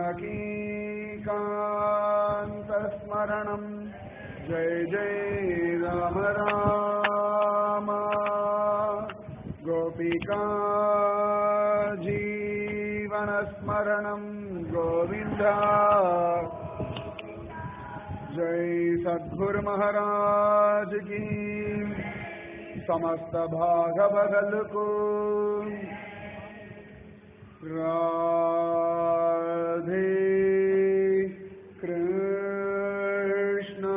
जानकीकान्तस्मरणम् जय जय राम राम गोपिका जीवनस्मरणम् गोविन्द जय सद्गुरु महाराज की समस्त भागवदल को राधे कृष्ण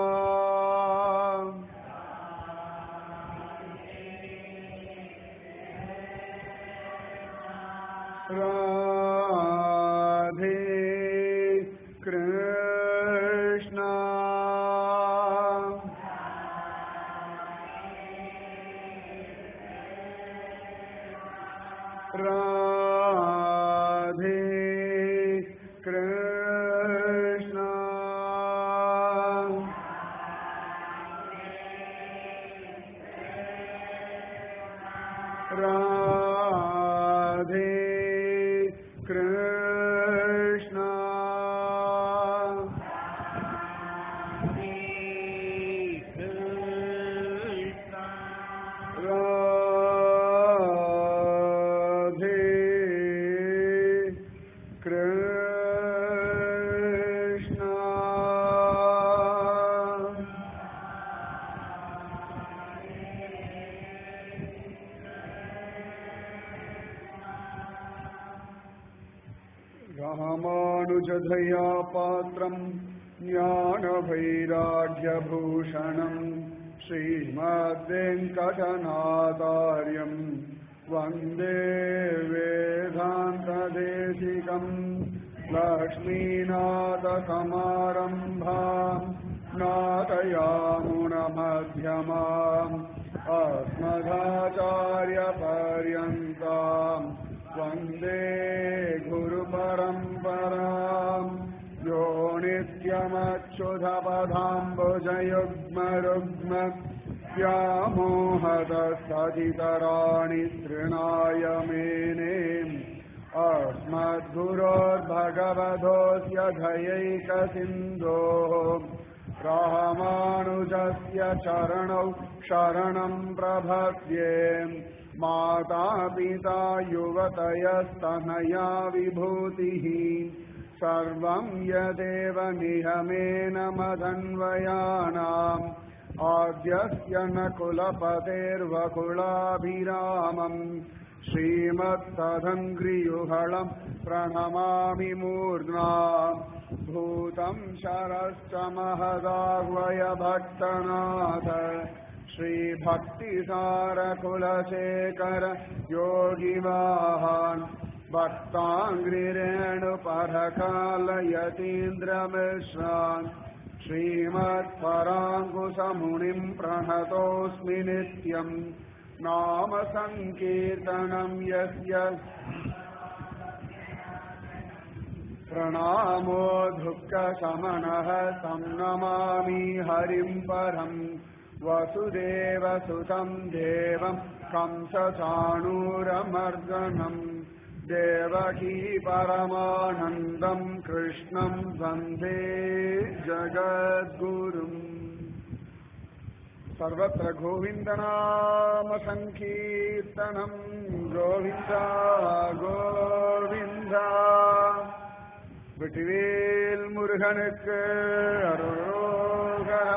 राधे कृष्ण राधे कृष्ण राधे कृष्ण राधे कृष्ण रामानुजधया पात्रम् ज्ञानवैराग्यभूषणम् श्रीमद्वेङ्कटनाथार्यम् वन्दे वेदान्तदेशिकम् लक्ष्मीनाथसमारम्भाम् नाथयामुनमध्यमाम् अस्मदाचार्यपर्यन्ताम् वन्दे गुरुपरम्पराम् यो नित्यमच्युतपदाम्बुजयुग्मरुग्म व्यामोहतस्तदितराणि तृणाय मेने अस्मद्गुरोर्भगवतोऽस्य धयैकसिन्धोः रामानुजस्य चरणौ शरणम् प्रभद्ये माता पिता युवतयस्तनया विभूतिः सर्वं यदेव नियमेन मदन्वयानाम् आद्यस्य न कुलपतेर्वकुलाभिरामम् श्रीमत्तदङ्घ्रियुहळम् प्रणमामि मूर्ध्ना भूतं शरश्च महदाह्वय भक्तनाथ श्रीभक्तिसारकुलशेखर योगिवाहान् भक्ताङ्घ्रिरेणुपरकालयतीन्द्रमिश्रान् श्रीमत्पराङ्कुशमुनिम् प्रणतोऽस्मि नित्यम् नाम सङ्कीर्तनम् यस्य प्रणामो दुःखशमनः तं नमामि हरिम् परम् वसुदेवसुतम् देवम् कंसचाणूरमर्दनम् देवकी परमानन्दम् कृष्णम् वन्दे जगद्गुरुम् सर्वत्र गोविन्दनामसङ्कीर्तनम् गोविन्द गोविन्द வெற்றிவேல் முருகனுக்கு அரோகரா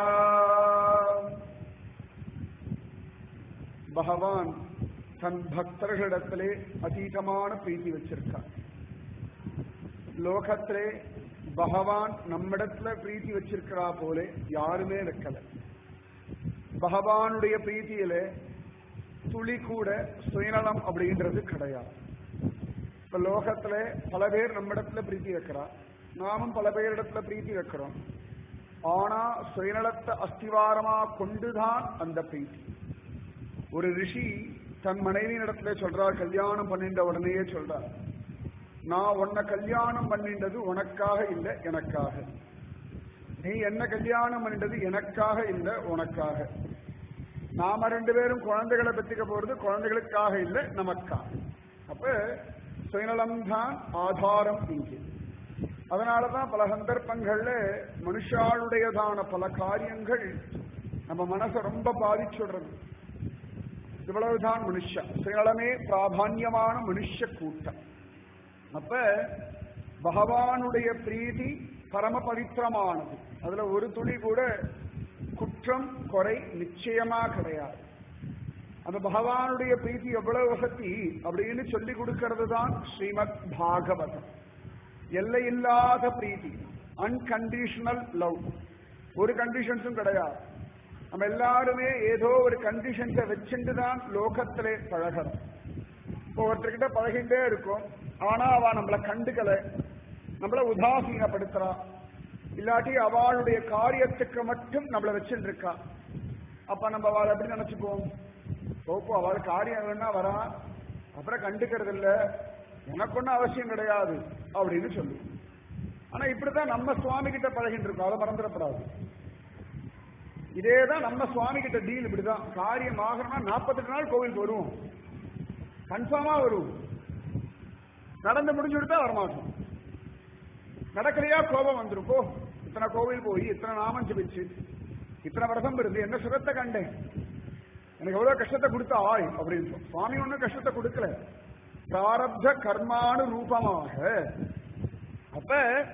பகவான் தன் பக்தர்களிடத்திலே அதீதமான பிரீத்தி வச்சிருக்கார் லோகத்திலே பகவான் நம்மிடத்துல பிரீத்தி வச்சிருக்கிறா போல யாருமே வைக்கல பகவானுடைய பிரீத்தியில துளி கூட சுயநலம் அப்படின்றது கிடையாது இப்ப லோகத்துல பல பேர் நம்மிடத்துல பிரீத்தி வைக்கிறா நாமும் பல பேரிடத்துல பிரீத்தி வைக்கிறோம் ஆனா சுயநலத்தை அஸ்திவாரமா கொண்டுதான் அந்த பிரீத்தி ஒரு ரிஷி தன் மனைவியினிடத்துல சொல்றார் கல்யாணம் பண்ணிட்ட உடனேயே சொல்றார் நான் உன்னை கல்யாணம் பண்ணிண்டது உனக்காக இல்லை எனக்காக நீ என்ன கல்யாணம் பண்ணிட்டது எனக்காக இல்லை உனக்காக நாம ரெண்டு பேரும் குழந்தைகளை பெற்றுக்க போறது குழந்தைகளுக்காக இல்லை நமக்காக அப்ப சுயநலம் தான் ஆதாரம் இங்கே அதனாலதான் பல சந்தர்ப்பங்கள்ல மனுஷாளுடையதான பல காரியங்கள் நம்ம மனசை ரொம்ப பாதிச்சுடுறது இவ்வளவுதான் மனுஷ சுயநலமே பிராதான்யமான மனுஷ கூட்டம் அப்ப பகவானுடைய பிரீதி பரம பவித்திரமானது அதுல ஒரு துளி கூட குற்றம் குறை நிச்சயமா கிடையாது அந்த பகவானுடைய பிரீத்தி எவ்வளவு வசதி அப்படின்னு சொல்லி கொடுக்கிறது தான் ஸ்ரீமத் பாகவதம் எல்லையில்லாத பிரீத்தி அன்கண்டிஷனல் லவ் ஒரு கண்டிஷன்ஸும் கிடையாது நம்ம எல்லாருமே ஏதோ ஒரு கண்டிஷன்ஸை வச்சுட்டு தான் லோகத்திலே பழகிறோம் இப்போ ஒருத்தர்கிட்ட பழகிட்டே இருக்கும் ஆனா அவ நம்மளை கண்டுக்கல நம்மள உதாசீனப்படுத்துறா இல்லாட்டி அவளுடைய காரியத்துக்கு மட்டும் நம்மளை வச்சுட்டு இருக்கா அப்ப நம்ம அவளை எப்படி நினைச்சுக்குவோம் ஓப்போ அவள் காரியம் வேணா வரா அப்புறம் கண்டுக்கிறது இல்ல எனக்கு ஒன்றும் அவசியம் கிடையாது அப்படின்னு சொல்லு ஆனா இப்படிதான் நம்ம சுவாமி கிட்ட பழகிட்டு இருக்கோம் அதை மறந்துடப்படாது இதேதான் நம்ம சுவாமி கிட்ட டீல் இப்படிதான் காரியம் ஆகணும்னா நாற்பத்தெட்டு நாள் கோவிலுக்கு வருவோம் கன்ஃபார்மா வருவோம் நடந்து முடிஞ்சு விட்டா வரமாட்டோம் நடக்கலையா கோபம் வந்துரும் போ இத்தனை கோவில் போய் இத்தனை நாமம் ஜபிச்சு இத்தனை வருஷம் இருந்து என்ன சுகத்தை கண்டேன் எனக்கு எவ்வளவு கஷ்டத்தை கொடுத்தா ஆய் அப்படின்னு சுவாமி ஒன்னும் கஷ்டத்தை கொடுக்கல பிராரப்த கர்மானு ரூபமாக அப்ப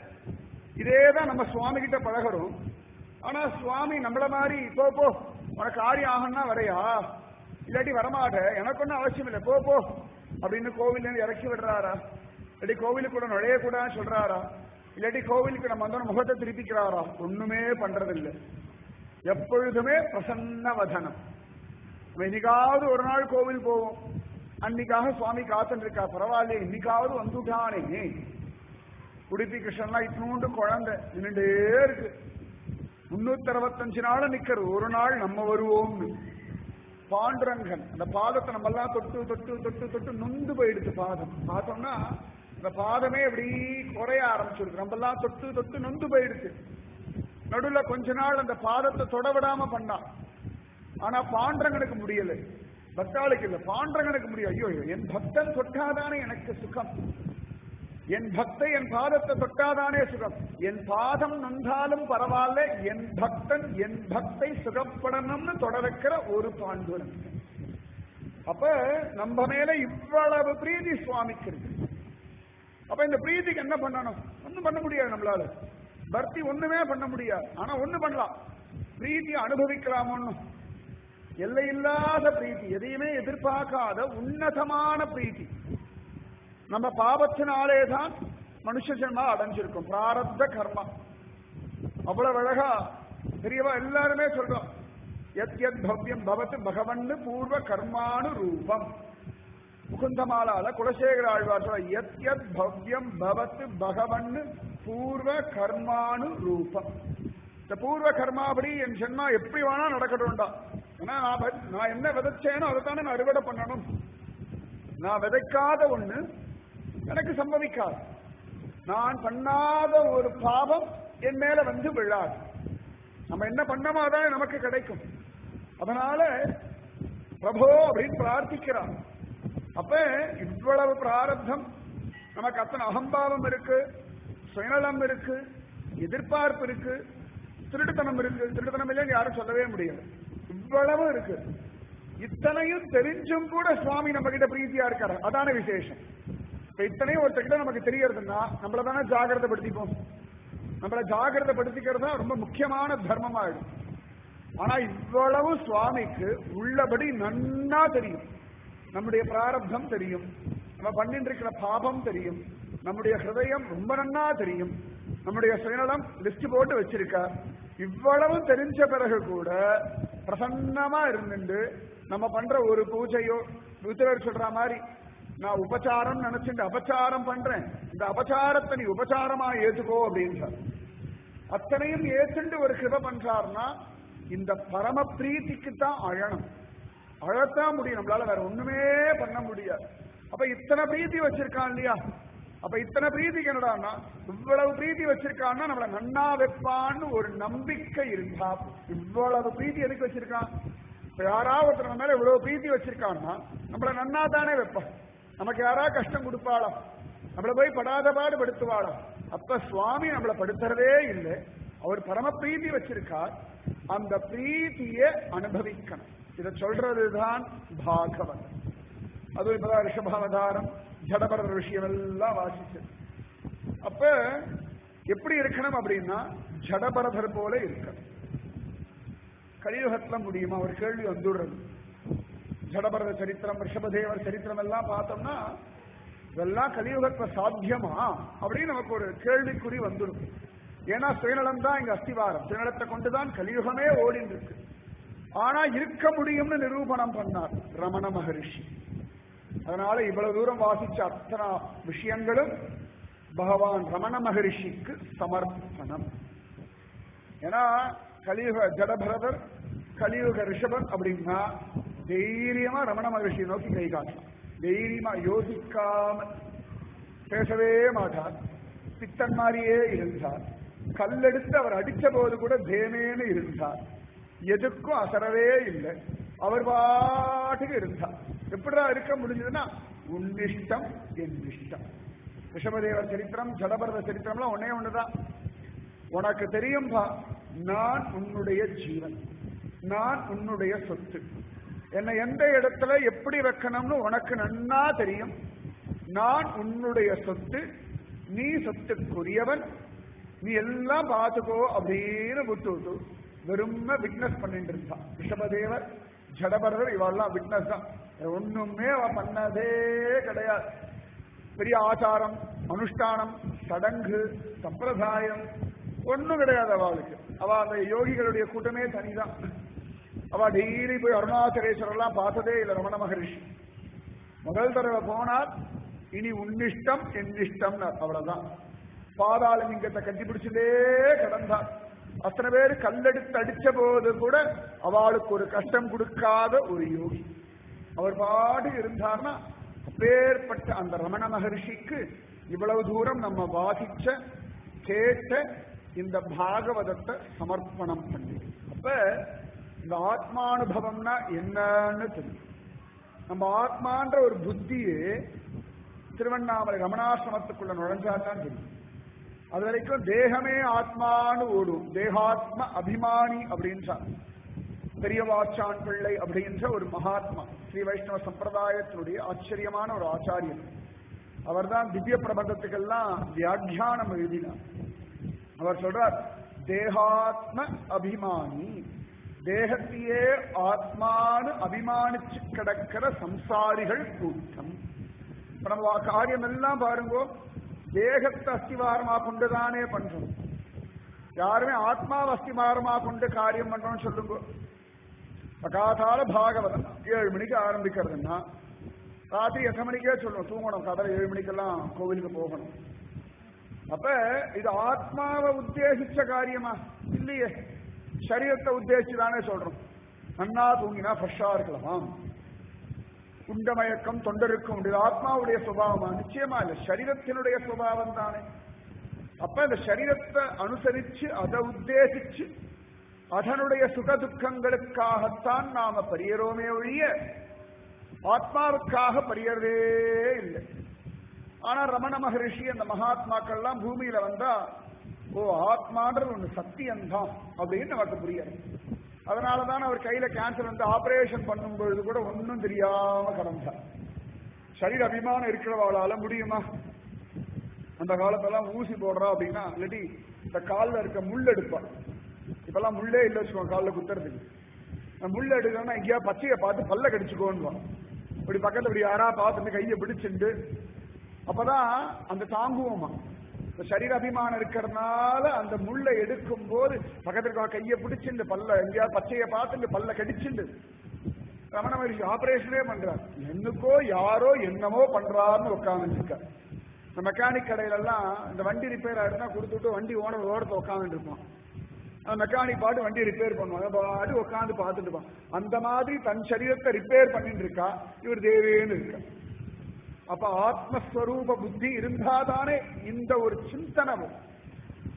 இதேதான் நம்ம சுவாமி கிட்ட பழகிறோம் ஆனா சுவாமி நம்மள மாதிரி போ போ உனக்கு காரியம் ஆகணும்னா வரையா இல்லாட்டி வரமாட்ட எனக்கு ஒன்றும் அவசியம் இல்லை போ போ அப்படின்னு கோவில்ல இருந்து இறக்கி விடுறாரா இல்லாட்டி கோவிலுக்கு கூட நுழையக்கூடாதுன்னு சொல்றாரா இல்லாட்டி கோவிலுக்கு நம்ம வந்து முகத்தை திருப்பிக்கிறாரா ஒண்ணுமே பண்றதில்லை எப்பொழுதுமே பிரசன்ன வதனம் நம்ம இன்னைக்காவது ஒரு நாள் கோவில் போவோம் அன்னைக்காக சுவாமி காத்துட்டு இருக்கா பரவாயில்லையே இன்னைக்காவது வந்துட்டானே உடுப்பி கிருஷ்ணன்லாம் இட்னூண்டு குழந்தை நின்றுட்டே இருக்கு முன்னூத்தி அறுபத்தஞ்சு நாள் நிக்கிறது ஒரு நாள் நம்ம வருவோம்னு பாண்டுரங்கன் அந்த பாதத்தை நம்ம எல்லாம் தொட்டு தொட்டு தொட்டு தொட்டு நொந்து போயிடுச்சு பாதம் பார்த்தோம்னா இந்த பாதமே இப்படி குறைய ஆரம்பிச்சிருக்கு நம்ம எல்லாம் தொட்டு தொட்டு நொந்து போயிடுச்சு நடுவுல கொஞ்ச நாள் அந்த பாதத்தை தொட விடாம பண்ணான் ஆனா பாண்டரங்கனுக்கு முடியல பக்தாளுக்கு இல்ல பாண்டரங்கனுக்கு முடியும் ஐயோ என் பக்தன் தொட்டாதானே எனக்கு சுகம் என் பக்தை என் பாதத்தை தொட்டாதானே சுகம் என் பாதம் நொந்தாலும் பரவாயில்ல என் பக்தன் என் பக்தை சுகப்படணும்னு தொட வைக்கிற ஒரு பாண்டுரன் அப்ப நம்ம மேல இவ்வளவு பிரீதி சுவாமிக்கு இருக்கு அப்ப இந்த பிரீதிக்கு என்ன பண்ணணும் ஒண்ணும் பண்ண முடியாது நம்மளால பக்தி ஒண்ணுமே பண்ண முடியாது ஆனா ஒண்ணு பண்ணலாம் பிரீத்தி அனுபவிக்கலாம் ஒண்ணும் எல்லையில்லாத பிரீத்தி எதையுமே எதிர்பார்க்காத உன்னதமான பிரீத்தி நம்ம பாவத்தினாலே தான் மனுஷ ஜென்மா அடைஞ்சிருக்கும் பிராரப்த கர்மா அவ்வளவு அழகா பெரியவா எல்லாருமே சொல்றோம் எத் எத் பவ்யம் பவத்து பகவன்னு பூர்வ கர்மானு ரூபம் முகுந்தமாலால குலசேகர ஆழ்வார் சொல்ற எத் எத் பவ்யம் பவத்து பகவன்னு பூர்வ கர்மானு ரூபம் இந்த பூர்வ கர்மாபடி என் ஜென்மா எப்படி வேணா நடக்கட்டும்டா ஏன்னா நான் வ- நான் என்ன விதைச்சேனோ அதை தானே நான் அறுவடை பண்ணணும் நான் விதைக்காத ஒண்ணு எனக்கு சம்பவிக்காது நான் பண்ணாத ஒரு பாவம் என் மேல வந்து விழாது நம்ம என்ன பண்ணமோ அதான் நமக்கு கிடைக்கும் அதனால பிரபோ அப்படின்னு பிரார்த்திக்கிறான் அப்ப இவ்வளவு பிராரப்தம் நமக்கு அத்தனை அகம்பாவம் இருக்கு சுயநலம் இருக்கு எதிர்பார்ப்பு இருக்கு திருட்டுத்தனம் இருக்கு திருட்டுத்தனம் இல்லைன்னு யாரும் சொல்லவே முடியாது இவ்வளவு இருக்கு இத்தனையும் தெரிஞ்சும் கூட சுவாமி நம்ம கிட்ட பிரீத்தியா இருக்காரு அதான விசேஷம் இப்ப இத்தனையும் ஒருத்தர்கிட்ட நமக்கு தெரியறதுன்னா நம்மள தானே ஜாகிரதைப்படுத்திப்போம் நம்மளை ஜாகிரதைப்படுத்திக்கிறது தான் ரொம்ப முக்கியமான தர்மமாயிடும் ஆனா இவ்வளவு சுவாமிக்கு உள்ளபடி நன்னா தெரியும் நம்முடைய பிராரப்தம் தெரியும் நம்ம பண்ணிட்டு இருக்கிற பாபம் தெரியும் நம்முடைய ஹிருதயம் ரொம்ப நன்னா தெரியும் நம்முடைய சுயநலம் லிஸ்ட் போட்டு வச்சிருக்கார் இவ்வளவு தெரிஞ்ச பிறகு கூட பிரசன்னமா இருந்துட்டு நம்ம பண்ற ஒரு பூஜையோ ருத்ரர் சொல்ற மாதிரி நான் உபச்சாரம் நினைச்சுட்டு அபச்சாரம் பண்றேன் இந்த அபச்சாரத்தை நீ உபச்சாரமா ஏத்துக்கோ அப்படின்றார் அத்தனையும் ஏத்துண்டு ஒரு கிருப பண்றாருன்னா இந்த பரம பிரீத்திக்கு தான் அழணும் அழத்தான் முடியும் நம்மளால வேற ஒண்ணுமே பண்ண முடியாது அப்ப இத்தனை பிரீத்தி வச்சிருக்கான் இல்லையா அப்ப இத்தனை பிரீத்திக்கு என்னடான்னா இவ்வளவு பிரீத்தி வச்சிருக்கான்னா நம்மள நன்னா வைப்பான்னு ஒரு நம்பிக்கை இருந்தா இவ்வளவு பிரீத்தி எதுக்கு வச்சிருக்கான் இப்ப யாராவது ஒருத்தர் நம்ம மேல இவ்வளவு பிரீத்தி வச்சிருக்கான்னா நம்மள நன்னா தானே வைப்பான் நமக்கு யாரா கஷ்டம் கொடுப்பாளா நம்மள போய் படாத பாடு படுத்துவாளா அப்ப சுவாமி நம்மளை படுத்துறதே இல்லை அவர் பரம பிரீதி வச்சிருக்கார் அந்த பிரீத்தியை அனுபவிக்கணும் இதை சொல்றதுதான் பாகவன் அது இப்பதான் ரிஷபாவதாரம் ஜடபரத விஷயம் எல்லாம் வாசிச்சது அப்ப எப்படி இருக்கணும் அப்படின்னா ஜடபரதர் போல இருக்கணும் கலியுகத்துல முடியுமா ஒரு கேள்வி வந்துடுறது ஜடபரத சரித்திரம் ரிஷபதேவர் சரித்திரம் எல்லாம் பார்த்தோம்னா இதெல்லாம் கலியுகத்துல சாத்தியமா அப்படின்னு நமக்கு ஒரு கேள்விக்குறி வந்துடும் ஏன்னா சுயநலம் தான் இங்க அஸ்திவாரம் சுயநலத்தை கொண்டுதான் கலியுகமே ஓடின்னு இருக்கு ஆனா இருக்க முடியும்னு நிரூபணம் பண்ணார் ரமண மகரிஷி அதனால இவ்வளவு தூரம் வாசிச்ச அத்தனை விஷயங்களும் பகவான் ரமண மகரிஷிக்கு சமர்ப்பணம் ஏன்னா கலியுக ஜடபரதர் கலியுக ரிஷபன் அப்படின்னா தைரியமா ரமண மகரிஷியை நோக்கி கை காட்டலாம் தைரியமா யோசிக்காம பேசவே மாட்டார் பித்தன் மாதிரியே இருந்தார் கல்லெடுத்து அவர் அடிச்ச போது கூட தேமேன்னு இருந்தார் எதுக்கும் அசரவே இல்லை அவர் பாட்டுக்கு இருந்தார் எப்படிடா இருக்க முடிஞ்சதுன்னா உன்னிஷ்டம் என் இஷ்டம் ரிஷபதேவர் சரித்திரம் ஜடபரத சரித்திரம்லாம் ஒன்னே ஒண்ணுதான் உனக்கு தெரியும்பா நான் உன்னுடைய ஜீவன் நான் உன்னுடைய சொத்து என்னை எந்த இடத்துல எப்படி வைக்கணும்னு உனக்கு நன்னா தெரியும் நான் உன்னுடைய சொத்து நீ சொத்துக்குரியவன் நீ எல்லாம் பார்த்துக்கோ அப்படின்னு விட்டு விட்டு வெறும விட்னஸ் பண்ணிட்டு இருந்தான் ரிஷபதேவர் ஜடபரதர் இவெல்லாம் விட்னஸ் தான் ஒண்ணுமே அவ பண்ணதே கிடையாது பெரிய ஆச்சாரம் அனுஷ்டானம் சடங்கு சம்பிரதாயம் ஒண்ணும் கிடையாது அவளுக்கு அவ அந்த யோகிகளுடைய கூட்டமே தனிதான் அவ டெய்லி போய் அருணாச்சலேஸ்வரர் எல்லாம் பார்த்ததே இல்லை ரமண மகரிஷி முதல் தடவை போனார் இனி உன்னிஷ்டம் என் இஷ்டம் அவ்வளவுதான் பாதாள லிங்கத்தை கட்டி பிடிச்சதே கிடந்தார் அத்தனை பேர் கல்லெடுத்து அடிச்ச போது கூட அவளுக்கு ஒரு கஷ்டம் கொடுக்காத ஒரு யோகி அவர் பாடு இருந்தார்னா அப்பேற்பட்ட அந்த ரமண மகர்ஷிக்கு இவ்வளவு தூரம் நம்ம வாசிச்ச கேட்ட இந்த பாகவதத்தை சமர்ப்பணம் பண்ணி அப்ப இந்த ஆத்மானுபவம்னா என்னன்னு தெரியும் நம்ம ஆத்மான்ற ஒரு புத்தியே திருவண்ணாமலை ரமணாசிரமத்துக்குள்ள நுழைஞ்சாதான் தெரியும் அது வரைக்கும் தேகமே ஆத்மான்னு ஓடும் தேகாத்ம அபிமானி அப்படின்றார் பெரியவாச்சான் பிள்ளை அப்படின்ற ஒரு மகாத்மா ஸ்ரீ வைஷ்ணவ சம்பிரதாயத்தினுடைய ஆச்சரியமான ஒரு ஆச்சாரியன் அவர்தான் திவ்ய பிரபந்தத்துக்கெல்லாம் வியாக்கியானம் எழுதினார் அவர் சொல்றார் தேகாத்ம அபிமானி தேகத்தையே ஆத்மானு அபிமானிச்சு கிடக்கிற சம்சாரிகள் கூட்டம் இப்ப நம்ம காரியம் எல்லாம் பாருங்க தேகத்தை அஸ்திவாரமா கொண்டுதானே பண்றோம் யாருமே ஆத்மாவை அஸ்திவாரமா கொண்டு காரியம் பண்றோம்னு சொல்லுங்க காதால பாகவதம் ஏழு மணிக்கு ஆரம்பிக்கிறதுன்னா ராத்திரி எத்தனை மணிக்கே சொல்லணும் தூங்கணும் கதலை ஏழு மணிக்கெல்லாம் கோவிலுக்கு போகணும் அப்ப இது ஆத்மாவை உத்தேசிச்ச காரியமா இல்லையே சரீரத்தை உத்தேசிச்சு தானே சொல்றோம் நன்னா தூங்கினா ஃப்ரெஷ்ஷா இருக்கலாம் குண்டமயக்கம் தொண்டருக்கும் இது ஆத்மாவுடைய சுபாவமா நிச்சயமா இல்ல சரீரத்தினுடைய சுபாவம் தானே அப்ப இந்த சரீரத்தை அனுசரிச்சு அதை உத்தேசிச்சு அதனுடைய சுக துக்கங்களுக்காகத்தான் நாம பரியறோமே ஒழிய ஆத்மாவுக்காக பரியறதே இல்லை ஆனா ரமண மகரிஷி அந்த மகாத்மாக்கள்லாம் பூமியில வந்தா ஓ ஆத்மான்றது ஒண்ணு சத்தியம்தான் அப்படின்னு நமக்கு புரியாது அதனாலதான் அவர் கையில கேன்சர் வந்து ஆபரேஷன் பண்ணும் பொழுது கூட ஒன்னும் தெரியாம கடந்தார் சரீர அபிமானம் இருக்கிறவாளால முடியுமா அந்த காலத்தெல்லாம் ஊசி போடுறா அப்படின்னா இல்லாட்டி இந்த காலில் இருக்க முள் எடுப்பா இப்பெல்லாம் முள்ளே இல்லை வச்சுக்கோங்க காலில் குத்துறதுக்கு முள் எடுக்கணும்னா எங்கேயா பச்சையை பார்த்து பல்ல கடிச்சுக்கோன்னு இப்படி பக்கத்துல இப்படி யாரா பார்த்துட்டு கையை பிடிச்சிண்டு அப்பதான் அந்த தாங்குவோமா இந்த சரீர அபிமானம் இருக்கிறதுனால அந்த முள்ளை எடுக்கும் போது பக்கத்துல இருக்க கையை பிடிச்சிண்டு பல்ல எங்கேயாவது பச்சையை பார்த்துட்டு பல்ல கடிச்சுண்டு ரமண மகரிஷி ஆபரேஷனே பண்றார் என்னக்கோ யாரோ என்னமோ பண்றாருன்னு உட்காந்துருக்க இந்த மெக்கானிக் கடையில எல்லாம் இந்த வண்டி ரிப்பேர் ஆயிருந்தா கொடுத்துட்டு வண்டி ஓனர் ஓரத்தை உட்காந்துட்டு இருப்பான் அந்த மெக்கானிக் பாட்டு வண்டி ரிப்பேர் பண்ணுவாங்க பாட்டு உட்காந்து பார்த்துட்டு இருப்பான் அந்த மாதிரி தன் சரீரத்தை ரிப்பேர் பண்ணிட்டு இருக்கா இவர் தேவேன்னு இருக்கா அப்ப ஆத்மஸ்வரூப புத்தி இருந்தாதானே இந்த ஒரு சிந்தனமும்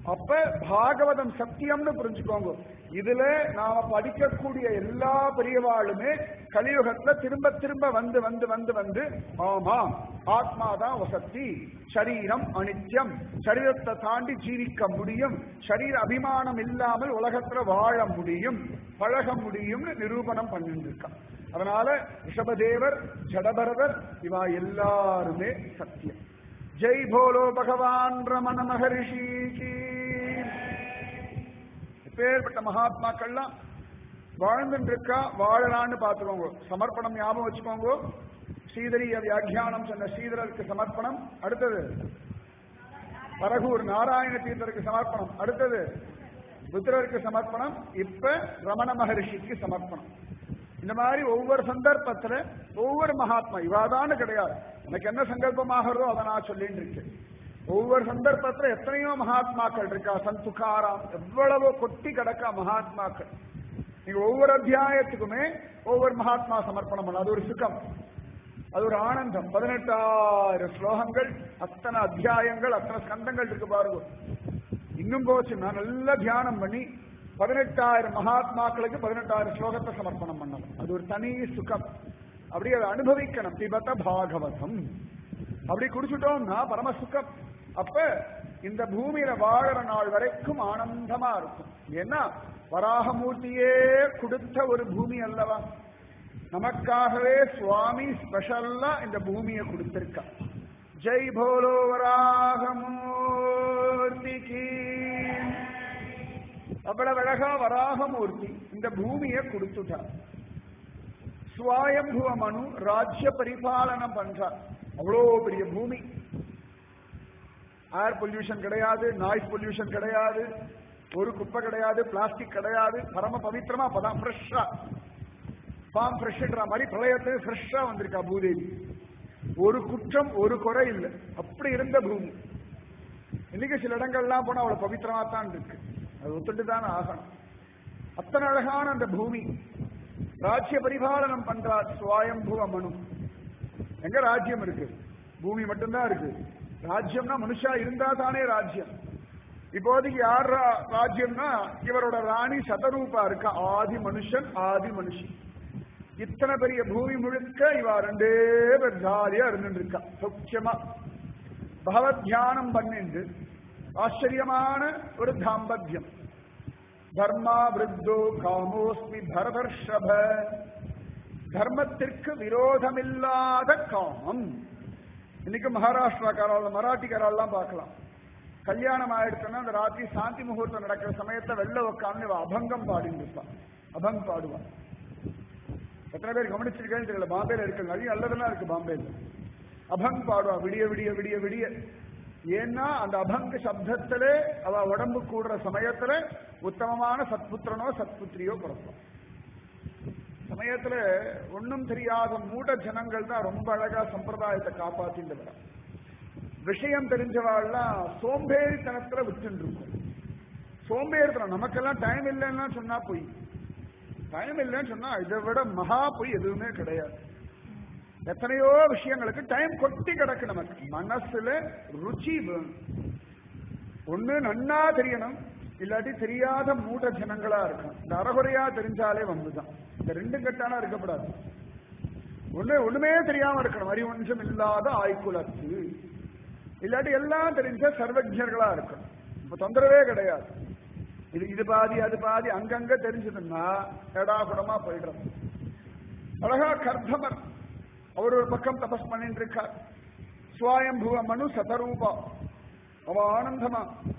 அப்ப பாகவதம் சத்தியம்னு புரிஞ்சுக்கோங்க இதுல நாம படிக்கக்கூடிய எல்லா பெரியவாளுமே கலியுகத்துல திரும்ப திரும்ப வந்து வந்து வந்து வந்து ஆமா ஆத்மாதான் வசத்தி சரீரம் அனித்யம் சரீரத்தை தாண்டி ஜீவிக்க முடியும் சரீர அபிமானம் இல்லாமல் உலகத்துல வாழ முடியும் பழக முடியும்னு நிரூபணம் பண்ணிட்டு இருக்கான் அதனால ரிஷபதேவர் ஜடபரதர் இவா எல்லாருமே சத்தியம் ஜெய் போலோ பகவான் ரமண மகரிஷி கீ எப்பேற்பட்ட மகாத்மாக்கள்லாம் வாழ்ந்துட்டு இருக்கா வாழலான்னு பார்த்துக்கோங்க சமர்ப்பணம் ஞாபகம் வச்சுக்கோங்க ஸ்ரீதரிய வியாக்கியானம் சொன்ன ஸ்ரீதரருக்கு சமர்ப்பணம் அடுத்தது பரகூர் நாராயண தீர்த்தருக்கு சமர்ப்பணம் அடுத்தது புத்திரருக்கு சமர்ப்பணம் இப்ப ரமண மகரிஷிக்கு சமர்ப்பணம் இந்த மாதிரி ஒவ்வொரு சந்தர்ப்பத்துல ஒவ்வொரு மகாத்மா இவாதான்னு கிடையாது எனக்கு என்ன சங்கல்பமாகிறதோ அதை நான் சொல்லிட்டு இருக்கேன் ஒவ்வொரு சந்தர்ப்பத்துல எத்தனையோ மகாத்மாக்கள் இருக்கா சந்துகாராம் எவ்வளவோ கொட்டி கிடக்கா மகாத்மாக்கள் நீங்க ஒவ்வொரு அத்தியாயத்துக்குமே ஒவ்வொரு மகாத்மா சமர்ப்பணம் பண்ணலாம் அது ஒரு சுகம் அது ஒரு ஆனந்தம் பதினெட்டாயிரம் ஸ்லோகங்கள் அத்தனை அத்தியாயங்கள் அத்தனை ஸ்கந்தங்கள் இருக்கு பாருங்க இன்னும் போச்சு நான் நல்லா தியானம் பண்ணி பதினெட்டாயிரம் மகாத்மாக்களுக்கு பதினெட்டாயிரம் ஸ்லோகத்தை சமர்ப்பணம் பண்ணணும் அது ஒரு தனி சுகம் அப்படி அதை அனுபவிக்கணும் பிபத பாகவதம் அப்படி குடிச்சுட்டோம்னா பரம சுகம் அப்ப இந்த பூமியில வாழற நாள் வரைக்கும் ஆனந்தமா இருக்கும் ஏன்னா வராகமூர்த்தியே கொடுத்த ஒரு பூமி அல்லவா நமக்காகவே சுவாமி ஸ்பெஷல்லா இந்த பூமியை கொடுத்திருக்கா ஜெய் போலோ வராகமூர்த்திக்கு அவ்வளவு அழகா வராகமூர்த்தி இந்த பூமியை கொடுத்துட்டார் சுவாயம்புவ மனு ராஜ்ய பரிபாலனம் பண்றார் அவ்வளோ பெரிய பூமி ஏர் பொல்யூஷன் கிடையாது நாய்ஸ் பொல்யூஷன் கிடையாது ஒரு குப்பை கிடையாது பிளாஸ்டிக் கிடையாது பரம பவித்திரமா அப்பதான் ஃப்ரெஷ்ஷா பாம் ஃப்ரெஷ்ன்ற மாதிரி பிரளயத்துல ஃப்ரெஷ்ஷா வந்திருக்கா பூதேவி ஒரு குற்றம் ஒரு குறை இல்லை அப்படி இருந்த பூமி இன்னைக்கு சில இடங்கள்லாம் போனா அவ்வளவு பவித்திரமா தான் இருக்கு அது ஒத்துட்டு தான் ஆகணும் அத்தனை அழகான அந்த பூமி ராஜ்ய பரிபாலனம் பண்றார் சுவாயம்புவ மனு எங்க ராஜ்யம் இருக்கு பூமி மட்டும்தான் இருக்கு ராஜ்யம்னா மனுஷா இருந்தா தானே ராஜ்யம் இப்போதைக்கு யார் ரா- ராஜ்யம்னா இவரோட ராணி சதரூபா இருக்கா ஆதி மனுஷன் ஆதி மனுஷி இத்தனை பெரிய பூமி முழுக்க இவா ரெண்டே பேர் ஜாலியா இருந்துட்டு இருக்கா சௌக்கியமா பகவத் தியானம் பண்ணிண்டு ஆச்சரியமான ஒரு தாம்பத்தியம் தர்மா விருத்தோ காமோஸ்மி பரதர்ஷப தர்மத்திற்கு விரோதமில்லாத காமம் இன்னைக்கு மகாராஷ்டிராக்காரால் மராட்டிக்காரெல்லாம் பார்க்கலாம் கல்யாணம் ஆயிடுச்சுன்னா அந்த ராத்திரி சாந்தி முகூர்த்தம் நடக்கிற சமயத்தை வெளில உட்காந்து இவ அபங்கம் பாடிட்டு இருப்பான் அபங் பாடுவான் எத்தனை பேர் கவனிச்சிருக்கேன்னு தெரியல பாம்பேல இருக்கு நிறைய நல்லதெல்லாம் இருக்கு பாம்பேல அபங் பாடுவா விடிய விடிய விடிய விடிய ஏன்னா அந்த அபங்க சப்தத்திலே அவ உடம்பு கூடுற சமயத்துல உத்தமமான சத்புத்திரனோ சத்புத்திரியோ பிறப்பான் சமயத்துல ஒண்ணும் தெரியாத மூட ஜனங்கள் தான் ரொம்ப அழகா சம்பிரதாயத்தை காப்பாத்திட்டு வரா விஷயம் தெரிஞ்சவாள்லாம் சோம்பேறித்தனத்துல விட்டுட்டு இருக்கும் சோம்பேறித்தனம் நமக்கெல்லாம் டைம் இல்லைன்னா சொன்னா போய் டைம் இல்லைன்னு சொன்னா இதை விட மகா பொய் எதுவுமே கிடையாது எத்தனையோ விஷயங்களுக்கு டைம் கொட்டி கிடக்கு நமக்கு மனசுல ருச்சி வேணும் ஒண்ணு நன்னா தெரியணும் இல்லாட்டி தெரியாத மூட ஜனங்களா இருக்கணும் இந்த அறகுறையா தெரிஞ்சாலே வந்துதான் இந்த ரெண்டு கட்டானா இருக்கக்கூடாது ஒண்ணு ஒண்ணுமே தெரியாம இருக்கணும் அறிவஞ்சம் இல்லாத ஆய்குலத்து இல்லாட்டி எல்லாம் தெரிஞ்ச சர்வஜர்களா இருக்கணும் இப்ப தொந்தரவே கிடையாது இது இது பாதி அது பாதி அங்கங்க தெரிஞ்சதுன்னா எடா குடமா போயிடுறோம் அழகா கர்தமர் அவர் ஒரு பக்கம் தபஸ் பண்ணிட்டு இருக்கார் சுவாயம்புவ மனு சதரூபா அவ ஆனந்தமா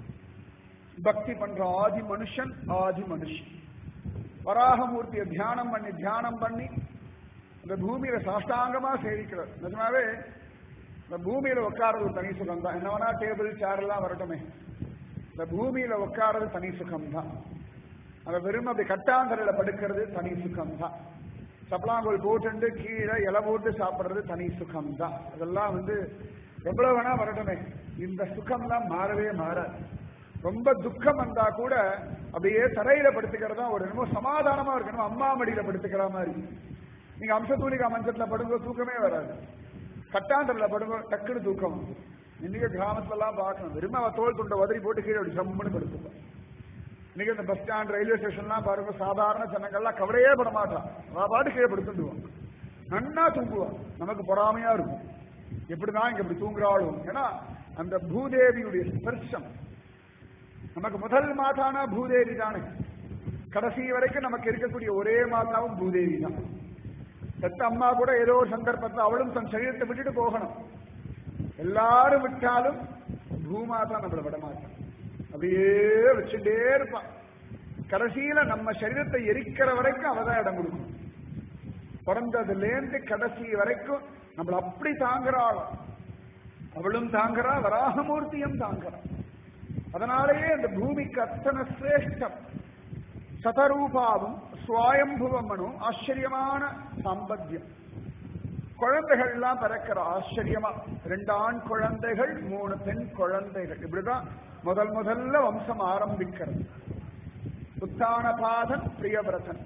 பக்தி பண்ற ஆதி மனுஷன் ஆதி மனுஷி வராகமூர்த்தியை தியானம் பண்ணி தியானம் பண்ணி இந்த பூமியில சாஷ்டாங்கமா சேவிக்கிறார் நிஜமாவே இந்த பூமியில உட்கார்றது ஒரு தனி சுகம் தான் என்ன வேணா டேபிள் சேர் எல்லாம் வரட்டுமே இந்த பூமியில உட்கார்றது தனி சுகம் தான் அந்த வெறும் அப்படி கட்டாந்தரையில படுக்கிறது தனி சுகம் தான் சப்பலாங்கோல் போட்டுண்டு கீழே இலை போட்டு சாப்பிடுறது தனி சுகம் தான் அதெல்லாம் வந்து எவ்வளவு வேணா வரட்டுமே இந்த சுகம்லாம் மாறவே மாறாது ரொம்ப துக்கம் வந்தா கூட அப்படியே தரையில படுத்துக்கிறது தான் ஒரு என்னமோ சமாதானமா இருக்கணும் அம்மா மடியில படுத்துக்கிற மாதிரி நீங்க அம்சத்தூளிகா மஞ்சத்துல படுங்க தூக்கமே வராது கட்டாந்தரில் படுங்க டக்குன்னு தூக்கம் வரும். இன்னைக்கு கிராமத்துல எல்லாம் பார்க்கணும் வெறும் அவ தோல் துண்டை உதறி போட்டு கீழே அப்படி ஜம்முன்னு படுத்துப்பான் இன்னைக்கு இந்த பஸ் ஸ்டாண்ட் ரயில்வே ஸ்டேஷன்லாம் பாருங்க சாதாரண ஜனங்கள்லாம் கவலையே பட மாட்டான் அவ பாட்டு கீழே படுத்துடுவான் நன்னா தூங்குவான் நமக்கு பொறாமையா இருக்கும் எப்படிதான் இங்க இப்படி தூங்குறாளும் ஏன்னா அந்த பூதேவியுடைய ஸ்பர்ஷம் நமக்கு முதல் மாதானா பூதேவி தானே கடைசி வரைக்கும் நமக்கு இருக்கக்கூடிய ஒரே மாதாவும் பூதேவி தான் பெத்த அம்மா கூட ஏதோ ஒரு சந்தர்ப்பத்தில் அவளும் தன் சரீரத்தை விட்டுட்டு போகணும் எல்லாரும் விட்டாலும் பூமாதா நம்மளை விட மாட்டான் அப்படியே வச்சுட்டே இருப்பான் கடைசியில நம்ம சரீரத்தை எரிக்கிற வரைக்கும் அவதான் இடம் கொடுக்கணும் பிறந்ததுலேருந்து கடைசி வரைக்கும் நம்மள அப்படி தாங்குறாள் அவளும் தாங்குறா வராகமூர்த்தியும் தாங்குறா அதனாலேயே அந்த பூமிக்கு அத்தனை சிரேஷ்டம் சதரூபாவும் சுவாயம்புவமனும் ஆச்சரியமான சாம்பத்தியம் குழந்தைகள்லாம் பிறக்கிற ஆச்சரியமா ரெண்டு ஆண் குழந்தைகள் மூணு பெண் குழந்தைகள் இப்படிதான் முதல் முதல்ல வம்சம் ஆரம்பிக்கிறது உத்தானபாதன் பிரியவிரதன்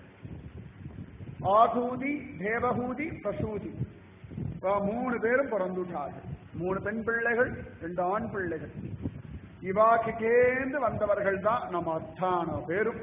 ஆகூதி தேவகூதி பிரசூதி இவா மூணு பேரும் பிறந்துட்டார்கள் மூணு பெண் பிள்ளைகள் ரெண்டு ஆண் பிள்ளைகள் இவாக்கிட்டேந்து வந்தவர்கள் தான் நம்ம அத்தான பேரும்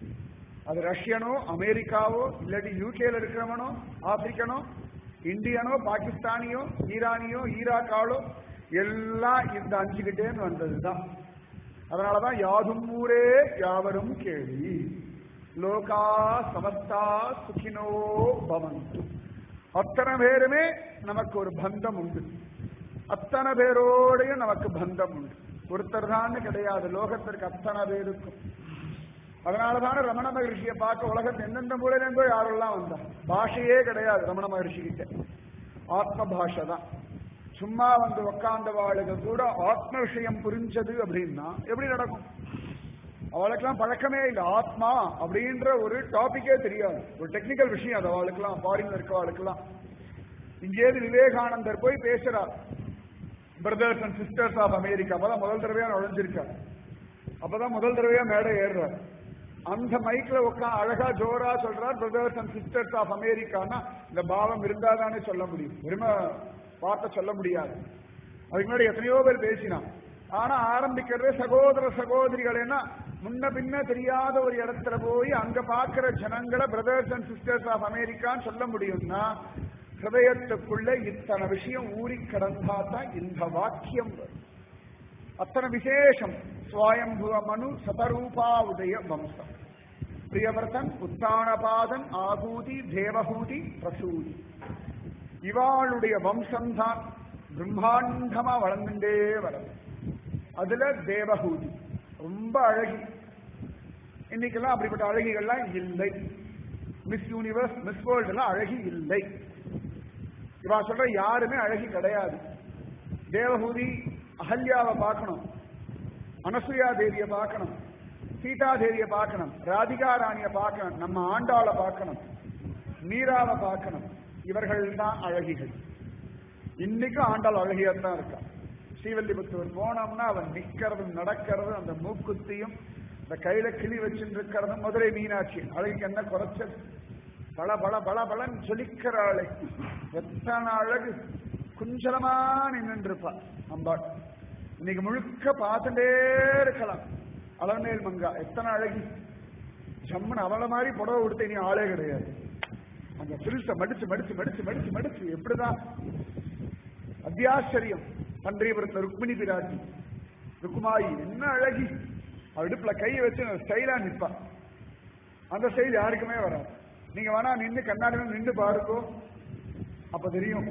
அது ரஷ்யனோ அமெரிக்காவோ இல்லாட்டி யூகேல இருக்கிறவனோ ஆப்பிரிக்கனோ இந்தியனோ பாகிஸ்தானியோ ஈரானியோ ஈராக்காலோ எல்லாம் இந்த அஞ்சுகிட்டேன்னு வந்ததுதான் அதனாலதான் யாதும் ஊரே யாவரும் கேள்வி லோகா சமஸ்தா சுகினோ பவந்து அத்தனை பேருமே நமக்கு ஒரு பந்தம் உண்டு அத்தனை பேரோடையும் நமக்கு பந்தம் உண்டு ஒருத்தர் தான் கிடையாது லோகத்திற்கு அத்தனை பேருக்கும் அதனாலதான ரமண மகர்ஷியை பார்க்க உலகத்தில் எந்தெந்த மூலையில இருந்தோ யாரெல்லாம் வந்தா பாஷையே கிடையாது ரமண மகர்ஷி கிட்ட ஆத்ம பாஷை தான் சும்மா வந்து உக்காந்தவாளுக்கு கூட ஆத்ம விஷயம் புரிஞ்சது அப்படின்னா எப்படி நடக்கும் அவளுக்கெல்லாம் பழக்கமே இல்லை ஆத்மா அப்படின்ற ஒரு டாபிக்கே தெரியாது ஒரு டெக்னிக்கல் விஷயம் அது அவளுக்கெல்லாம் ஃபாரின்ல இருக்கவாளுக்கெல்லாம் இங்கேருந்து விவேகானந்தர் போய் பேசுறார் brothers and sisters of America அப்பதான் முதல் தடவையா நுழைஞ்சிருக்கார் அப்பதான் முதல் தடவையா மேடை ஏறுறார் அந்த மைக்ல உட்கா அழகா ஜோரா சொல்றார் பிரதர்ஸ் அண்ட் சிஸ்டர்ஸ் ஆஃப் அமெரிக்கான்னா இந்த பாவம் இருந்தாதானே சொல்ல முடியும் வெறும வார்த்தை சொல்ல முடியாது அதுக்கு முன்னாடி எத்தனையோ பேர் பேசினான் ஆனா ஆரம்பிக்கிறதே சகோதர சகோதரிகளேன்னா முன்ன பின்ன தெரியாத ஒரு இடத்துல போய் அங்க பாக்குற ஜனங்களை பிரதர்ஸ் அண்ட் சிஸ்டர்ஸ் ஆஃப் அமெரிக்கான்னு சொல்ல முடியும்னா ஹிருதயத்துக்குள்ள இத்தனை விஷயம் ஊறி கடந்தா தான் இந்த வாக்கியம் வரும் அத்தனை விசேஷம் சுவாயம்புவ மனு சதரூபா உதய வம்சம் பிரியவர்த்தன் உத்தானபாதன் ஆகூதி தேவகூதி பிரசூதி இவாளுடைய வம்சம்தான் பிரம்மாண்டமா வளர்ந்துட்டே வருது அதுல தேவகூதி ரொம்ப அழகி இன்னைக்கெல்லாம் அப்படிப்பட்ட அழகிகள்லாம் இல்லை மிஸ் யூனிவர்ஸ் மிஸ் வேர்ல்டு எல்லாம் அழகி இல்லை இவா சொல்ற யாருமே அழகி கிடையாது தேவகூதி அகல்யாவை பார்க்கணும் அனசுயா தேவியை பார்க்கணும் சீதா தேவியை பார்க்கணும் ராதிகா ராணியை பார்க்கணும் நம்ம ஆண்டாளை பார்க்கணும் மீராவை பார்க்கணும் இவர்கள் தான் அழகிகள் இன்னைக்கும் ஆண்டாள் அழகியா தான் இருக்கா ஸ்ரீவல்லிபுத்தூர் போனோம்னா அவன் நிக்கிறது நடக்கிறது அந்த மூக்குத்தியும் இந்த கையில கிளி வச்சுட்டு இருக்கிறதும் மதுரை மீனாட்சி அழகுக்கு என்ன குறைச்சல் பல பல பல பலன் ஜொலிக்கிற அழகு எத்தனை அழகு குஞ்சலமா நின்று இருப்பா அம்பாள் இன்னைக்கு முழுக்க பார்த்துட்டே இருக்கலாம் அலமேல் மங்கா எத்தனை அழகி ஜம்முன்னு அவளை மாதிரி புடவை கொடுத்த இனி ஆளே கிடையாது அந்த சிறுச மடிச்சு மடிச்சு மடிச்சு மடிச்சு மடிச்சு எப்படிதான் அத்தியாச்சரியம் பன்றியபுரத்துல ருக்மிணி பிராட்டி ருக்குமாயி என்ன அழகி அடுப்புல கையை வச்சு ஸ்டைலா நிற்பா அந்த ஸ்டைல் யாருக்குமே வராது நீங்க வேணா நின்று கண்ணாடி நின்று பாருங்கோ அப்ப தெரியும்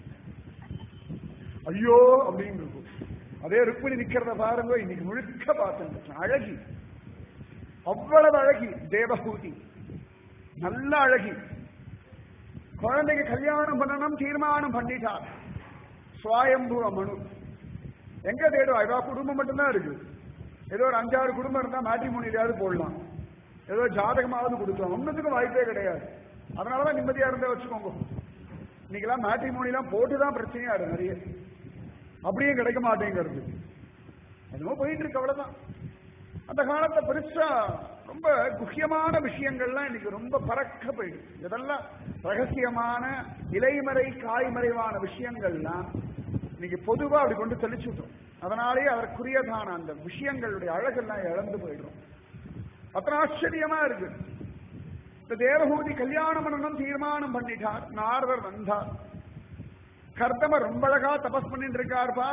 ஐயோ அப்படின்னு இருக்கும் அதே ருக்மிணி நிக்கிறத பாருங்க இன்னைக்கு முழுக்க பார்த்துட்டு அழகி அவ்வளவு அழகி தேவகூதி நல்ல அழகி குழந்தைக்கு கல்யாணம் பண்ணணும் தீர்மானம் பண்ணிட்டார் சுவாயம்புவ மனு எங்க தேடும் இவா குடும்பம் மட்டும்தான் இருக்கு ஏதோ ஒரு அஞ்சாறு குடும்பம் இருந்தா மேட்ரிமோனியிலாவது போடலாம் ஏதோ ஜாதகமாவது கொடுக்கலாம் ஒன்னுத்துக்கும் வாய்ப்பே கிடையாது அதனாலதான் நிம்மதியா இருந்தே வச்சுக்கோங்க இன்னைக்கெல்லாம் மேட்ரிமோனிலாம் போட்டுதான் பிரச்சனையா இருக்கு நிறைய அப்படியே கிடைக்க மாட்டேங்கிறது என்னமோ போயிட்டு இருக்கு அவ்வளவுதான் அந்த காலத்துல பெருசா ரொம்ப குக்கியமான விஷயங்கள்லாம் இன்னைக்கு ரொம்ப பறக்க போயிடுது இதெல்லாம் ரகசியமான இலைமறை காய்மறைவான விஷயங்கள்லாம் இன்னைக்கு பொதுவா அப்படி கொண்டு தெளிச்சு விட்டோம் அதனாலேயே அதற்குரியதான அந்த விஷயங்களுடைய அழகெல்லாம் இழந்து போயிடும் அத்தனை ஆச்சரியமா இருக்கு இந்த தேவகூதி கல்யாணம் பண்ணணும் தீர்மானம் பண்ணிட்டார் நாரதர் வந்தார் கர்த்தமர் ரொம்ப அழகா தபஸ் பண்ணிட்டு இருக்காருப்பா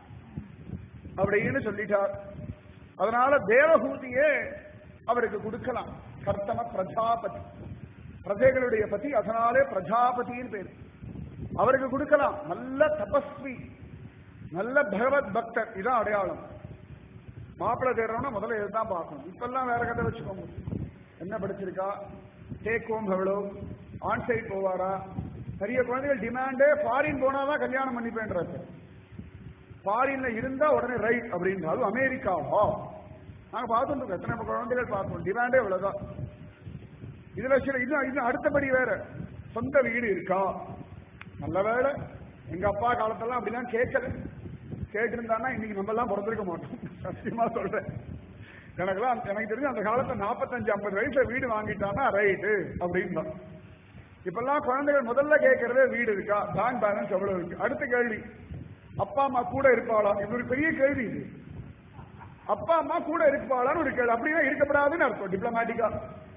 அப்படின்னு சொல்லிட்டார் அதனால தேவகூதியே அவருக்கு கொடுக்கலாம் கர்த்தம பிரஜாபதி பிரஜைகளுடைய பதி அதனாலே பிரஜாபதியின் பேர் அவருக்கு கொடுக்கலாம் நல்ல தபஸ்வி நல்ல பகவத் பக்தர் இதான் அடையாளம் மாப்பிள்ளை தேடுறோம்னா முதல்ல இதுதான் பார்க்கணும் இப்பெல்லாம் வேற கதை வச்சுக்கோங்க என்ன படிச்சிருக்கா டேக் ஹோம் எவ்வளோ ஆன் சைட் போவாரா நிறைய குழந்தைகள் டிமாண்டே ஃபாரின் போனாதான் கல்யாணம் பண்ணிப்பேன்றாரு ஃபாரின்ல இருந்தா உடனே ரைட் அப்படின்றாலும் அமெரிக்காவா நாங்க பார்த்துட்டு இருக்கோம் எத்தனை குழந்தைகள் பார்ப்போம் டிமாண்டே இவ்வளவுதான் இதுல சில இது இது அடுத்தபடி வேற சொந்த வீடு இருக்கா நல்ல வேலை எங்க அப்பா காலத்தெல்லாம் அப்படிலாம் கேட்கல கேட்டிருந்தான்னா இன்னைக்கு நம்ம எல்லாம் பிறந்திருக்க மாட்டோம் சத்தியமா சொல்றேன் எனக்கெல்லாம் எனக்கு தெரிஞ்சு அந்த காலத்துல நாற்பத்தஞ்சு ஐம்பது வயசுல வீடு வாங்கிட்டான்னா ரைட்டு அப்படின்னு இப்பெல்லாம் குழந்தைகள் முதல்ல கேட்கறதே வீடு இருக்கா பேங்க் பேலன்ஸ் எவ்வளவு இருக்கு அடுத்த கேள்வி அப்பா அம்மா கூட இருப்பாளா இது ஒரு பெரிய கேள்வி இது அப்பா அம்மா கூட இருப்பாளான்னு ஒரு கேள்வி அப்படின்னா இருக்கப்படாதுன்னு அர்த்தம் டிப்ளமேட்டிக்கா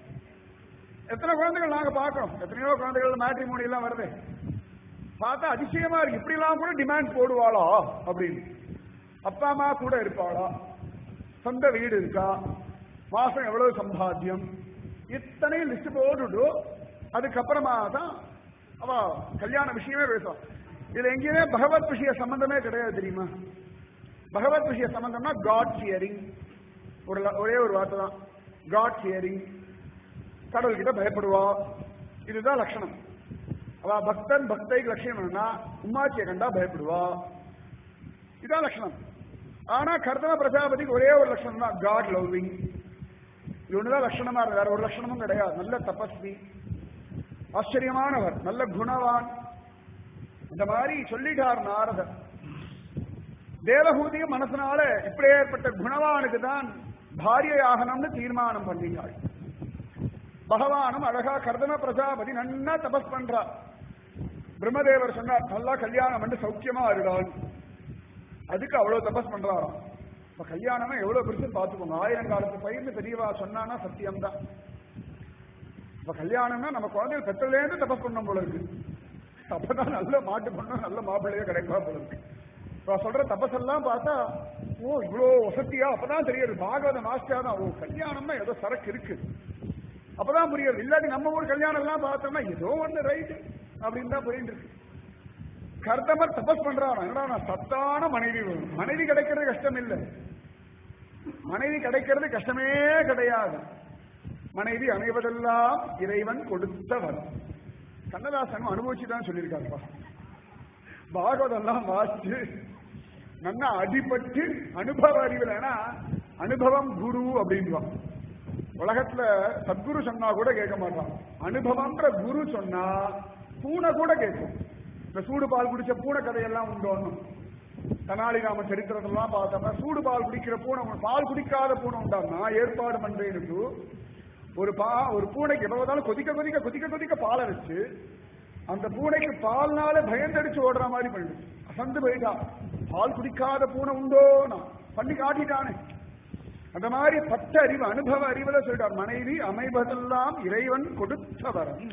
எத்தனை குழந்தைகள் நாங்க பார்க்கறோம் எத்தனையோ குழந்தைகள் மேட்ரிமோனி எல்லாம் வருது பார்த்தா அதிசயமா இருக்கு இப்படி எல்லாம் கூட டிமாண்ட் போடுவாளா அப்படின்னு அப்பா அம்மா கூட இருப்பாளா சொந்த வீடு இருக்கா மாசம் எவ்வளவு சம்பாத்தியம் இத்தனையும் லிஸ்ட் போட்டுட்டு அதுக்கப்புறமா தான் அவ கல்யாண விஷயமே பேசுவான் இதுல எங்கேயுமே பகவத் விஷய சம்பந்தமே கிடையாது தெரியுமா பகவத் விஷய சம்பந்தம்னா காட் ஹியரிங் ஒரு ல- ஒரே ஒரு வார்த்தை தான் காட் ஹியரிங் கடவுள்கிட்ட பயப்படுவா இதுதான் லட்சணம் அவ பக்தன் பக்தைக்கு லட்சணம் என்னன்னா உம்மாச்சியை கண்டா பயப்படுவா இதான் லட்சணம் ஆனா கர்தம பிரஜாபதிக்கு ஒரே ஒரு லட்சணம் தான் காட் லவ்விங் இது ஒண்ணுதான் லட்சணமா இருக்கு வேற ஒரு லட்சணமும் கிடையாது நல்ல தபஸ்வி ஆச்சரியமானவர் நல்ல குணவான் இந்த மாதிரி சொல்லிட்டார் நாரதர் தேவகூதியும் மனசனால இப்படி ஏற்பட்ட குணவானுக்கு தான் பாரியையாகணும்னு தீர்மானம் பண்ணினாள் பகவானும் அழகா கர்தம பிரஜாபதி நன்னா தபஸ் பண்றார் பிரம்மதேவர் சொன்னார் நல்லா கல்யாணம் பண்ணி சௌக்கியமா இருடாள் அதுக்கு அவ்வளவு தபஸ் பண்றாராம் இப்ப கல்யாணம்னா எவ்வளவு பெருசு பார்த்துக்கோங்க ஆயிரம் காலத்து பயிர்னு பெரியவா சொன்னானா சத்தியம்தான் இப்ப கல்யாணம்னா நம்ம குழந்தைகள் பெற்றலேருந்து தபஸ் பண்ண போல இருக்கு அப்பதான் நல்ல மாட்டு பொண்ணும் நல்ல மாப்பிள்ளையோ கிடைக்குமா போல இருக்கு இப்ப சொல்ற தபஸ் எல்லாம் பார்த்தா ஓ இவ்வளோ வசதியா அப்பதான் தெரியுது பாகவத மாஸ்டா தான் ஓ கல்யாணம்னா ஏதோ சரக்கு இருக்கு அப்பதான் புரியுது இல்லாட்டி நம்ம ஊர் கல்யாணம் எல்லாம் பார்த்தோம்னா ஏதோ ஒண்ணு ரைட்டு அப்படின்னு தான் புரியுது இருக்கு கர்த்தமர் தபஸ் பண்றாராம் என்னடா நான் சத்தான மனைவி வேணும் மனைவி கிடைக்கிறது கஷ்டம் இல்லை மனைவி கிடைக்கிறது கஷ்டமே கிடையாது மனைவி அமைவதெல்லாம் இறைவன் கொடுத்தவர் கண்ணதாசன் அனுபவிச்சு தான் சொல்லியிருக்காருப்பா பாகவதெல்லாம் வாசிச்சு நல்லா அடிபட்டு அனுபவ அறிவில் ஏன்னா அனுபவம் குரு அப்படின்வான் உலகத்துல சத்குரு சொன்னா கூட கேட்க மாட்டான் அனுபவம்ன்ற குரு சொன்னா பூனை கூட கேட்கும் இந்த சூடு பால் குடிச்ச பூனை கதையெல்லாம் உண்டு ஒண்ணும் தெனாலிராம சரித்திரத்தெல்லாம் பார்த்தோம்னா சூடு பால் குடிக்கிற பூனை உண்டு. பால் குடிக்காத பூனை உண்டா நான் ஏற்பாடு பண்றேனுக்கு ஒரு பா ஒரு பூனைக்கு எப்ப பார்த்தாலும் கொதிக்க கொதிக்க கொதிக்க கொதிக்க பாலை வச்சு அந்த பூனைக்கு பால்னால பயந்தடிச்சு ஓடுற மாதிரி பண்ணுது அசந்து போயிட்டா பால் குடிக்காத பூனை உண்டோ நான் பண்ணி காட்டிட்டானே அந்த மாதிரி பச்ச அறிவு அனுபவ அறிவுல சொல்லிட்டார் மனைவி அமைவதெல்லாம் இறைவன் கொடுத்தவரம்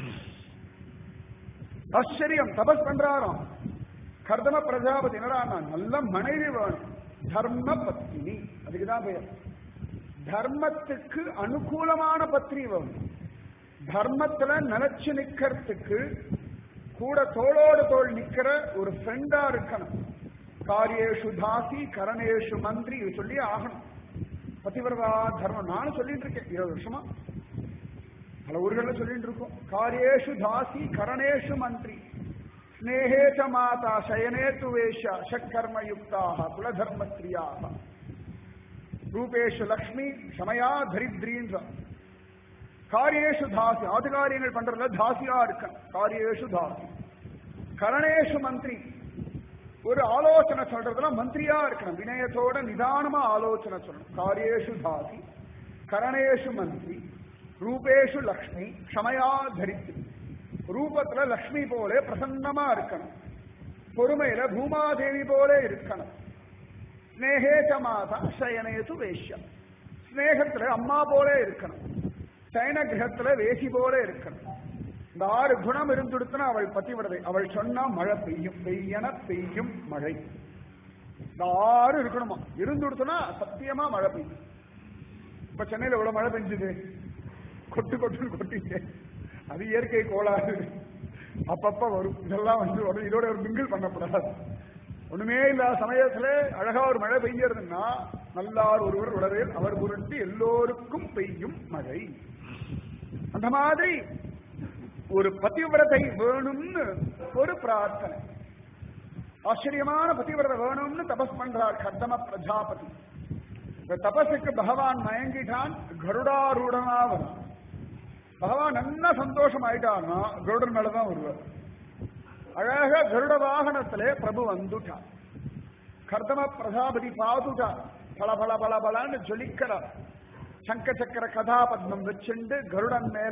ஆச்சரியம் தபஸ் பண்றாராம் கர்தம பிரஜாபதி என்னடா நான் நல்ல மனைவி வேணும் தர்ம பத்னி அதுக்குதான் பெயர் தர்மத்துக்கு அனுகூலமான பத்னி வேணும் தர்மத்துல நிலைச்சு நிக்கிறதுக்கு கூட தோளோடு தோள் நிக்கிற ஒரு ஃப்ரெண்டா இருக்கணும் காரியேஷு தாசி கரணேஷு மந்திரி இது சொல்லி ஆகணும் பதிவிரதா தர்மம் நானும் சொல்லிட்டு இருக்கேன் இருபது வருஷமா பல ஊர்கள்ல சொல்லிட்டு இருக்கோம் காரியேஷு தாசி கரணேஷு மந்திரி ஸ்னேகே ச மாதா சயனே து வேஷ ஷக்கர்ம யுக்தாக குலதர்ம ஸ்திரியாக ரூபேஷு லக்ஷ்மி ஷமயா தரித்ரீன்ற காரியேஷு தாசி ஆது காரியங்கள் பண்றதுல தாசியா இருக்க காரியேஷு தாசி கரணேஷு மந்திரி ஒரு ஆலோசனை சொல்றதுல மந்திரியா இருக்கணும் வினயத்தோட நிதானமா ஆலோசனை சொல்லணும் காரியேஷு தாசி கரணேஷு மந்திரி ரூபேஷு லக்ஷ்மி க்ஷமயா தரித்து ரூபத்துல லக்ஷ்மி போல பிரசன்னமா இருக்கணும் பொறுமையில பூமாதேவி போல இருக்கணும் ஸ்னேகேச்ச மாதா சயனேது வேஷ்யம் ஸ்னேகத்துல அம்மா போல இருக்கணும் சயன கிரகத்துல வேசி போல இருக்கணும் இந்த ஆறு குணம் இருந்துடுத்துனா அவள் பத்திவிடதை அவள் சொன்னா மழை பெய்யும் பெய்யன பெய்யும் மழை இந்த ஆறு இருக்கணுமா இருந்துடுத்துனா சத்தியமா மழை பெய்யும் இப்ப சென்னையில எவ்வளவு மழை பெஞ்சுது கொட்டு கொட்டுன்னு கொட்டிங்க அது இயற்கை கோளாறு அப்பப்ப வரும் இதெல்லாம் வந்து உடனே இதோட ஒரு மிங்கிள் பண்ணக்கூடாது ஒண்ணுமே இல்லாத சமயத்துல அழகா ஒரு மழை பெய்யறதுன்னா நல்லார் ஒருவர் உடலில் அவர் பொருட்டு எல்லோருக்கும் பெய்யும் மழை அந்த மாதிரி ஒரு பதிவிரதை வேணும்னு ஒரு பிரார்த்தனை ஆச்சரியமான பதிவிரதை வேணும்னு தபஸ் பண்றார் கர்தம பிரஜாபதி இந்த தபஸுக்கு பகவான் மயங்கிட்டான் கருடாரூடனா வரும் பகவான் நல்லா சந்தோஷம் ஆயிட்டான்னா கருடன் மேலதான் வருவார் அழகா கருட வாகனத்திலே பிரபு வந்துட்டான் கர்தம பிரஜாபதி பாதுட்டான் பல பல பல பலன்னு ஜொலிக்கிறார் சங்க சக்கர கதாபத்மம் வச்சுண்டு கருடன் மேல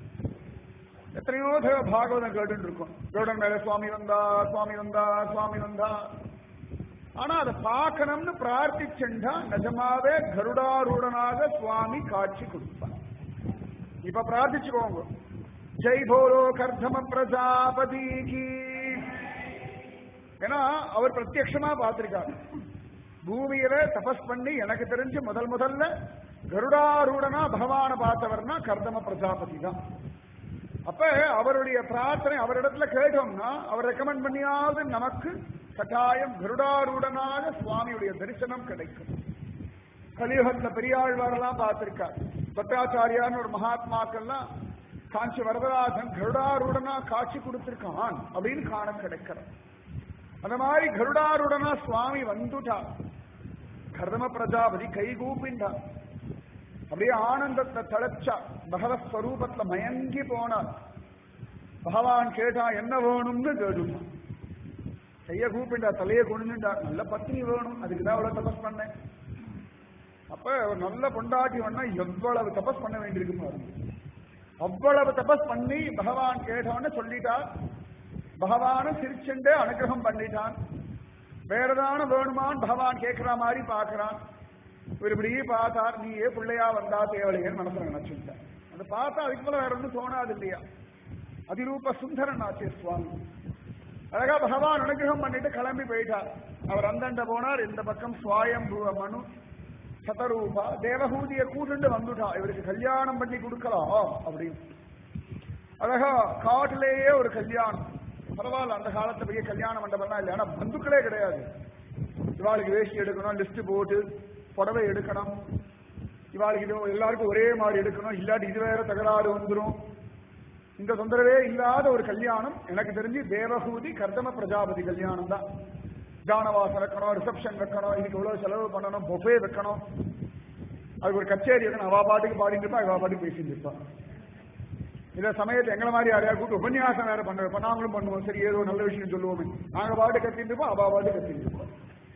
எத்தனையோ தடவை பாகவதம் கேட்டு இருக்கும் கருடன் மேல சுவாமி வந்தா சுவாமி வந்தா சுவாமி வந்தா ஆனா அதை பார்க்கணும்னு பிரார்த்திச்சுண்டா நிஜமாவே கருடாரூடனாக சுவாமி காட்சி கொடுப்பார் இப்ப பிரார்த்திச்சுக்கோங்க ஜெய் போரோ கர்தம பிரஜாபதிக்கு ஏன்னா அவர் பிரத்யட்சமா பார்த்திருக்கார் பூமியில தபஸ் பண்ணி எனக்கு தெரிஞ்சு முதல் முதல்ல கருடாரூடனா பகவான பார்த்தவர்னா கர்தம பிரஜாபதி தான் அப்ப அவருடைய பிரார்த்தனை அவரிடத்துல கேட்டோம்னா அவர் ரெக்கமெண்ட் பண்ணியாவது நமக்கு கட்டாயம் கருடாரூடனாக சுவாமியுடைய தரிசனம் கிடைக்கும் கலியுகத்துல பெரியாழ்வாரெல்லாம் பார்த்திருக்கார் பத்ராச்சாரியான்னு ஒரு மகாத்மாக்கள்லாம் காஞ்சி வரதராஜன் கருடாரூடனா காட்சி கொடுத்திருக்கான் அப்படின்னு காண கிடைக்கிறது அந்த மாதிரி கருடாருடனா சுவாமி வந்துட்டார் கர்தம பிரஜாபதி கைகூப்பின்றார் அப்படியே ஆனந்தத்தை தளச்சா பகவத் ஸ்வரூபத்துல மயங்கி போனார் பகவான் கேட்டா என்ன வேணும்னு கேட்டுட்டான் கைய கூப்பிண்டா தலையை குனிஞ்சுட்டார் நல்ல பத்னி வேணும் அதுக்கு தான் அவ்வளவு தபஸ் பண்ணேன் அப்ப ஒரு நல்ல பொண்டாட்டி வேணா எவ்வளவு தபஸ் பண்ண வேண்டியிருக்கு பாருங்க அவ்வளவு தபஸ் பண்ணி பகவான் கேட்டவன்னு சொல்லிட்டார் பகவானும் சிரிச்சுண்டு அனுகிரகம் பண்ணிட்டான் வேற ஏதான வேணுமான்னு பகவான் கேட்கிற மாதிரி பார்க்கறான் ஒரு இப்படி பார்த்தார் நீயே பிள்ளையா வந்தா தேவலையன்னு மனசுல நினைச்சுட்டான் அதை பார்த்தா அதுக்கு மேல வேற ஒன்றும் தோணாது இல்லையா அதிரூப சுந்தரன் ஆச்சே சுவாமி அழகா பகவான் அனுகிரகம் பண்ணிட்டு கிளம்பி போயிட்டார் அவர் அந்தண்ட போனார் இந்த பக்கம் சுவாயம்புவ மனு சதரூபா தேவகூதிய கூட்டுண்டு வந்துட்டா இவருக்கு கல்யாணம் பண்ணி கொடுக்கலாம் அப்படின்னு அழகா காட்டிலேயே ஒரு கல்யாணம் பரவாயில்ல அந்த காலத்துல பெரிய கல்யாண மண்டபம்லாம் இல்லை ஆனா பந்துக்களே கிடையாது இவாளுக்கு வேஷ்டி எடுக்கணும் லிஸ்ட் போட்டு புடவை எடுக்கணும் இவாளுக்கு இது எல்லாருக்கும் ஒரே மாதிரி எடுக்கணும் இல்லாட்டி இது வேற தகராறு வந்துடும் இந்த தொந்தரவே இல்லாத ஒரு கல்யாணம் எனக்கு தெரிஞ்சு தேவகூதி கர்தம பிரஜாபதி கல்யாணம் தான் ஜானவாசம் வைக்கணும் ரிசப்ஷன் வைக்கணும் இதுக்கு இவ்வளவு செலவு பண்ணணும் பொஃபே வைக்கணும் அதுக்கு ஒரு கச்சேரி வைக்கணும் அவா பாட்டுக்கு பாடிட்டு இருப்பா அவா பாட்டுக்கு பேசிட்டு இருப்பா இந்த சமயத்தை எங்களை மாதிரி யாரையா கூட்டு உபன்யாசம் வேற பண்ண வைப்போம் நாங்களும் பண்ணுவோம் சரி ஏதோ நல்ல விஷயம் சொல்லுவோமே நாங்க பாட்டு கத்திட்டு இருப்போம் அவா பாட்டு கத்திட்டு இருப்போம்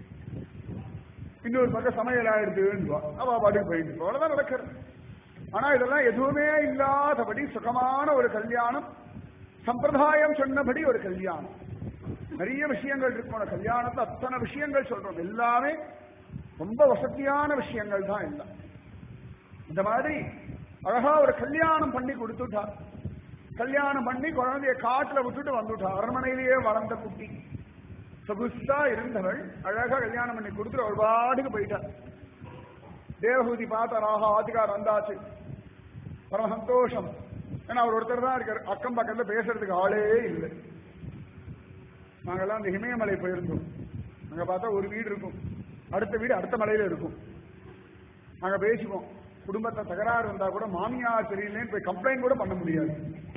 இன்னொரு பக்கம் சமையல் ஆயிடுதுன்னு அவா பாட்டுக்கு போயிட்டு இருப்போம் அவ்வளவுதான் நடக்கிறது ஆனா இதெல்லாம் எதுவுமே இல்லாதபடி சுகமான ஒரு கல்யாணம் சம்பிரதாயம் சொன்னபடி ஒரு கல்யாணம் நிறைய விஷயங்கள் இருக்கும் கல்யாணத்துல அத்தனை விஷயங்கள் சொல்றோம் எல்லாமே ரொம்ப வசதியான விஷயங்கள் தான் எல்லாம் இந்த மாதிரி அழகா ஒரு கல்யாணம் பண்ணி கொடுத்துட்டா கல்யாணம் பண்ணி குழந்தைய காட்டுல விட்டுட்டு வந்துட்டா அரண்மனையிலேயே வளர்ந்த குட்டி சொகுசா இருந்தவள் அழகா கல்யாணம் பண்ணி கொடுத்துட்டு ஒரு பாட்டுக்கு போயிட்டா தேவகூதி பார்த்தார் ஆஹா ஆதிகார் வந்தாச்சு பரம சந்தோஷம் ஏன்னா அவர் ஒருத்தர் தான் இருக்கார் அக்கம் பக்கத்துல பேசுறதுக்கு ஆளே இல்லை நாங்கெல்லாம் அந்த இமயமலை போயிருந்தோம் அங்க பார்த்தா ஒரு வீடு இருக்கும் அடுத்த வீடு அடுத்த மலையில இருக்கும் நாங்க பேசிப்போம் குடும்பத்தை தகராறு வந்தா கூட மாமியார் தெரியலேன்னு போய் கம்ப்ளைண்ட் கூட பண்ண முடியாது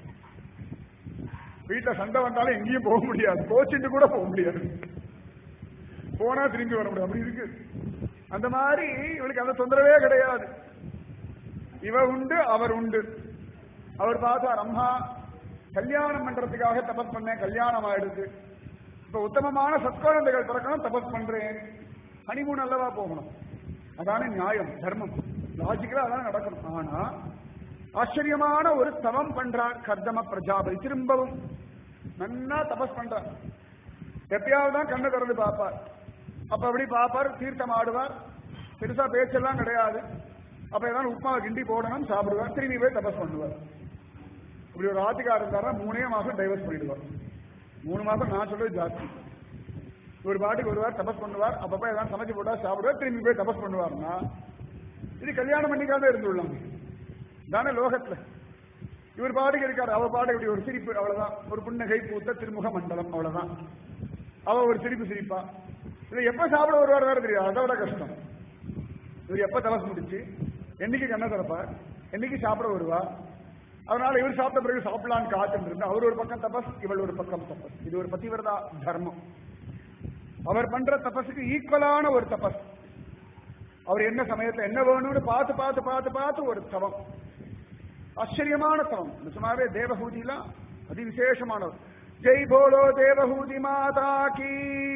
வீட்டுல சண்டை வந்தாலும் எங்கேயும் போக முடியாது கோச்சிட்டு கூட போக முடியாது போனா திரும்பி வர முடியாது அப்படி இருக்கு அந்த மாதிரி இவளுக்கு அந்த தொந்தரவே கிடையாது இவ உண்டு அவர் உண்டு அவர் பார்த்தார் அம்மா கல்யாணம் பண்றதுக்காக தபஸ் பண்ணேன் கல்யாணம் ஆயிடுது இப்ப உத்தமமான சத்குழந்தைகள் பிறக்கணும் தபஸ் பண்றேன் ஹனிமூன் அல்லவா போகணும் அதானே நியாயம் தர்மம் லாஜிக்கலா அதான் நடக்கணும் ஆனா ஆச்சரியமான ஒரு தவம் பண்றார் கர்தம பிரஜாபதி திரும்பவும் நன்னா தபஸ் பண்றார் எப்பயாவது தான் கண்ணை திறந்து பார்ப்பார் அப்ப அப்படி பார்ப்பார் தீர்த்தம் ஆடுவார் பெருசா பேச்செல்லாம் கிடையாது அப்ப ஏதாவது உப்புமாவை கிண்டி போடணும் சாப்பிடுவார் திரும்பி போய் தபஸ் பண்ணுவார் இப்படி ஒரு ஆத்துக்காரர் இருந்தாரா மூணே மாசம் டைவர்ஸ் பண்ணிடுவார் மூணு மாசம் நான் சொல்றது ஜாஸ்தி ஒரு பாட்டுக்கு வருவார் தபஸ் பண்ணுவார் அப்பப்ப ஏதாவது சமைச்சு போட்டா சாப்பிடுவார் திரும்பி போய் தபஸ் பண்ணுவார்னா இது கல்யாணம் பண்ணிக்காம இருந்துள்ளாங்க தானே லோகத்துல இவர் பாட்டுக்கு இருக்காரு அவ பாட்டு இப்படி ஒரு சிரிப்பு அவ்வளவுதான் ஒரு புன்னகை பூத்த திருமுக மண்டலம் அவ்வளவுதான் அவ ஒரு சிரிப்பு சிரிப்பா இது எப்ப சாப்பிட வருவார் வேற தெரியாது அதை விட கஷ்டம் இவர் எப்ப தபஸ் முடிச்சு என்னைக்கு கண்ணை திறப்பார் என்னைக்கு சாப்பிட வருவா அதனால இவர் சாப்பிட்ட பிறகு சாப்பிடலான்னு காத்துட்டு இருந்தா அவர் ஒரு பக்கம் தபஸ் இவள் ஒரு பக்கம் தபஸ் இது ஒரு பதிவிரதா தர்மம் அவர் பண்ற தபஸுக்கு ஈக்குவலான ஒரு தபஸ் அவர் என்ன சமயத்துல என்ன வேணும்னு பார்த்து பார்த்து பார்த்து பார்த்து ஒரு தவம் ஆச்சரியமான தவம் நிஜமாவே தேவஹூதிலாம் அதி விசேஷமானவர் ஜெய் போலோ தேவஹூதி மாதா கீ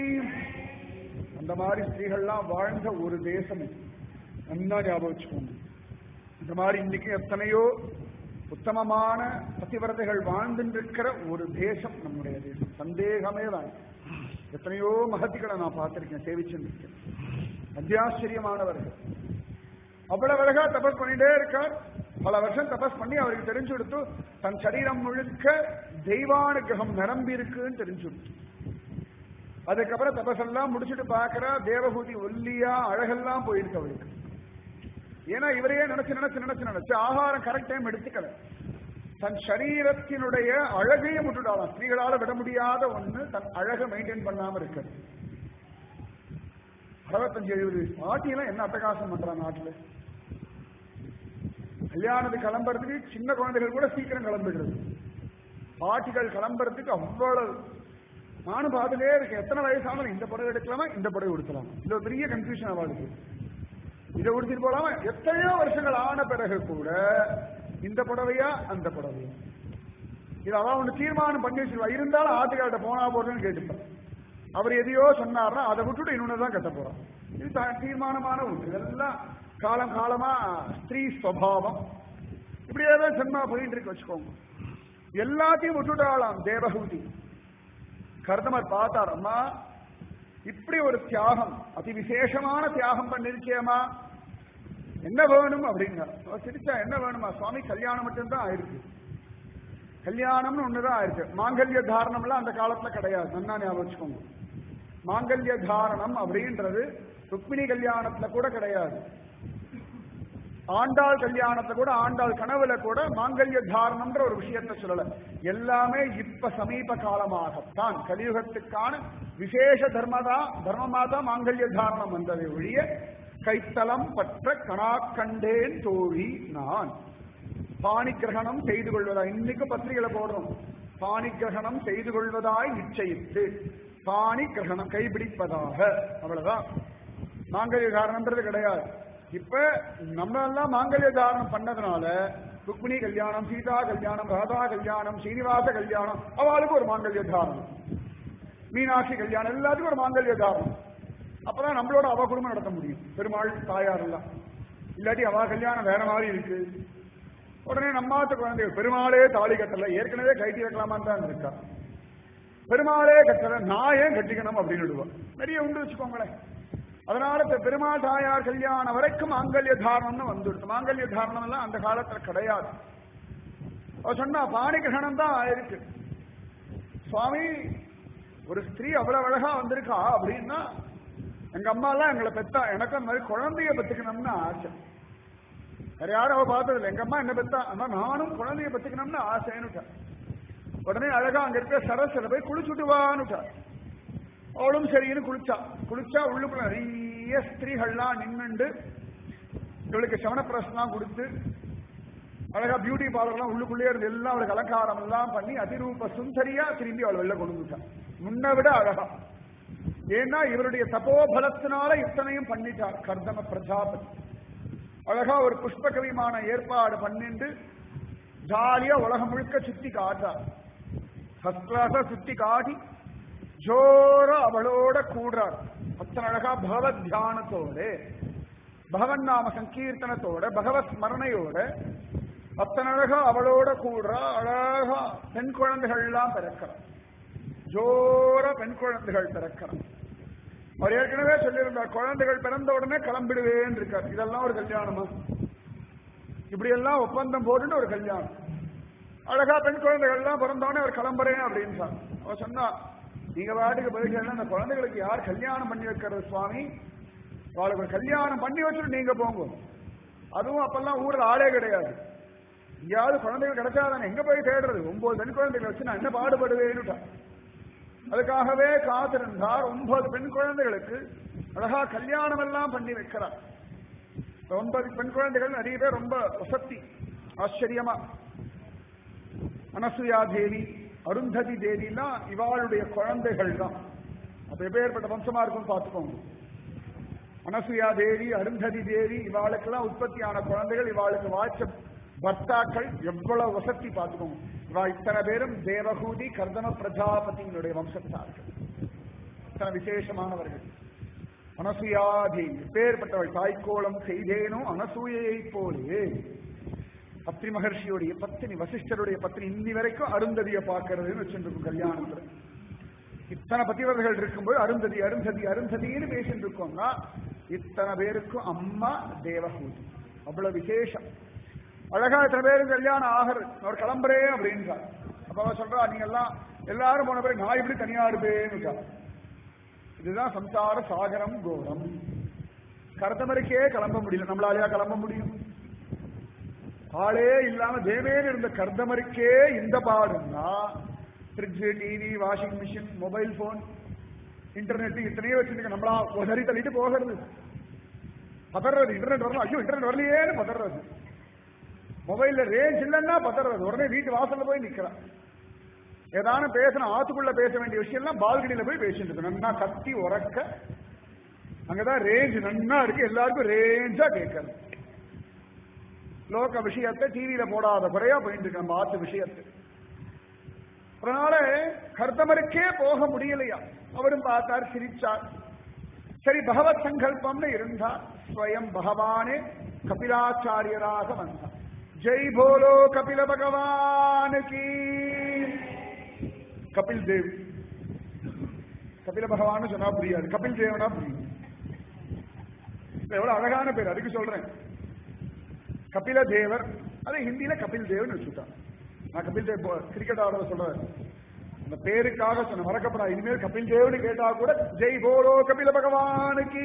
அந்த மாதிரி ஸ்திரீகள்லாம் வாழ்ந்த ஒரு தேசம் இது. நல்லா ஞாபகம் வச்சுக்கோங்க இந்த மாதிரி இன்னைக்கு எத்தனையோ உத்தமமான பதிவிரதைகள் வாழ்ந்துருக்கிற ஒரு தேசம் நம்முடைய தேசம் சந்தேகமே வேண்டாம் எத்தனையோ மகத்திகளை நான் பார்த்திருக்கேன் சேவிச்சிருக்கேன் அத்தியாச்சரியமானவர்கள் அவ்வளவு அழகா தபஸ் பண்ணிட்டே இருக்கார் பல வருஷம் தபஸ் பண்ணி அவருக்கு தெரிஞ்சு கொடுத்து தன் சரீரம் முழுக்க தெய்வானுகிரகம் நிரம்பி இருக்குன்னு தெரிஞ்சு கொடுத்து அதுக்கப்புறம் தபஸெல்லாம் முடிச்சுட்டு பார்க்கறா தேவபூதி ஒல்லியா அழகெல்லாம் போயிருக்கு அவருக்கு ஏன்னா இவரையே நினைச்சு நினைச்சு நினைச்சு நினைச்சு ஆகாரம் கரெக்ட் டைம் எடுத்துக்கல தன் சரீரத்தினுடைய அழகையும் விட்டுடாலாம் ஸ்திரீகளால விட முடியாத ஒண்ணு தன் அழகை மெயின்டைன் பண்ணாம இருக்கிறது அறுபத்தஞ்சு எழுபது பாட்டியெல்லாம் என்ன அட்டகாசம் பண்றா நாட்டுல கல்யாணத்துக்கு கிளம்புறதுக்கு சின்ன குழந்தைகள் கூட சீக்கிரம் கிளம்பிடுறது பாட்டிகள் கிளம்புறதுக்கு அவ்வளவு நானும் பார்த்துட்டே இருக்கேன் எத்தனை வயசானாலும் இந்த புடவை எடுக்கலாமா இந்த புடவை உடுத்தலாமா இது ஒரு பெரிய கன்ஃபியூஷன் அவளுக்கு இதை உடுத்திட்டு போலாமா எத்தனையோ வருஷங்கள் ஆன பிறகு கூட இந்த புடவையா அந்த புடவையா இது அவன் ஒண்ணு தீர்மானம் பண்ணி வச்சிருவா இருந்தாலும் ஆத்துக்கார்ட்ட போனா போறதுன்னு கேட்டுப்பேன் அவர் எதையோ சொன்னார்னா அதை விட்டுட்டு இன்னொன்னு தான் கட்ட போறான் இது த- தீர்மானமான ஒன்று இதெல்லாம் காலம் காலமா ஸ்திரீ ஸ்வபாவம் இப்படியே தான் ஜென்மா போயிட்டு இருக்கு வச்சுக்கோங்க எல்லாத்தையும் விட்டுட்டாளாம் தேவஹூதி கர்தமர் பார்த்தார் அம்மா இப்படி ஒரு தியாகம் அதி விசேஷமான தியாகம் பண்ணிருக்கேம்மா என்ன வேணும் அப்படின்னா அவ சிரிச்சா என்ன வேணுமா சுவாமி கல்யாணம் மட்டும்தான் ஆயிருக்கு கல்யாணம்னு ஒண்ணுதான் ஆயிருக்கு மாங்கல்ய தாரணம்லாம் அந்த காலத்துல கிடையாது நன்னா ஞாபகம் வச்சுக்கோங்க மாங்கல்ய தாரணம் அப்படின்றது ருக்மிணி கல்யாணத்துல கூட கிடையாது ஆண்டாள் கல்யாணத்துல கூட ஆண்டாள் கனவுல கூட மாங்கல்ய தாரணம்ன்ற ஒரு விஷயத்தை சொல்லல எல்லாமே இப்ப சமீப காலமாகத்தான் கலியுகத்துக்கான விசேஷ தர்மதா தர்மமா தான் மாங்கல்ய தாரணம் வந்ததை ஒழிய கைத்தலம் பற்ற கணாக்கண்டேன் தோழி நான் பாணி கிரகணம் செய்து கொள்வதா இன்னைக்கு பத்திரிகையில போடுறோம் பாணி கிரகணம் செய்து கொள்வதாய் நிச்சயித்து பாணி கிரகணம் கைபிடிப்பதாக அவ்வளவுதான் மாங்கல்ய தாரணம்ன்றது கிடையாது இப்ப நம்ம எல்லாம் மாங்கல்ய தாரணம் பண்ணதுனால ருக்மிணி கல்யாணம் சீதா கல்யாணம் ராதா கல்யாணம் ஸ்ரீனிவாச கல்யாணம் அவளுக்கு ஒரு மாங்கல்ய தாரணம் மீனாட்சி கல்யாணம் எல்லாத்துக்கும் ஒரு மாங்கல்ய தாரணம் அப்பதான் நம்மளோட அவ குடும்பம் நடத்த முடியும் பெருமாள் தாயார் எல்லாம் இல்லாட்டி அவ கல்யாணம் வேற மாதிரி இருக்கு உடனே நம்மாத்த குழந்தைகள் பெருமாளே தாலி கட்டல ஏற்கனவே கைட்டி வைக்கலாமான்னு தான் இருக்கா பெருமாளே கட்டல நான் ஏன் கட்டிக்கணும் அப்படின்னு விடுவா நிறைய உண்டு வச்சுக்கோங்களேன் அதனால இப்ப பெருமாள் தாயார் கல்யாணம் வரைக்கும் மாங்கல்ய தாரணம்னு வந்துடுது மாங்கல்ய தாரணம் எல்லாம் அந்த காலத்துல கிடையாது அவ சொன்னா பாணி கிரகணம் தான் இருக்கு சுவாமி ஒரு ஸ்திரீ அவ்வளவு அழகா வந்திருக்கா அப்படின்னா எங்க அம்மா எல்லாம் எங்களை பெத்தா எனக்கு அந்த மாதிரி குழந்தைய பெத்துக்கணும்னு ஆசை வேற யாரும் அவ பார்த்ததில்ல எங்க அம்மா என்ன பெத்தா அம்மா நானும் குழந்தைய பெத்துக்கணும்னு ஆசைன்னுட்டா உடனே அழகா அங்க இருக்க சரஸ்ல போய் குளிச்சுட்டு வான்னுட்டா அவளும் சரின்னு குளிச்சா குளிச்சா உள்ளுக்குள்ள நிறைய ஸ்திரீகள்லாம் நின்னுண்டு இவளுக்கு சவனப்பிரசனம் கொடுத்து அழகா பியூட்டி பார்லர்லாம் உள்ளுக்குள்ளே இருந்து எல்லாம் அவளுக்கு அலங்காரம் எல்லாம் பண்ணி அதிரூப சுந்தரியா திரும்பி அவள் வெளில கொண்டு வந்துட்டான் முன்ன விட அழகா ஏன்னா இவருடைய தபோபலத்தினால இத்தனையும் பண்ணிட்டார் கர்தம பிரஜாபதி அழகா ஒரு புஷ்ப கவிமான ஏற்பாடு பண்ணிண்டு ஜாலியா உலகம் முழுக்க சுத்தி காட்டார் ஃபர்ஸ்ட் கிளாஸா சுத்தி காட்டி ஜோரா அவளோட கூடுறார் அத்தனை அழகா பகவத் தியானத்தோட பகவன் நாம சங்கீர்த்தனத்தோட பகவத் ஸ்மரணையோட அத்தனை அழகா அவளோட கூடுறா அழகா பெண் குழந்தைகள் எல்லாம் பிறக்கிறார் ஜோரா பெண் குழந்தைகள் பிறக்கிறான் அவர் ஏற்கனவே சொல்லியிருந்தார் குழந்தைகள் பிறந்த உடனே கிளம்பிடுவேன் இருக்கார் இதெல்லாம் ஒரு கல்யாணமா இப்படி எல்லாம் ஒப்பந்தம் போட்டுட்டு ஒரு கல்யாணம் அழகா பெண் குழந்தைகள் எல்லாம் பிறந்தோடனே அவர் கிளம்புறேன் அப்படின்னு அவர் சொன்னா நீங்க வாட்டுக்கு போயிட்டு அந்த குழந்தைகளுக்கு யார் கல்யாணம் பண்ணி வைக்கிறது சுவாமி அவளுக்கு ஒரு கல்யாணம் பண்ணி வச்சுட்டு நீங்க போங்க அதுவும் அப்பெல்லாம் ஊர்ல ஆளே கிடையாது எங்கேயாவது குழந்தைகள் கிடைச்சாதானே எங்க போய் தேடுறது ஒன்பது பெண் குழந்தைகள் வச்சு நான் என்ன பாடுபடுவேன்னுட்டா அதுக்காகவே காத்திருந்தார் ஒன்பது பெண் குழந்தைகளுக்கு அழகா கல்யாணம் எல்லாம் பண்ணி வைக்கிறார் இந்த ஒன்பது பெண் குழந்தைகள் நிறைய பேர் ரொம்ப வசத்தி ஆச்சரியமா அனசுயா தேவி அருந்ததி தேவிலாம் இவாளுடைய குழந்தைகள் தான் அப்ப எப்பேற்பட்ட வம்சமா இருக்கும்னு பார்த்துக்கோங்க அனசுயா தேவி அருந்ததி தேவி இவாளுக்கெல்லாம் உற்பத்தியான குழந்தைகள் இவாளுக்கு வாய்ச்ச பர்த்தாக்கள் எவ்வளவு வசதி பார்த்துக்கோங்க இவா இத்தனை பேரும் தேவகூதி கர்தம பிரஜாபதியினுடைய வம்சத்தார்கள் இத்தனை விசேஷமானவர்கள் அனசுயாதேவி பேர்பட்டவள் தாய்க்கோளம் செய்தேனோ அனசூயை போலே அத்ரி மகர்ஷியுடைய பத்தினி வசிஷ்டருடைய பத்தினி இன்னி வரைக்கும் அருந்ததியை பார்க்கறதுன்னு வச்சுருக்கும் கல்யாணத்துல இத்தனை பத்திவர்கள் இருக்கும்போது அருந்ததி அருந்ததி அருந்ததின்னு பேசிட்டு இருக்கோம்னா இத்தனை பேருக்கும் அம்மா தேவகூதி அவ்வளவு விசேஷம் அழகா இத்தனை பேருக்கு கல்யாணம் ஆகிறது அவர் கிளம்புறேன் அப்படின்றார் அப்ப அவ சொல்றா நீங்க எல்லாம் எல்லாரும் போன பிறகு நான் இப்படி தனியா இருப்பேன்னு இதுதான் சம்சார சாகரம் கோரம் கருத்தமருக்கே கிளம்ப முடியல நம்மளாலையா கிளம்ப முடியும் ஆளே இல்லாம தேவேன்னு இருந்த கர்தமருக்கே இந்த பாடுன்னா fridge TV washing machine mobile phone internet இத்தனையே வச்சிருக்க நம்மளா உதறி தள்ளிட்டு போகிறது பதறது இன்டர்நெட் வரலாம் ஐயோ இன்டர்நெட் வரலையேன்னு பதறது மொபைல்ல ரேஞ்ச் இல்லைன்னா பதறது உடனே வீட்டு வாசல்ல போய் நிக்கிறான் ஏதான பேசணும் ஆத்துக்குள்ள பேச வேண்டிய விஷயம் எல்லாம் பால்கனியில போய் பேசிட்டு இருக்கு நன்னா கத்தி உறக்க அங்கதான் ரேஞ்ச் நன்னா இருக்கு எல்லாருக்கும் ரேஞ்சா கேட்கறது லோக விஷயத்தை டிவியில போடாத குறையா போயிட்டு இருக்கு நம்ம ஆத்து விஷயத்தை அதனால கர்த்தமருக்கே போக முடியலையா அவரும் பார்த்தார் சிரிச்சார் சரி பகவத் சங்கல்பம்னு இருந்தா ஸ்வயம் பகவானே கபிலாச்சாரியராக வந்தார் ஜெய் போலோ கபில பகவான் கீ கபில் தேவ் கபில பகவான் சொன்னா புரியாது கபில் தேவனா புரியும் எவ்வளவு அழகான பேர் அதுக்கு சொல்றேன் கபில தேவர் அது ஹிந்தியில கபில் தேவ்னு வச்சுட்டான் நான் கபில் தேவ் கிரிக்கெட் ஆடுறத சொல்றேன் அந்த பேருக்காக சொன்ன மறக்கப்படா இனிமேல் கபில் தேவ்னு கேட்டா கூட ஜெய் போலோ கபில பகவானுக்கு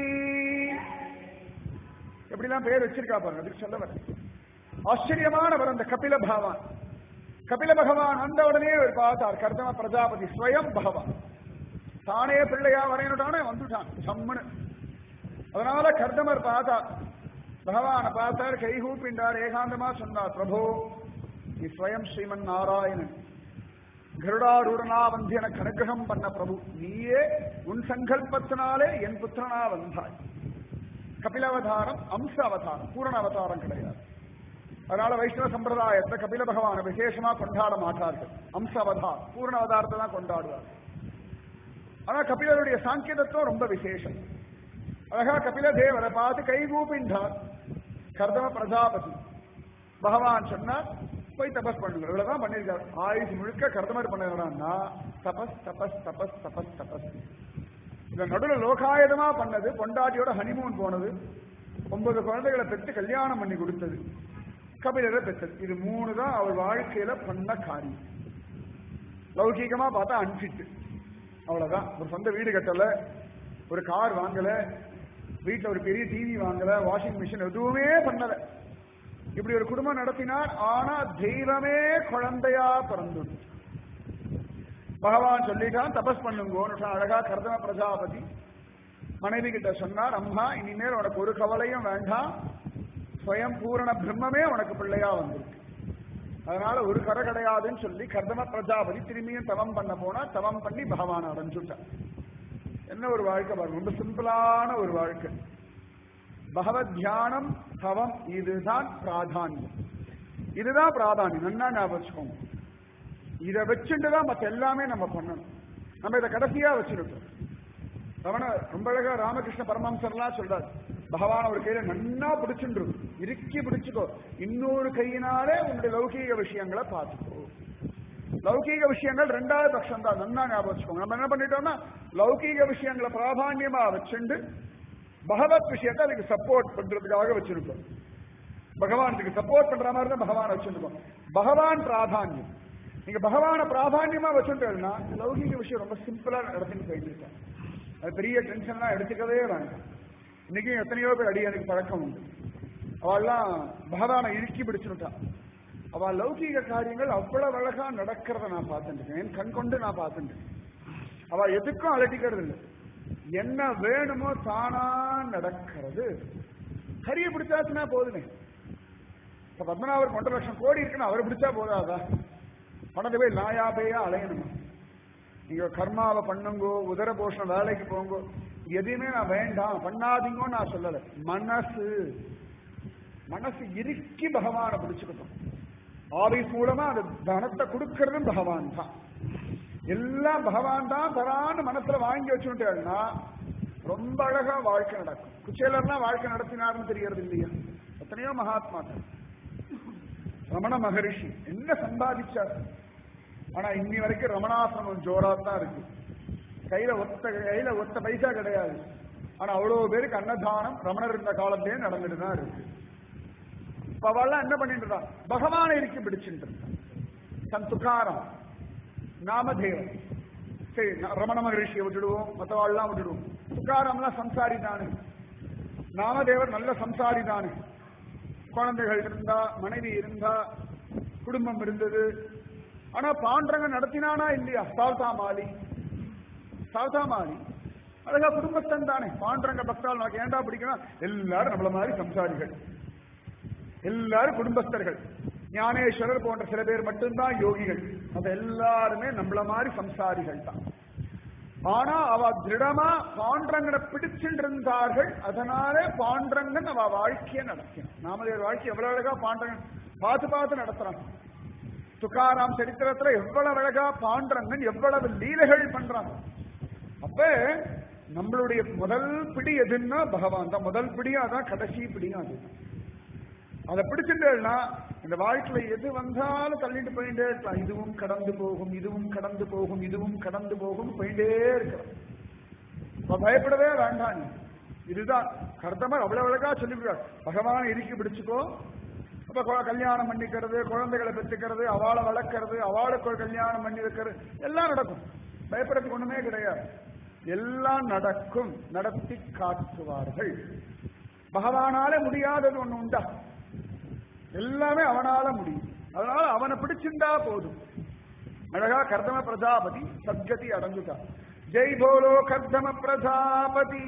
எப்படிலாம் பேர் வச்சிருக்கா பாருங்க அதுக்கு சொல்ல வரேன் ஆச்சரியமானவர் அந்த கபில பகவான் கபில பகவான் வந்த உடனே அவர் பார்த்தார் கர்தம பிரஜாபதி ஸ்வயம் பகவான் தானே பிள்ளையா வரையணுட்டானே வந்துட்டான் சம்முன்னு அதனால கர்தமர் பார்த்தார் பகவான பார்த்தார் கைகூப்பிண்டார் ஏகாந்தமா சொன்னார் பிரபு நீ ஸ்வயம் ஸ்ரீமன் நாராயணன் கருடாரூடனா வந்து எனக்கு அனுகிரகம் பண்ண பிரபு நீயே உன் சங்கல்பத்தினாலே என் புத்திரனா வந்தாய் கபிலவதாரம் அம்ச அவதாரம் பூரண அவதாரம் கிடையாது அதனால வைஷ்ணவ சம்பிரதாயத்தை கபில பகவான விசேஷமா கொண்டாட மாட்டார்கள் அம்ச அவதாரம் பூரண அவதாரத்தை தான் கொண்டாடுவார்கள் ஆனா கபிலருடைய சாங்கியதத்துவம் ரொம்ப விசேஷம் அழகா கபில தேவரை பார்த்து கைகூப்பின்றார் கர்தம பிரஜாபதி பகவான் சொன்னார் போய் தபஸ் பண்ணுங்க இவ்வளவுதான் பண்ணிருக்காரு ஆயுஷ் முழுக்க கர்தமர் பண்ணா தபஸ் தபஸ் தபஸ் தபஸ் தபஸ் இந்த நடுவில் லோகாயுதமா பண்ணது பொண்டாட்டியோட ஹனிமூன் போனது ஒன்பது குழந்தைகளை பெற்று கல்யாணம் பண்ணி கொடுத்தது கபிலரை பெற்றது இது மூணு தான் அவர் வாழ்க்கையில பண்ண காரியம் லௌகீகமா பார்த்தா அன்பிட்டு அவ்வளவுதான் ஒரு சொந்த வீடு கட்டல ஒரு கார் வாங்கல வீட்டுல ஒரு பெரிய டிவி வாங்கல வாஷிங் மிஷின் எதுவுமே பண்ணல இப்படி ஒரு குடும்பம் நடத்தினார் ஆனா தெய்வமே குழந்தையா பிறந்து பகவான் சொல்லிட்டான் தபஸ் பண்ணுங்கோன்னு அழகா கர்தம பிரஜாபதி மனைவி கிட்ட சொன்னார் அம்மா இனிமேல் உனக்கு ஒரு கவலையும் வேண்டாம் ஸ்வயம் பூரண பிரம்மமே உனக்கு பிள்ளையா வந்திருக்கு அதனால ஒரு கரை கிடையாதுன்னு சொல்லி கர்தம பிரஜாபதி திரும்பியும் தவம் பண்ண போனா தவம் பண்ணி பகவான் அடைஞ்சுட்டான் என்ன ஒரு வாழ்க்கை பாருங்க ரொம்ப சிம்பிளான ஒரு வாழ்க்கை பகவத் தியானம் தவம் இதுதான் பிராதானியம் இதுதான் பிராதானியம் நல்லா ஞாபகம் வச்சுக்கோங்க இதை வச்சுட்டு தான் மற்ற எல்லாமே நம்ம பண்ணணும் நம்ம இதை கடைசியா வச்சிருக்கோம் ரமண ரொம்ப அழகா ராமகிருஷ்ண பரமஹம்சர்லாம் சொல்றாரு பகவான் ஒரு கையில நன்னா பிடிச்சுட்டு இறுக்கி பிடிச்சுக்கோ இன்னொரு கையினாலே உன்னுடைய லௌகீக விஷயங்களை பார்த்துக்கோ லௌகீக விஷயங்கள் ரெண்டாவது பட்சம் தான் நன்னா ஞாபகம் வச்சுக்கோங்க நம்ம என்ன பண்ணிட்டோம்னா லௌகீக விஷயங்களை பிராதான்யமா வச்சுண்டு பகவத் விஷயத்தை அதுக்கு சப்போர்ட் பண்றதுக்காக வச்சிருக்கோம் பகவானுக்கு சப்போர்ட் பண்ற மாதிரி தான் பகவான் வச்சிருக்கோம் பகவான் பிராதான்யம் நீங்க பகவான பிராதான்யமா வச்சுட்டேன்னா லௌகிக விஷயம் ரொம்ப சிம்பிளா நடத்திட்டு போயிட்டு இருக்கேன் அது பெரிய டென்ஷன்லாம் எடுத்துக்கவே வேண்டாம் இன்னைக்கும் எத்தனையோ பேர் அடி எனக்கு பழக்கம் உண்டு அவெல்லாம் பகவானை இறுக்கி பிடிச்சுட்டான் அவ லௌகீக காரியங்கள் அவ்வளவு அழகா நடக்கிறத நான் பார்த்துட்டு என் கண் கொண்டு நான் பார்த்துட்டு அவ எதுக்கும் அலட்டிக்கிறது இல்லை என்ன வேணுமோ தானா நடக்கிறது ஹரிய பிடிச்சாச்சுன்னா போதுமே இப்ப பத்மநாபருக்கு ஒன்றரை லட்சம் கோடி இருக்குன்னு அவரை பிடிச்சா போதாதா பணத்தை போய் நாயா பேயா அலையணுமா நீங்க கர்மாவை பண்ணுங்கோ உதர போஷணம் வேலைக்கு போங்கோ எதையுமே நான் வேண்டாம் பண்ணாதீங்கோ நான் சொல்லல மனசு மனசு இறுக்கி பகவானை பிடிச்சுக்கட்டும் ஆபீஸ் மூலமா அந்த தனத்தை கொடுக்கறதும் பகவான் தான் எல்லாம் பகவான் தான் தரான்னு மனசுல வாங்கி வச்சுட்டேன்னா ரொம்ப அழகா வாழ்க்கை நடக்கும் குச்சேலர்லாம் வாழ்க்கை நடத்தினாருன்னு தெரியறது இல்லையா எத்தனையோ மகாத்மாக்கள் ரமண மகரிஷி என்ன சம்பாதிச்சார் ஆனா இன்னி வரைக்கும் ரமணாசிரமம் ஜோரா தான் இருக்கு கையில ஒத்த கையில ஒத்த பைசா கிடையாது ஆனா அவ்வளவு பேருக்கு அன்னதானம் ரமணர் இருந்த காலத்திலேயே நடந்துட்டு தான் இருக்கு இப்ப அவெல்லாம் என்ன பண்ணிட்டு இருக்கா பகவானை இறுக்கி பிடிச்சிட்டு இருக்கா தன் துக்காரம் நாமதேவன் சரி ந- ரமண மகரிஷியை விட்டுடுவோம் மற்றவாள்லாம் விட்டுடுவோம் துக்காரம்லாம் சம்சாரி தானே நாமதேவர் நல்ல சம்சாரி தானே குழந்தைகள் இருந்தா மனைவி இருந்தா குடும்பம் இருந்தது ஆனா பாண்டரங்க நடத்தினானா இல்லையா சால்தா மாலி சால்தா மாலி அழகா குடும்பஸ்தன் தானே பாண்டரங்க பக்தால் நமக்கு ஏண்டா பிடிக்கணும் எல்லாரும் நம்மள மாதிரி சம்சாரிகள் எல்லாரும் குடும்பஸ்தர்கள் ஞானேஸ்வரர் போன்ற சில பேர் மட்டும்தான் யோகிகள் அது எல்லாருமே நம்மள மாதிரி சம்சாரிகள் தான் ஆனா அவ திருடமா பாண்டரங்கனை பிடிச்சிட்டு இருந்தார்கள் அதனால பாண்டரங்கன் அவ வாழ்க்கையை நடத்தினான் நாமதேவர் வாழ்க்கை எவ்வளவு அழகா பாண்டரங்கன் பார்த்து பார்த்து நடத்துறான் துக்காராம் சரித்திரத்துல எவ்வளவு அழகா பாண்டரங்கன் எவ்வளவு லீலைகள் பண்றான் அப்ப நம்மளுடைய முதல் பிடி எதுன்னா பகவான் தான் முதல் பிடியும் அதான் கடைசி பிடியும் அதுதான் அதை பிடிச்சிட்டேன்னா இந்த வாழ்க்கையில எது வந்தாலும் தள்ளிட்டு போயிட்டே இருக்கலாம் இதுவும் கடந்து போகும் இதுவும் கடந்து போகும் இதுவும் கடந்து போகும் போயிட்டே இருக்கலாம் அப்ப பயப்படவே வேண்டாம் நீ. இதுதான் கர்த்தமர் அவ்வளவு அழகா சொல்லிவிடுறார் பகவான் இறுக்கி பிடிச்சுக்கோ அப்ப கொ- கல்யாணம் பண்ணிக்கிறது குழந்தைகளை பெற்றுக்கிறது அவளை வளர்க்கறது அவளுக்கு ஒரு கல்யாணம் பண்ணி வைக்கிறது எல்லாம் நடக்கும் பயப்படுறதுக்கு ஒண்ணுமே கிடையாது எல்லாம் நடக்கும் நடத்தி காட்டுவார்கள் பகவானால முடியாதது ஒண்ணு உண்டா எல்லாமே அவனால முடியும் அதனால அவனை பிடிச்சிருந்தா போதும் அழகா கர்தம பிரஜாபதி சத்கதி அடைஞ்சுட்டா ஜெய் போலோ கர்தம பிரஜாபதி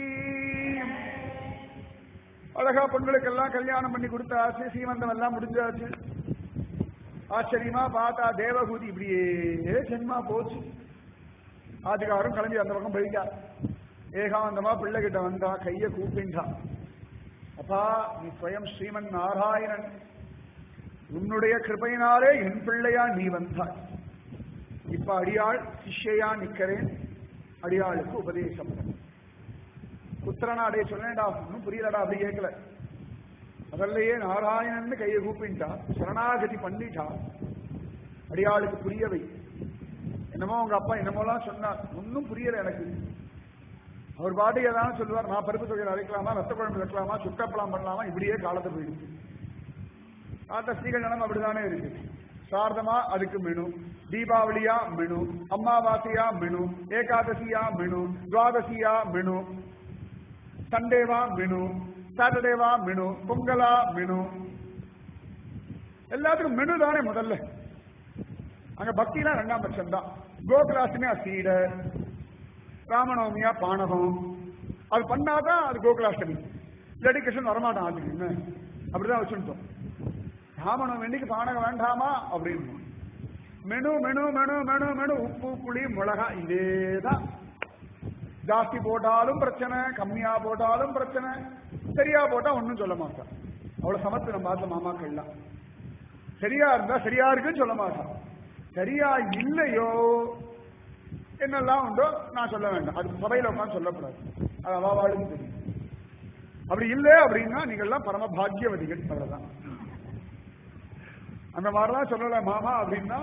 அழகா பொண்களுக்கெல்லாம் கல்யாணம் பண்ணி கொடுத்தாச்சு சீமந்தம் எல்லாம் முடிஞ்சாச்சு ஆச்சரியமா பார்த்தா தேவகூதி இப்படியே ஜென்மா போச்சு ஆதிகாரம் கிளம்பி அந்த பக்கம் போயிட்டா ஏகாந்தமா பிள்ளை கிட்ட வந்தா கைய கூப்பின்றா அப்பா நீ ஸ்வயம் ஸ்ரீமன் நாராயணன் உன்னுடைய கிருபையினாலே என் பிள்ளையா நீ வந்தாய் இப்ப அடியாள் சிஷ்யையா நிக்கிறேன் அடியாளுக்கு உபதேசம் பண்ணு. புத்திரனா அடைய சொன்னேன்டா ஒன்னும் புரியலடா அப்படி கேட்கல அதல்லையே நாராயணன் கையை கூப்பிட்டா சரணாகதி பண்ணிட்டா அடியாளுக்கு புரியவை என்னமோ உங்க அப்பா என்னமோலாம் சொன்னார் ஒன்னும் புரியல எனக்கு அவர் பாட்டுக்கு ஏதாவது சொல்லுவார் நான் பருப்பு தொகையில் அரைக்கலாமா ரத்த குழம்பு வைக்கலாமா சுட்டப்பலாம் பண்ணலாமா இப்படியே காலத்தை போயிடுச்சு ஆட்ட ஸ்ரீகள் நிலம் அப்படிதானே இருக்கு சாரதமா அதுக்கு மெனு தீபாவளியா மெனு அமாவாசையா மெனு ஏகாதசியா மெனு துவாதசியா மெனு சண்டேவா மெனு சாட்டர்டேவா மெனு பொங்கலா மெனு எல்லாத்துக்கும் மெனு தானே முதல்ல அங்க பக்திலாம் ரெண்டாம் பட்சம் தான் கோகுலாஷ்டமியா சீடை ராமநவமியா பானகம் அது பண்ணாதான் அது கோகுலாஷ்டமி இல்லாட்டி கிருஷ்ணன் வரமாட்டான் அதுக்கு என்ன அப்படிதான் வச்சுட்டோம் ராமநவமி என்னைக்கு பானகம் வேண்டாமா அப்படின்னு menu menu menu menu menu உப்பு புளி மிளகா இதேதான் ஜாஸ்தி போட்டாலும் பிரச்சனை கம்மியா போட்டாலும் பிரச்சனை சரியா போட்டா ஒன்னும் சொல்ல மாட்டான் அவ்வளவு சமத்து நம்ம பார்த்த மாமாக்கள்லாம் சரியா இருந்தா சரியா இருக்குன்னு சொல்ல மாட்டான் சரியா இல்லையோ என்னெல்லாம் உண்டோ நான் சொல்ல வேண்டாம் அது சபையில உட்காந்து சொல்லக்கூடாது அது அவாவாளுக்கு தெரியும் அப்படி இல்லை அப்படின்னா நீங்கள்லாம் பரம பாக்கியவதிகள் அவ்வளவுதான் அந்த மாதிரிலாம் சொல்லல மாமா அப்படின்னா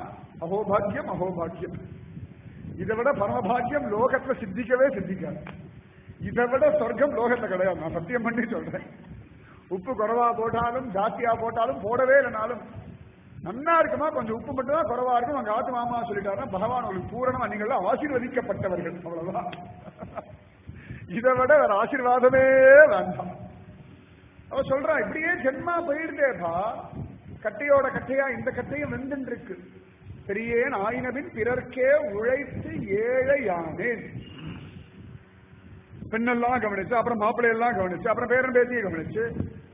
அகோபாக்கியம் அகோபாக்கியம் இதை விட பரமபாக்கியம் லோகத்துல சித்திக்கவே சித்திக்காது இதை விட சொர்க்கம் லோகத்துல கிடையாது நான் சத்தியம் பண்ணி சொல்றேன் உப்பு குறைவா போட்டாலும் ஜாஸ்தியா போட்டாலும் போடவே இல்லைனாலும் நன்னா இருக்குமா கொஞ்சம் உப்பு மட்டும் தான் குறைவா இருக்கும் அங்க ஆத்து மாமா சொல்லிட்டாருன்னா பகவான் உங்களுக்கு பூரணமா நீங்கள் ஆசீர்வதிக்கப்பட்டவர்கள் அவ்வளவுதான் இதை விட வேற ஆசீர்வாதமே வேண்டாம் அவ சொல்றா இப்படியே ஜென்மா போயிடுதேப்பா கட்டையோட கட்டையா இந்த கட்டையும் வெந்துட்டு இருக்கு பெரியேன் ஆயினபின் பிறர்க்கே உழைத்து ஏழையானேன் பெண்ணெல்லாம் கவனிச்சு அப்புறம் மாப்பிள்ளை எல்லாம் கவனிச்சு அப்புறம் பேரன் பேத்தியை கவனிச்சு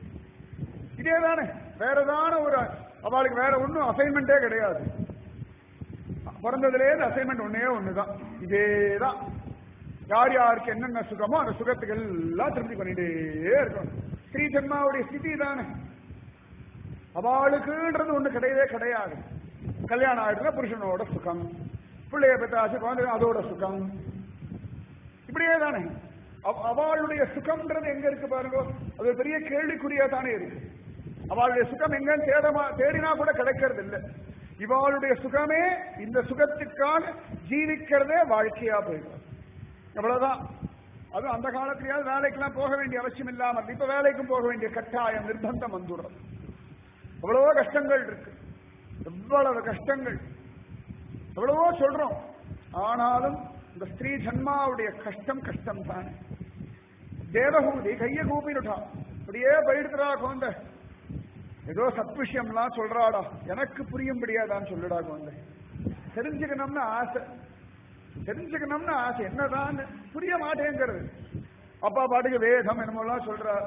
இதே தானே வேற தானே ஒரு அவளுக்கு வேற ஒன்றும் அசைன்மெண்டே கிடையாது பிறந்ததுலேருந்து அசைன்மெண்ட் ஒன்னே ஒண்ணுதான் இதேதான் யார் யாருக்கு என்னென்ன சுகமோ அந்த சுகத்துக்கு எல்லாம் திருப்தி பண்ணிட்டே இருக்கணும் ஸ்ரீ ஜென்மாவுடைய ஸ்திதி தானே அவளுக்குன்றது ஒண்ணு கிடையவே கிடையாது கல்யாணம் ஆயிடுச்சுன்னா புருஷனோட சுகம் பிள்ளைய பெற்றாச்சு குழந்தை அதோட சுகம் இப்படியே தானே அவ- அவளுடைய சுகம்ன்றது எங்க இருக்கு பாருங்க அது ஒரு பெரிய கேள்விக்குறியா தானே இருக்கு அவளுடைய சுகம் எங்கன்னு தேடமா தேடினா கூட கிடைக்கிறது இல்லை இவாளுடைய சுகமே இந்த சுகத்துக்காக ஜீவிக்கிறதே வாழ்க்கையா போயிடும் எவ்வளவுதான் அதுவும் அந்த காலத்திலேயாவது வேலைக்கெல்லாம் போக வேண்டிய அவசியம் இல்லாம இருக்கு. இப்ப வேலைக்கும் போக வேண்டிய கட்டாயம் நிர்பந்தம் வந்துடும் எவ்வளவோ கஷ்டங்கள் இருக்கு எவ்வளவு கஷ்டங்கள் எவ்வளவோ சொல்றோம் ஆனாலும் இந்த ஸ்திரீ ஜன்மாவுடைய கஷ்டம் கஷ்டம் தானே தேவகூதி கைய கூப்பிடுட்டான் அப்படியே போயிடுறா குழந்தை ஏதோ சத் விஷயம்லாம் சொல்றாடா எனக்கு புரியும்படியாதான் சொல்லுடா குழந்தை தெரிஞ்சுக்கணும்னு ஆசை தெரிஞ்சுக்கணும்னு ஆசை என்னதான் புரிய மாட்டேங்கிறது அப்பா பாட்டுக்கு வேதம் என்னமோலாம் சொல்றார்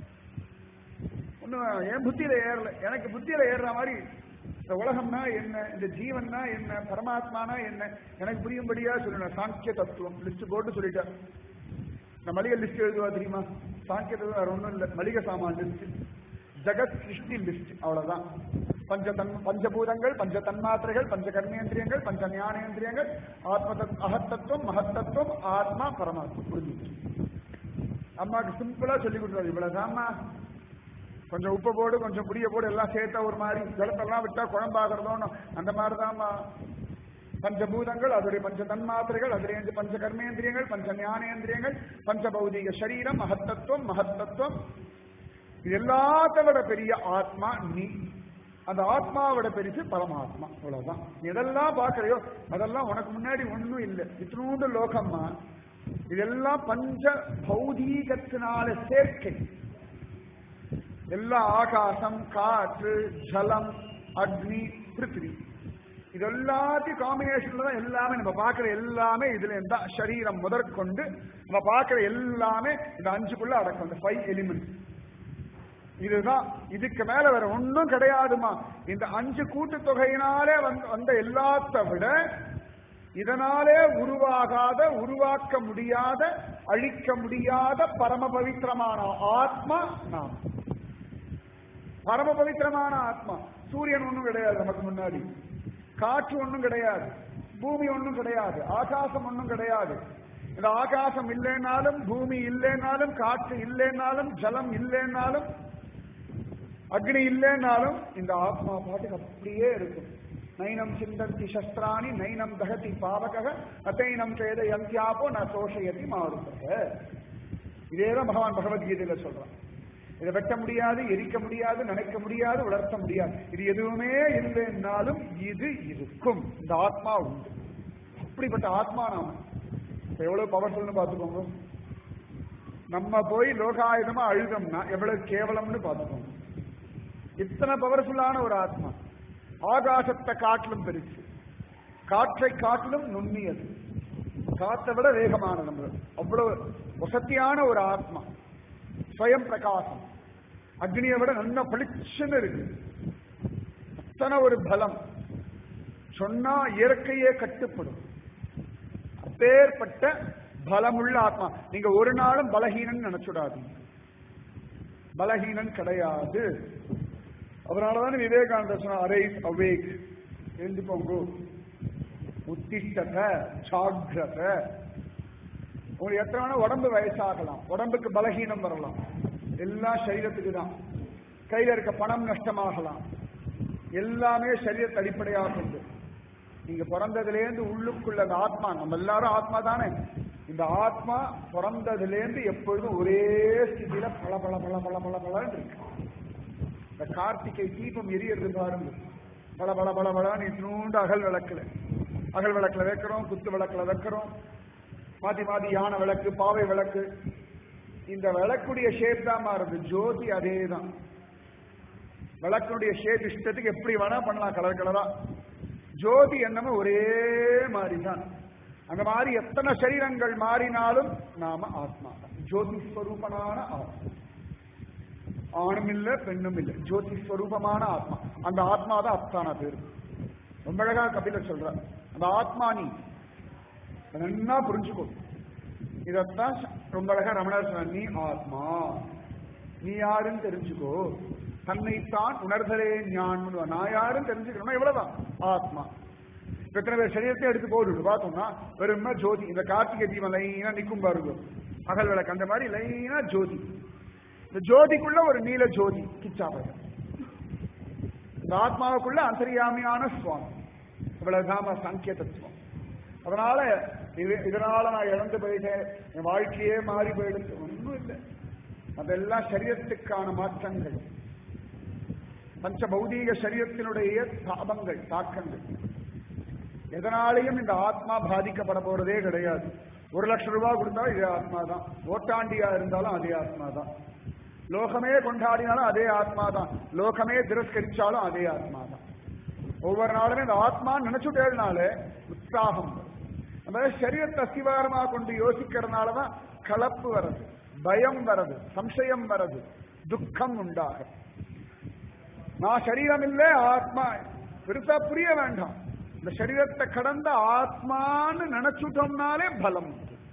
ஒன்னும் என் புத்தியில ஏறல எனக்கு புத்தியில ஏறுற மாதிரி இந்த உலகம்னா என்ன இந்த ஜீவன்னா என்ன பரமாத்மானா என்ன எனக்கு புரியும்படியா சொல்லணும் சாங்கிய தத்துவம் லிஸ்ட் போட்டு சொல்லிட்டேன் இந்த மளிகை லிஸ்ட் எழுதுவா தெரியுமா சாங்கிய தத்துவம் வேற ஒண்ணும் இல்லை மளிகை சாமான் லிஸ்ட் ஜெகத் சிருஷ்டி லிஸ்ட் அவ்வளவுதான் பஞ்ச தன் பஞ்சபூதங்கள் பஞ்ச தன்மாத்திரைகள் பஞ்ச கர்மேந்திரியங்கள் பஞ்ச ஞானேந்திரியங்கள் ஆத்ம தத் அகத்தத்துவம் மகத்தத்துவம் ஆத்மா பரமாத்மா புரிஞ்சுச்சு அம்மாக்கு சிம்பிளா சொல்லி கொடுத்தாரு இவ்வளவுதாம்மா கொஞ்சம் உப்பு போடு கொஞ்சம் புளிய போடு எல்லாம் சேர்த்தா ஒரு மாதிரி ஜலத்தெல்லாம் விட்டா குழம்பாகிறதோன்னு அந்த மாதிரிதாம்மா பஞ்சபூதங்கள் அதோடைய பஞ்ச தன்மாத்திரைகள் அதிலேந்து பஞ்ச கர்மேந்திரியங்கள் பஞ்ச ஞானேந்திரியங்கள் பஞ்ச பௌதிக சரீரம் மகத்தத்துவம் மகத்தத்துவம் இது எல்லாத்த விட பெரிய ஆத்மா நீ அந்த ஆத்மாவோட பெருசு பரமாத்மா அவ்வளவுதான் நீ எதெல்லாம் பாக்குறியோ அதெல்லாம் உனக்கு முன்னாடி ஒண்ணும் இல்லை இத்தினூண்டு லோகம்மா இதெல்லாம் பஞ்ச பௌதீகத்தினால சேர்க்கை எல்லாம் ஆகாசம் காற்று ஜலம் அக்னி பிருத்திவி இது எல்லாத்தையும் காம்பினேஷன்ல தான் எல்லாமே நம்ம பார்க்கிற எல்லாமே இதுல இருந்தா சரீரம் முதற்கொண்டு நம்ம பார்க்கிற எல்லாமே இந்த அஞ்சுக்குள்ள அடக்கும் இந்த ஃபைவ் எலிமெண்ட்ஸ் இதுதான் இதுக்கு மேல வேற ஒண்ணும் கிடையாதுமா இந்த அஞ்சு கூட்டு தொகையினாலே வந்த வந்த எல்லாத்த விட இதனாலே உருவாகாத உருவாக்க முடியாத அழிக்க முடியாத பரம பவித்திரமான ஆத்மா நாம் பரம பவித்திரமான ஆத்மா சூரியன் ஒண்ணும் கிடையாது நமக்கு முன்னாடி காற்று ஒண்ணும் கிடையாது பூமி ஒண்ணும் கிடையாது ஆகாசம் ஒண்ணும் கிடையாது இந்த ஆகாசம் இல்லைனாலும் பூமி இல்லைனாலும் காற்று இல்லைனாலும் ஜலம் இல்லைனாலும் அக்னி இல்லைனாலும் இந்த ஆத்மா பாட்டுக்கு அப்படியே இருக்கும் நைனம் சிந்தந்தி சஸ்திராணி நைனம் தகதி பாவக அத்தைனம் சேத யந்தியாப்போ ந தோஷயதி மாறுபக இதேதான் பகவான் பகவத்கீதையில சொல்றான் இதை வெட்ட முடியாது எரிக்க முடியாது நினைக்க முடியாது உலர்த்த முடியாது இது எதுவுமே இல்லைன்னாலும் இது இருக்கும் இந்த ஆத்மா உண்டு அப்படிப்பட்ட ஆத்மா நாம இப்ப எவ்வளவு பவர்ஃபுல்னு பார்த்துக்கோங்க நம்ம போய் லோகாயுதமா அழுதோம்னா எவ்வளவு கேவலம்னு பார்த்துக்கோங்க இத்தனை பவர்ஃபுல்லான ஒரு ஆத்மா ஆகாசத்தை காட்டிலும் பெருசு காற்றை காட்டிலும் நுண்ணியது காற்றை விட வேகமான நம்ம அவ்வளவு வசத்தியான ஒரு ஆத்மா ஸ்வயம் பிரகாசம் அக்னியை விட நல்ல பளிச்சுன்னு இருக்கு அத்தனை ஒரு பலம் சொன்னா இயற்கையே கட்டுப்படும் அப்பேற்பட்ட பலமுள்ள ஆத்மா நீங்க ஒரு நாளும் பலஹீனன் நினைச்சுடாதீங்க பலஹீனன் கிடையாது அதனாலதான் விவேகானந்தர் சொன்னார் அரை அவேக் எழுந்து போங்கோ உத்திஷ்டத ஜாகிரத உங்களுக்கு எத்தனை வேணா உடம்பு வயசாகலாம் உடம்புக்கு பலகீனம் வரலாம் எல்லாம் சரீரத்துக்கு தான் கையில இருக்க பணம் நஷ்டமாகலாம் எல்லாமே சரீரத்தை அடிப்படையாக கொண்டு நீங்க பிறந்ததுலேருந்து உள்ளுக்குள்ள அந்த ஆத்மா நம்ம எல்லாரும் ஆத்மா தானே இந்த ஆத்மா பிறந்ததுலேருந்து எப்பொழுதும் ஒரே ஸ்திதியில பல பல பல பல பல பலன்னு இருக்கு இந்த கார்த்திகை தீபம் எரியறது பாருங்க பல பல பல பலன்னு இத்தினூண்டு அகல் விளக்குல அகல் விளக்குல வைக்கிறோம் குத்து விளக்குல வைக்கிறோம் மாத்தி மாத்தி யானை விளக்கு பாவை விளக்கு இந்த விளக்குடைய ஷேப் தான் மாறுது ஜோதி அதே தான் விளக்குடைய ஷேப் இஷ்டத்துக்கு எப்படி வேணா பண்ணலாம் கலர் கலரா ஜோதி என்னமோ ஒரே மாதிரி தான் அந்த மாதிரி எத்தனை சரீரங்கள் மாறினாலும் நாம ஆத்மா தான் ஜோதி ஸ்வரூபனான ஆத்மா ஆணும் இல்ல பெண்ணும் இல்ல ஜோதி ஸ்வரூபமான ஆத்மா அந்த ஆத்மா தான் அப்தான பேரு ரொம்ப அழகா கபிலர் சொல்ற அந்த ஆத்மா நீ நல்லா புரிஞ்சுக்கோ இதத்தான் ரொம்ப அழகா ரமணர் சொன்னார் நீ ஆத்மா நீ யாருன்னு தெரிஞ்சுக்கோ தன்னைத்தான் உணர்தலே ஞான் நான் யாருன்னு தெரிஞ்சுக்கணும் எவ்வளவுதான் ஆத்மா இப்ப எத்தனை பேர் சரீரத்தை எடுத்து போட்டு பார்த்தோம்னா வெறும்னா ஜோதி இந்த கார்த்திகை தீபம் லைனா நிற்கும் பாருங்க அகல் விளக்கு அந்த மாதிரி லைனா ஜோதி இந்த ஜோதிக்குள்ள ஒரு நீல ஜோதி கிச்சாபகம் இந்த ஆத்மாவுக்குள்ள அந்தரியாமியான சுவாமி இவ்வளவுதான் சங்கிய தத்துவம் அதனால இது இதனால நான் இழந்து போயிட்டேன் என் வாழ்க்கையே மாறி போயிடுச்சு ஒன்றும் இல்லை அதெல்லாம் சரீரத்துக்கான மாற்றங்கள் பஞ்ச பௌதீக சரீரத்தினுடைய தாபங்கள் தாக்கங்கள் எதனாலையும் இந்த ஆத்மா பாதிக்கப்பட போறதே கிடையாது ஒரு லட்சம் ரூபாய் கொடுத்தா இதே ஆத்மா தான் ஓட்டாண்டியா இருந்தாலும் அதே ஆத்மா தான் லோகமே கொண்டாடினாலும் அதே ஆத்மா தான் லோகமே திரஸ்கரிச்சாலும் அதே ஆத்மா தான் ஒவ்வொரு நாளுமே இந்த ஆத்மா நினைச்சுட்டேனால உற்சாகம் வரும் நம்ம சரீரத்தை அஸ்திவாரமா கொண்டு யோசிக்கிறதுனாலதான் கலப்பு வருது பயம் வருது சம்சயம் வருது துக்கம் உண்டாகும் நான் சரீரம் இல்ல ஆத்மா பெருசா புரிய வேண்டாம் இந்த சரீரத்தை கடந்த ஆத்மான்னு நினைச்சுட்டோம்னாலே பலம்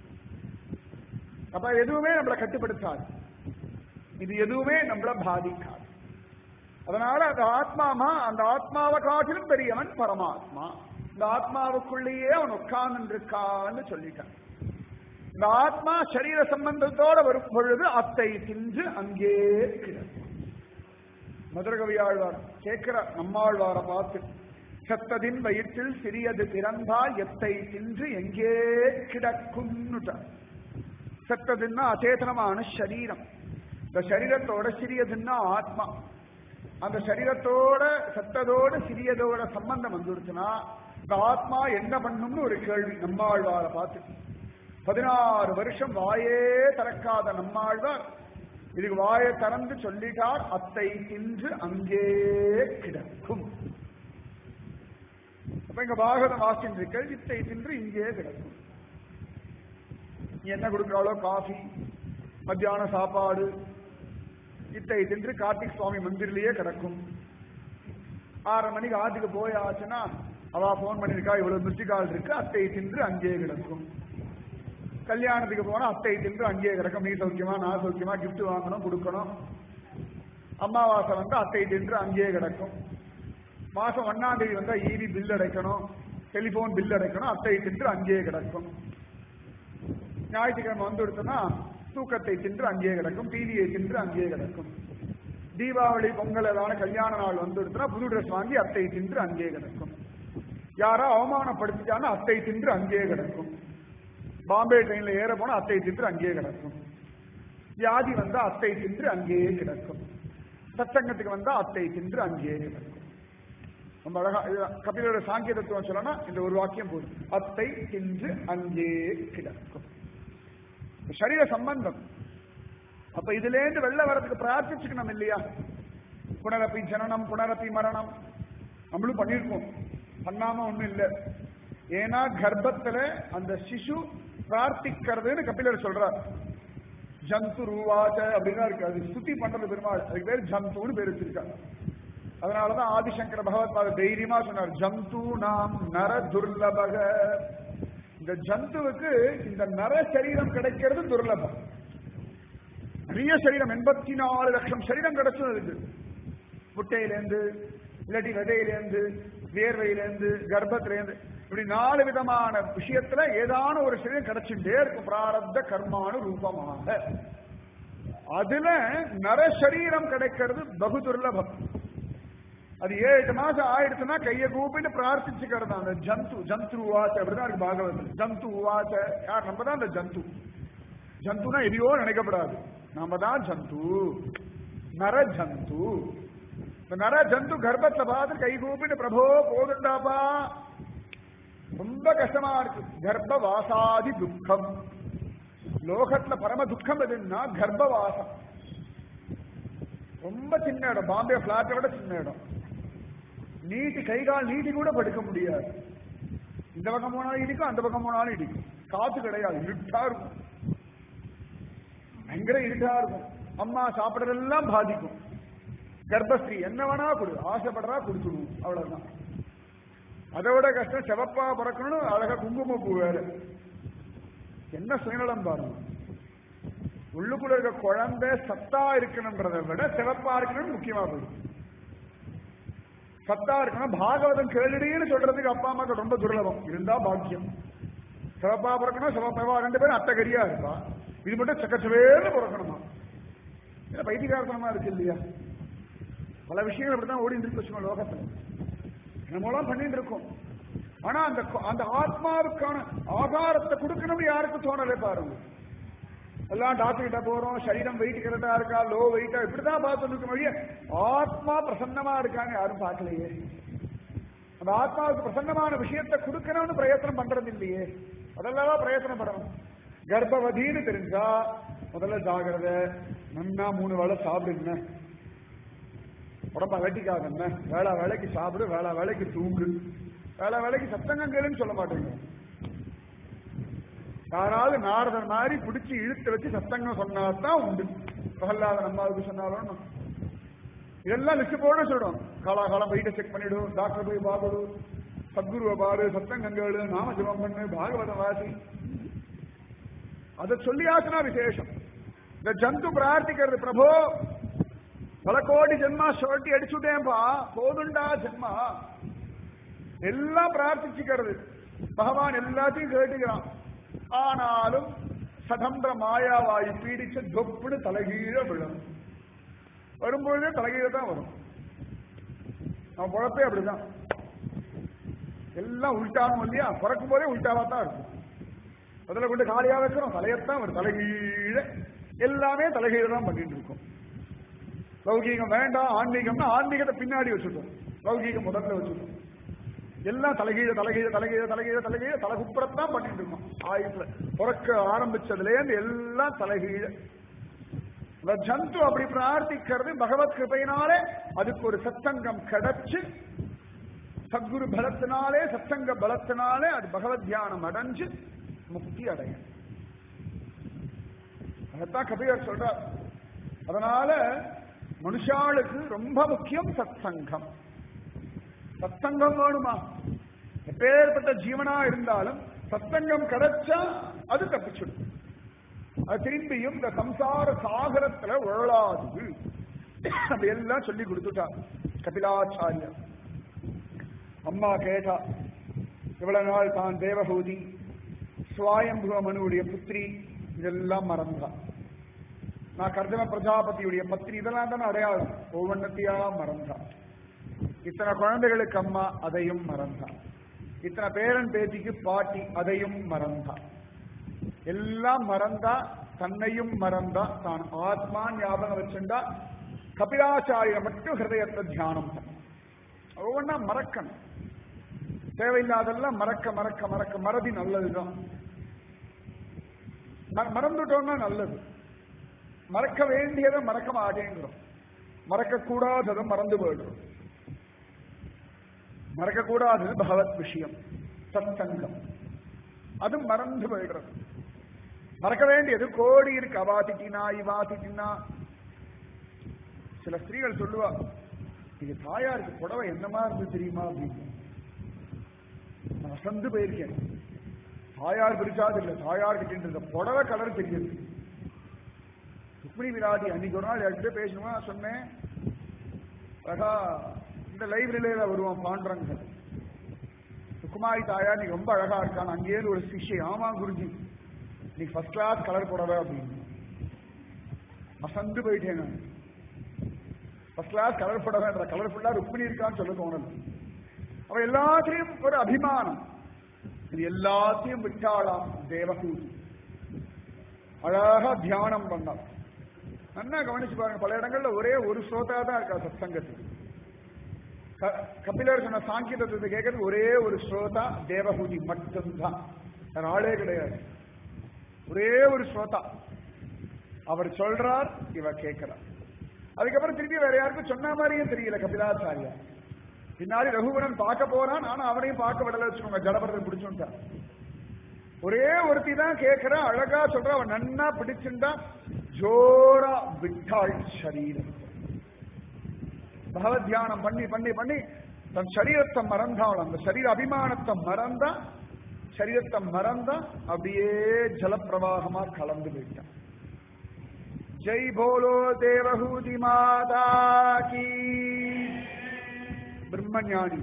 அப்ப எதுவுமே நம்மளை கட்டுப்படுத்தாது இது எதுவுமே நம்மள பாதிக்காது அதனால அந்த ஆத்மாமா அந்த ஆத்மாவை காட்டிலும் பெரியவன் பரமாத்மா இந்த ஆத்மாவுக்குள்ளேயே அவன் உட்கார்ந்து இருக்கான்னு சொல்லிட்டான் இந்த ஆத்மா சரீர சம்பந்தத்தோட வரும் பொழுது அத்தை தின்று அங்கே கிடக்கும் மதுரகவியாழ்வார் கேட்கிற நம்மாழ்வார பார்த்து செத்ததின் வயிற்றில் சிறியது பிறந்தால் எத்தை தின்று எங்கே கிடக்கும்னுட்டார் செத்ததுன்னா அச்சேதனமான சரீரம் இந்த சரீரத்தோட சிறியதுன்னா ஆத்மா அந்த சரீரத்தோட செத்ததோட சிறியதோட சம்பந்தம் வந்துருச்சுன்னா இந்த ஆத்மா என்ன பண்ணும்னு ஒரு கேள்வி நம்மாழ்வார பார்த்து பதினாறு வருஷம் வாயே திறக்காத நம்மாழ்வார் இதுக்கு வாயை திறந்து சொல்லிட்டார் அத்தை தின்று அங்கே கிடக்கும் அப்ப இங்க பாகவதம் வாசின்றிருக்கள் இத்தை தின்று இங்கே கிடக்கும் நீ என்ன கொடுக்கிறாளோ காஃபி மத்தியான சாப்பாடு இத்தை தின்று கார்த்திக் சுவாமி மந்திரிலேயே கிடக்கும் ஆறரை மணிக்கு ஆத்துக்கு போயாச்சுன்னா அவ போன் பண்ணிருக்கா இவ்வளவு மிருச்சிகால் இருக்கு அத்தை தின்று அங்கேயே கிடக்கும் கல்யாணத்துக்கு போனா அத்தை தின்று அங்கேயே கிடக்கும் நீ சௌக்கியமா நான் சௌக்கியமா gift வாங்கணும் கொடுக்கணும் அமாவாசை வந்து அத்தை தின்று அங்கேயே கிடக்கும் மாசம் ஒன்னாம் தேதி வந்தா ஈவி பில் அடைக்கணும் டெலிபோன் பில் அடைக்கணும் அத்தை தின்று அங்கேயே கிடக்கும் ஞாயிற்றுக்கிழமை வந்து கொடுத்தோம்னா தூக்கத்தை தின்று அங்கேயே கிடக்கும் டிவியை தின்று அங்கேயே கிடக்கும் தீபாவளி பொங்கல் ஏதான கல்யாண நாள் வந்து கொடுத்தோம்னா புது ட்ரெஸ் வாங்கி அத்தை தின்று அங்கேயே கிடக்கும் யாரோ அவமானப்படுத்திட்டான்னா அத்தை தின்று அங்கேயே கிடக்கும் பாம்பே ட்ரெயின்ல ஏற போனா அத்தை தின்று அங்கேயே கிடக்கும் வியாதி வந்தா அத்தை தின்று அங்கேயே கிடக்கும் சத்சங்கத்துக்கு வந்தா அத்தை தின்று அங்கேயே கிடக்கும் ரொம்ப அழகா இது கபிலோட சாங்கிய தத்துவம் சொல்லணும் இந்த ஒரு வாக்கியம் போதும் அத்தை தின்று அங்கே கிடக்கும் சரீர சம்பந்தம் அப்ப இதுல இருந்து வெளில வர்றதுக்கு பிரார்த்திச்சுக்கணும் இல்லையா புனரப்பி ஜனனம் புனரப்பி மரணம் நம்மளும் பண்ணிருக்கோம் பண்ணாம ஒண்ணும் இல்லை ஏன்னா கர்ப்பத்துல அந்த சிசு பிரார்த்திக்கிறதுன்னு கபிலர் சொல்றார் ஜந்து ரூவாச்ச அப்படின்னா இருக்கு அது சுத்தி பண்றது பெருமாள் அதுக்கு பேர் ஜந்துன்னு பேர் வச்சிருக்காரு அதனாலதான் ஆதிசங்கர பகவத்பாத தைரியமா சொன்னார் ஜந்து நாம் நர துர்லபக இந்த ஜந்துவுக்கு இந்த நர சரீரம் கிடைக்கிறது துர்லபம் நிறைய சரீரம் எண்பத்தி நாலு லட்சம் சரீரம் கிடைச்சது இருக்கு முட்டையிலேருந்து இல்லாட்டி விதையிலேருந்து வேர்வையிலேருந்து கர்ப்பத்திலேருந்து இப்படி நாலு விதமான விஷயத்துல ஏதான ஒரு சரீரம் கிடைச்சுட்டே இருக்கும் பிராரப்த கர்மானு ரூபமாக அதுல நரசரீரம் கிடைக்கிறது பகு துர்லபம் அது ஏழு எட்டு மாசம் ஆயிடுச்சுன்னா கையை கூப்பிட்டு பிரார்த்திச்சுக்கிறது அந்த ஜந்து ஜந்து உவாச்ச அப்படிதான் இருக்கு பாகவதத்தில் ஜந்து உவாச்ச யார் நம்ம தான் அந்த ஜந்து ஜந்துனா எதையோ நினைக்கப்படாது நாம தான் ஜந்து நர ஜந்து இந்த நர ஜந்து கர்ப்பத்துல பார்த்து கை கூப்பிட்டு பிரபோ போதுண்டாப்பா ரொம்ப கஷ்டமா இருக்கு கர்ப்ப வாசாதி துக்கம் லோகத்துல பரம துக்கம் எதுன்னா கர்ப்பவாசம் ரொம்ப சின்ன இடம் பாம்பே பிளாட்டை விட சின்ன இடம் நீட்டி கை கால் நீட்டி கூட படுக்க முடியாது இந்த பக்கம் போனாலும் இடிக்கும் அந்த பக்கம் போனாலும் இடிக்கும் காத்து கிடையாது இருட்டா இருக்கும் பயங்கர இருட்டா இருக்கும் அம்மா சாப்பிடறதெல்லாம் பாதிக்கும் கர்ப்பஸ்ரீ என்ன வேணா கொடு ஆசைப்படுறா கொடுத்துடுவோம் அவ்வளவுதான் அதை விட கஷ்டம் செவப்பா பிறக்கணும் அழகா குங்குமப்பூ வேற என்ன சுயநலம் பாருங்க உள்ளுக்குள்ள இருக்க குழந்தை சத்தா இருக்கணும்ன்றதை விட சிவப்பா இருக்கணும்னு முக்கியமா போயிடும் சத்தா இருக்கணும் பாகவதம் கேளுடின்னு சொல்றதுக்கு அப்பா அம்மாக்கு ரொம்ப துர்லபம் இருந்தா பாக்கியம் சிவப்பா பிறக்கணும் சிவப்பா ரெண்டு பேரும் அத்தகரியா இருப்பா இது மட்டும் சக்கச்சவேன்னு பிறக்கணுமா இல்ல பைத்தியகாரத்தனமா இருக்கு இல்லையா பல விஷயங்கள் இப்படிதான் ஓடிட்டு இருக்கு வச்சுக்கோங்க லோகத்துல நம்மளாம் பண்ணிட்டு இருக்கோம் ஆனா அந்த அந்த ஆத்மாவுக்கான ஆதாரத்தை கொடுக்கணும்னு யாருக்கும் தோணலை பாருங்க எல்லாம் டாக்டர் கிட்ட போறோம் சரீரம் வெயிட் கரெக்டா இருக்கா லோ வெயிட்டா இப்படிதான் பார்த்துட்டு இருக்க வழிய ஆத்மா பிரசன்னமா இருக்காங்க யாரும் பார்க்கலையே அந்த ஆத்மாவுக்கு பிரசன்னமான விஷயத்தை கொடுக்கணும்னு பிரயத்தனம் பண்றது இல்லையே அதெல்லாம் பிரயத்தனம் பண்ணணும் கர்ப்பவதின்னு தெரிஞ்சா முதல்ல ஜாகிரத நன்னா மூணு வேளை சாப்பிடுங்க உடம்ப அகட்டிக்காதன்ன வேளா வேலைக்கு சாப்பிடு வேளா வேலைக்கு தூங்கு வேளா வேலைக்கு சத்தங்கம் கேளுன்னு சொல்ல மாட்டேங்க யாராவது நாரதர் மாதிரி பிடிச்சி இழுத்து வச்சு சத்தங்கம் சொன்னாதான் உண்டு பிரகல்லாத நம்மளுக்கு சொன்னாலும் இதெல்லாம் லிஸ்ட் போட சொல்றோம் காலாகாலம் வெயிட்ட செக் பண்ணிடு டாக்டர் போய் பாபடு சத்குருவை பாரு சத்தங்கங்கள் நாம ஜபம் பண்ணு பாகவதம் வாசி அதை சொல்லியாச்சுனா விசேஷம் இந்த ஜந்து பிரார்த்திக்கிறது பிரபோ பல கோடி ஜென்மா சொட்டி அடிச்சுட்டேன்பா போதுண்டா ஜென்மா எல்லாம் பிரார்த்திச்சுக்கிறது பகவான் எல்லாத்தையும் கேட்டுக்கிறான் ஆனாலும் சதம்பிர மாயாவாயு பீடிச்சு தொப்புன்னு தலைகீழ விழும் வரும்பொழுதே தலைகீழ தான் வரும் நம்ம குழப்பே அப்படிதான் எல்லாம் உள்டாவும் இல்லையா பிறக்கும் போதே உள்டாவா தான் இருக்கும் முதல்ல கொண்டு காலியா வைக்கிறோம் தலையத்தான் வரும் தலைகீழ எல்லாமே தலைகீழ தான் பண்ணிட்டு இருக்கோம் லௌகீகம் வேண்டாம் ஆன்மீகம்னா ஆன்மீகத்தை பின்னாடி வச்சுட்டோம் லௌகீகம் முதல்ல வச்சுட்டோம் எல்லாம் தலைகீழ தலைகீழ தலைகீழ தலைகீழ தலைகீழ தலைகுப்புறத்தான் பண்ணிட்டு இருக்கோம் ஆயுத்துல பிறக்க ஆரம்பிச்சதுல இருந்து எல்லாம் தலைகீழ இந்த ஜந்து அப்படி பிரார்த்திக்கிறது பகவத் கிருபையினாலே அதுக்கு ஒரு சத்சங்கம் கிடைச்சு சத்குரு பலத்தினாலே சத்சங்க பலத்தினாலே அது பகவத் தியானம் அடைஞ்சு முக்தி அடையும் அதைத்தான் கபிலர் சொல்றார் அதனால மனுஷாளுக்கு ரொம்ப முக்கியம் சத்சங்கம் சத்சங்கம் வேணுமா எப்பேற்பட்ட ஜீவனா இருந்தாலும் சத்சங்கம் கிடைச்சா அது தப்பிச்சிடும் அது திரும்பியும் இந்த சம்சார சாகரத்துல உழலாது அப்படி எல்லாம் சொல்லி கொடுத்துட்டா கபிலாச்சாரியர் அம்மா கேட்டா இவ்வளவு நாள் தான் தேவபூதி சுவாயம்புவ மனுவுடைய புத்திரி இதெல்லாம் மறந்தா நான் கர்தம பிரஜாபதியுடைய பத்திரி இதெல்லாம் தானே அடையாளம் ஒவ்வொன்றத்தையா மறந்தா இத்தனை குழந்தைகளுக்கு அம்மா அதையும் மறந்தா இத்தனை பேரன் பேத்திக்கு பாட்டி அதையும் மறந்தா எல்லாம் மறந்தா தன்னையும் மறந்தா தான் ஆத்மா ஞாபகம் வச்சுண்டா கபிலாச்சாரிய மட்டும் ஹிருதயத்தை தியானம் பண்ண ஒவ்வொன்றா மறக்கணும் தேவையில்லாதெல்லாம் மறக்க மறக்க மறக்க மறதி நல்லதுதான் மறந்துட்டோம்னா நல்லது மறக்க வேண்டியதை மறக்க மாட்டேங்கிறோம் மறக்க கூடாததை மறந்து போயிடுறோம் மறக்க கூடாதது பகவத் விஷயம் சத்சங்கம் அது மறந்து போயிடுறது மறக்க வேண்டியது கோடி இருக்கு அவா திட்டினா இவா திட்டினா சில ஸ்திரீகள் சொல்லுவா இது தாயாருக்கு புடவை என்னமா இருந்து தெரியுமா அப்படின்னு நான் வசந்து போயிருக்கேன் தாயார் பிரிச்சாது இல்லை தாயார் கிட்ட இருந்த புடவை கலர் தெரியுது ருக்மிணி விராட்டி அன்னைக்கு ஒரு நாள் என்கிட்ட பேசணுமா சொன்னேன் அழகா இந்த லைப்ரரியில வருவான் பாண்டுறங்க சுகுமாரி தாயார் நீ ரொம்ப அழகா இருக்கான் அங்கேயே ஒரு சிஷ்யை ஆமா குருஜி நீ ஃபர்ஸ்ட் கிளாஸ் கலர் புடவை அப்படின்னு அசந்து போயிட்டேன் நான் ஃபர்ஸ்ட் கிளாஸ் கலர்ஃபுல்லாக கலர்ஃபுல்லா ருக்மிணி இருக்கான்னு சொல்ல தோணல அவ எல்லாத்திலையும் ஒரு அபிமானம் இது எல்லாத்தையும் விட்டாளாம் தேவகூதி அழகா தியானம் பண்ணாள் நல்லா கவனிச்சு பாருங்க பல இடங்கள்ல ஒரே ஒரு ஸ்ரோதா தான் இருக்கா சத்சங்கத்துக்கு க- கபிலர் சொன்ன சாங்கியத்தை கேட்கறது ஒரே ஒரு ஸ்ரோதா தேவகூதி மட்டும்தான் வேற ஆளே கிடையாது ஒரே ஒரு ஸ்ரோதா அவர் சொல்றார் இவ கேட்கிறார் அதுக்கப்புறம் திருப்பி வேற யாருக்கும் சொன்ன மாதிரியும் தெரியல கபிலாச்சாரியா பின்னாடி ரகுவரன் பார்க்க போறான் ஆனா அவனையும் பார்க்க விடல வச்சுக்கோங்க ஜடபரத்தை பிடிச்சுட்டான் ஒரே ஒருத்தி தான் கேட்கிறா அழகா சொல்றா அவன் நன்னா பிடிச்சுண்டா ஜோரா விட்டாள் சரீரம் பகவத் தியானம் பண்ணி பண்ணி பண்ணி தன் சரீரத்தை மறந்தாள் அந்த சரீர அபிமானத்தை மறந்தா சரீரத்தை மறந்தா அப்படியே ஜலப்பிரவாகமா கலந்து போயிட்டான் ஜெய் போலோ தேவஹூதி மாதா கீ பிரம்மஞானி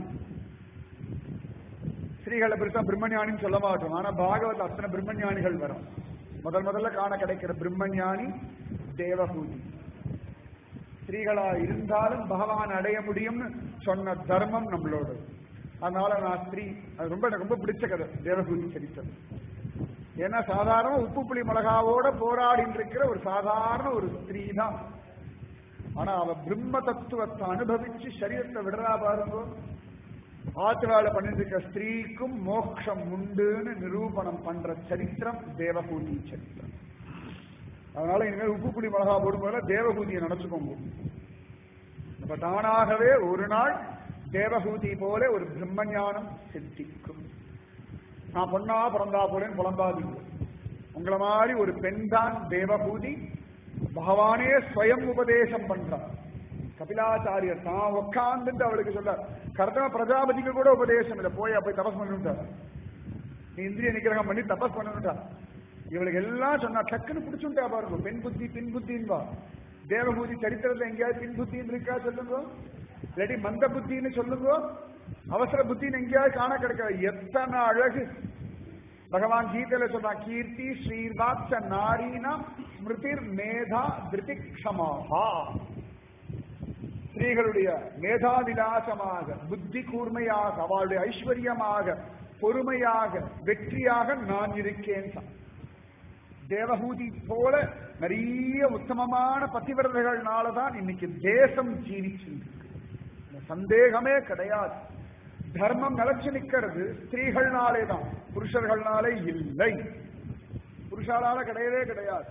ஸ்ரீகளை பெருசா பிரம்மஞானின்னு சொல்ல மாட்டோம் ஆனா பாகவத் அத்தனை பிரம்மஞானிகள் வரும் முதல் முதல்ல காண கிடைக்கிற பிரம்மஞானி தேவஹூதி ஸ்திரீகளா இருந்தாலும் பகவான் அடைய முடியும்னு சொன்ன தர்மம் நம்மளோட அதனால நான் ஸ்திரீ அது ரொம்ப எனக்கு ரொம்ப பிடிச்ச கதை தேவகூதி சரித்திரம் ஏன்னா சாதாரண உப்பு புளி மிளகாவோட போராடிட்டு இருக்கிற ஒரு சாதாரண ஒரு ஸ்திரீ தான் ஆனா அவ பிரம்ம தத்துவத்தை அனுபவிச்சு சரீரத்தை விடுறா பாருங்க ஆத்திரால பண்ணிட்டு இருக்க ஸ்திரீக்கும் மோட்சம் உண்டுன்னு நிரூபணம் பண்ற சரித்திரம் தேவகூதி சரித்திரம் அதனால இனிமேல் உப்பு புளி மிளகா போடும்போது தேவகூதியை நினைச்சுக்கோங்க அப்ப தானாகவே ஒரு நாள் தேவகூதி போல ஒரு பிரம்ம ஞானம் சித்திக்கும் நான் பொண்ணா பிறந்தா போலேன்னு புலம்பாதீங்க உங்களை மாதிரி ஒரு பெண் தான் தேவகூதி பகவானே ஸ்வயம் உபதேசம் பண்றார் கபிலாச்சாரியர் தான் உட்கார்ந்துட்டு அவளுக்கு சொல்ல கர்தம பிரஜாபதிக்கு கூட உபதேசம் இல்லை போய் போய் தபஸ் பண்ணிவிட்டார் நீ இந்திரிய நிகிரகம் பண்ணி தபஸ் பண்ணிவிட்டார் இவளுக்கு எல்லாம் சொன்னா டக்குன்னு பிடிச்சுட்டா பாருங்க பெண் புத்தி பின் புத்தின்பா தேவபூதி சரித்திரத்துல எங்கேயாவது பின் புத்தின்னு இருக்கா சொல்லுங்க இல்லாட்டி மந்த புத்தின்னு சொல்லுங்க அவசர புத்தின்னு எங்கேயாவது காண கிடைக்காது எத்தனை அழகு பகவான் கீதையில சொல்றான் கீர்த்தி ஸ்ரீர்வாட்ச நாரீனா ஸ்மிருதிர் மேதா திருதிக்ஷமாகா ஸ்திரீகளுடைய மேதாவிலாசமாக புத்தி கூர்மையாக அவளுடைய ஐஸ்வர்யமாக பொறுமையாக வெற்றியாக நான் இருக்கேன் சொன்னான். தேவகூதி போல நிறைய உத்தமமான பதிவிரதைகள்னாலதான் இன்னைக்கு தேசம் ஜீவிச்சுருக்கு சந்தேகமே கிடையாது தர்மம் நிலைச்சு நிக்கிறது ஸ்திரீகள்னாலே தான் புருஷர்கள்னாலே இல்லை புருஷாலால கிடையவே கிடையாது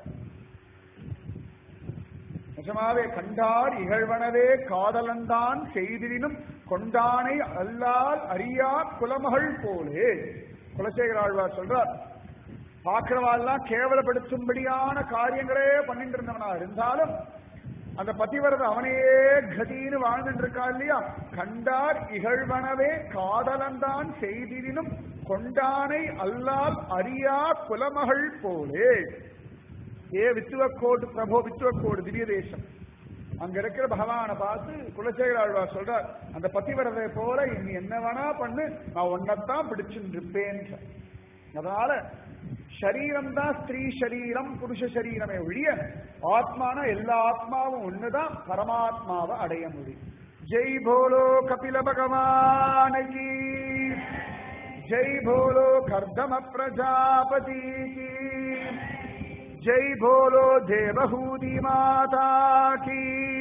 நிஜமாவே கண்டார் இகழ்வனவே காதலன்தான் செய்திடினும் கொண்டானை அல்லால் அறியா குலமகள் போலே குலசேகர ஆழ்வார் சொல்றார் பார்க்கிறவாள்லாம் கேவலப்படுத்தும்படியான காரியங்களே பண்ணிட்டு இருந்தவனா இருந்தாலும் அந்த பதிவரத அவனையே கதின்னு வாழ்ந்துட்டு இருக்கா இல்லையா கண்டார் இகழ்வனவே காதலன்தான் செய்திடினும் கொண்டானை அல்லால் அறியா குலமகள் போலே ஏ வித்துவக்கோடு பிரபோ வித்துவக்கோடு திவ்ய தேசம் அங்க இருக்கிற பகவானை பார்த்து குலசேகர ஆழ்வார் சொல்றார் அந்த பதிவரதை போல நீ என்ன வேணா பண்ணு நான் உன்னைத்தான் பிடிச்சுட்டு இருப்பேன் அதனால சரீரம் தான் ஸ்திரீ சரீரம் புருஷ சரீரமே ஒழிய ஆத்மான எல்லா ஆத்மாவும் ஒண்ணுதான் பரமாத்மாவை அடைய முடியும் ஜெய் போலோ கபில பகவானகி ஜெய் போலோ கர்தம பிரஜாபதி கி ஜெய் போலோ தேவஹூதி மாதா கி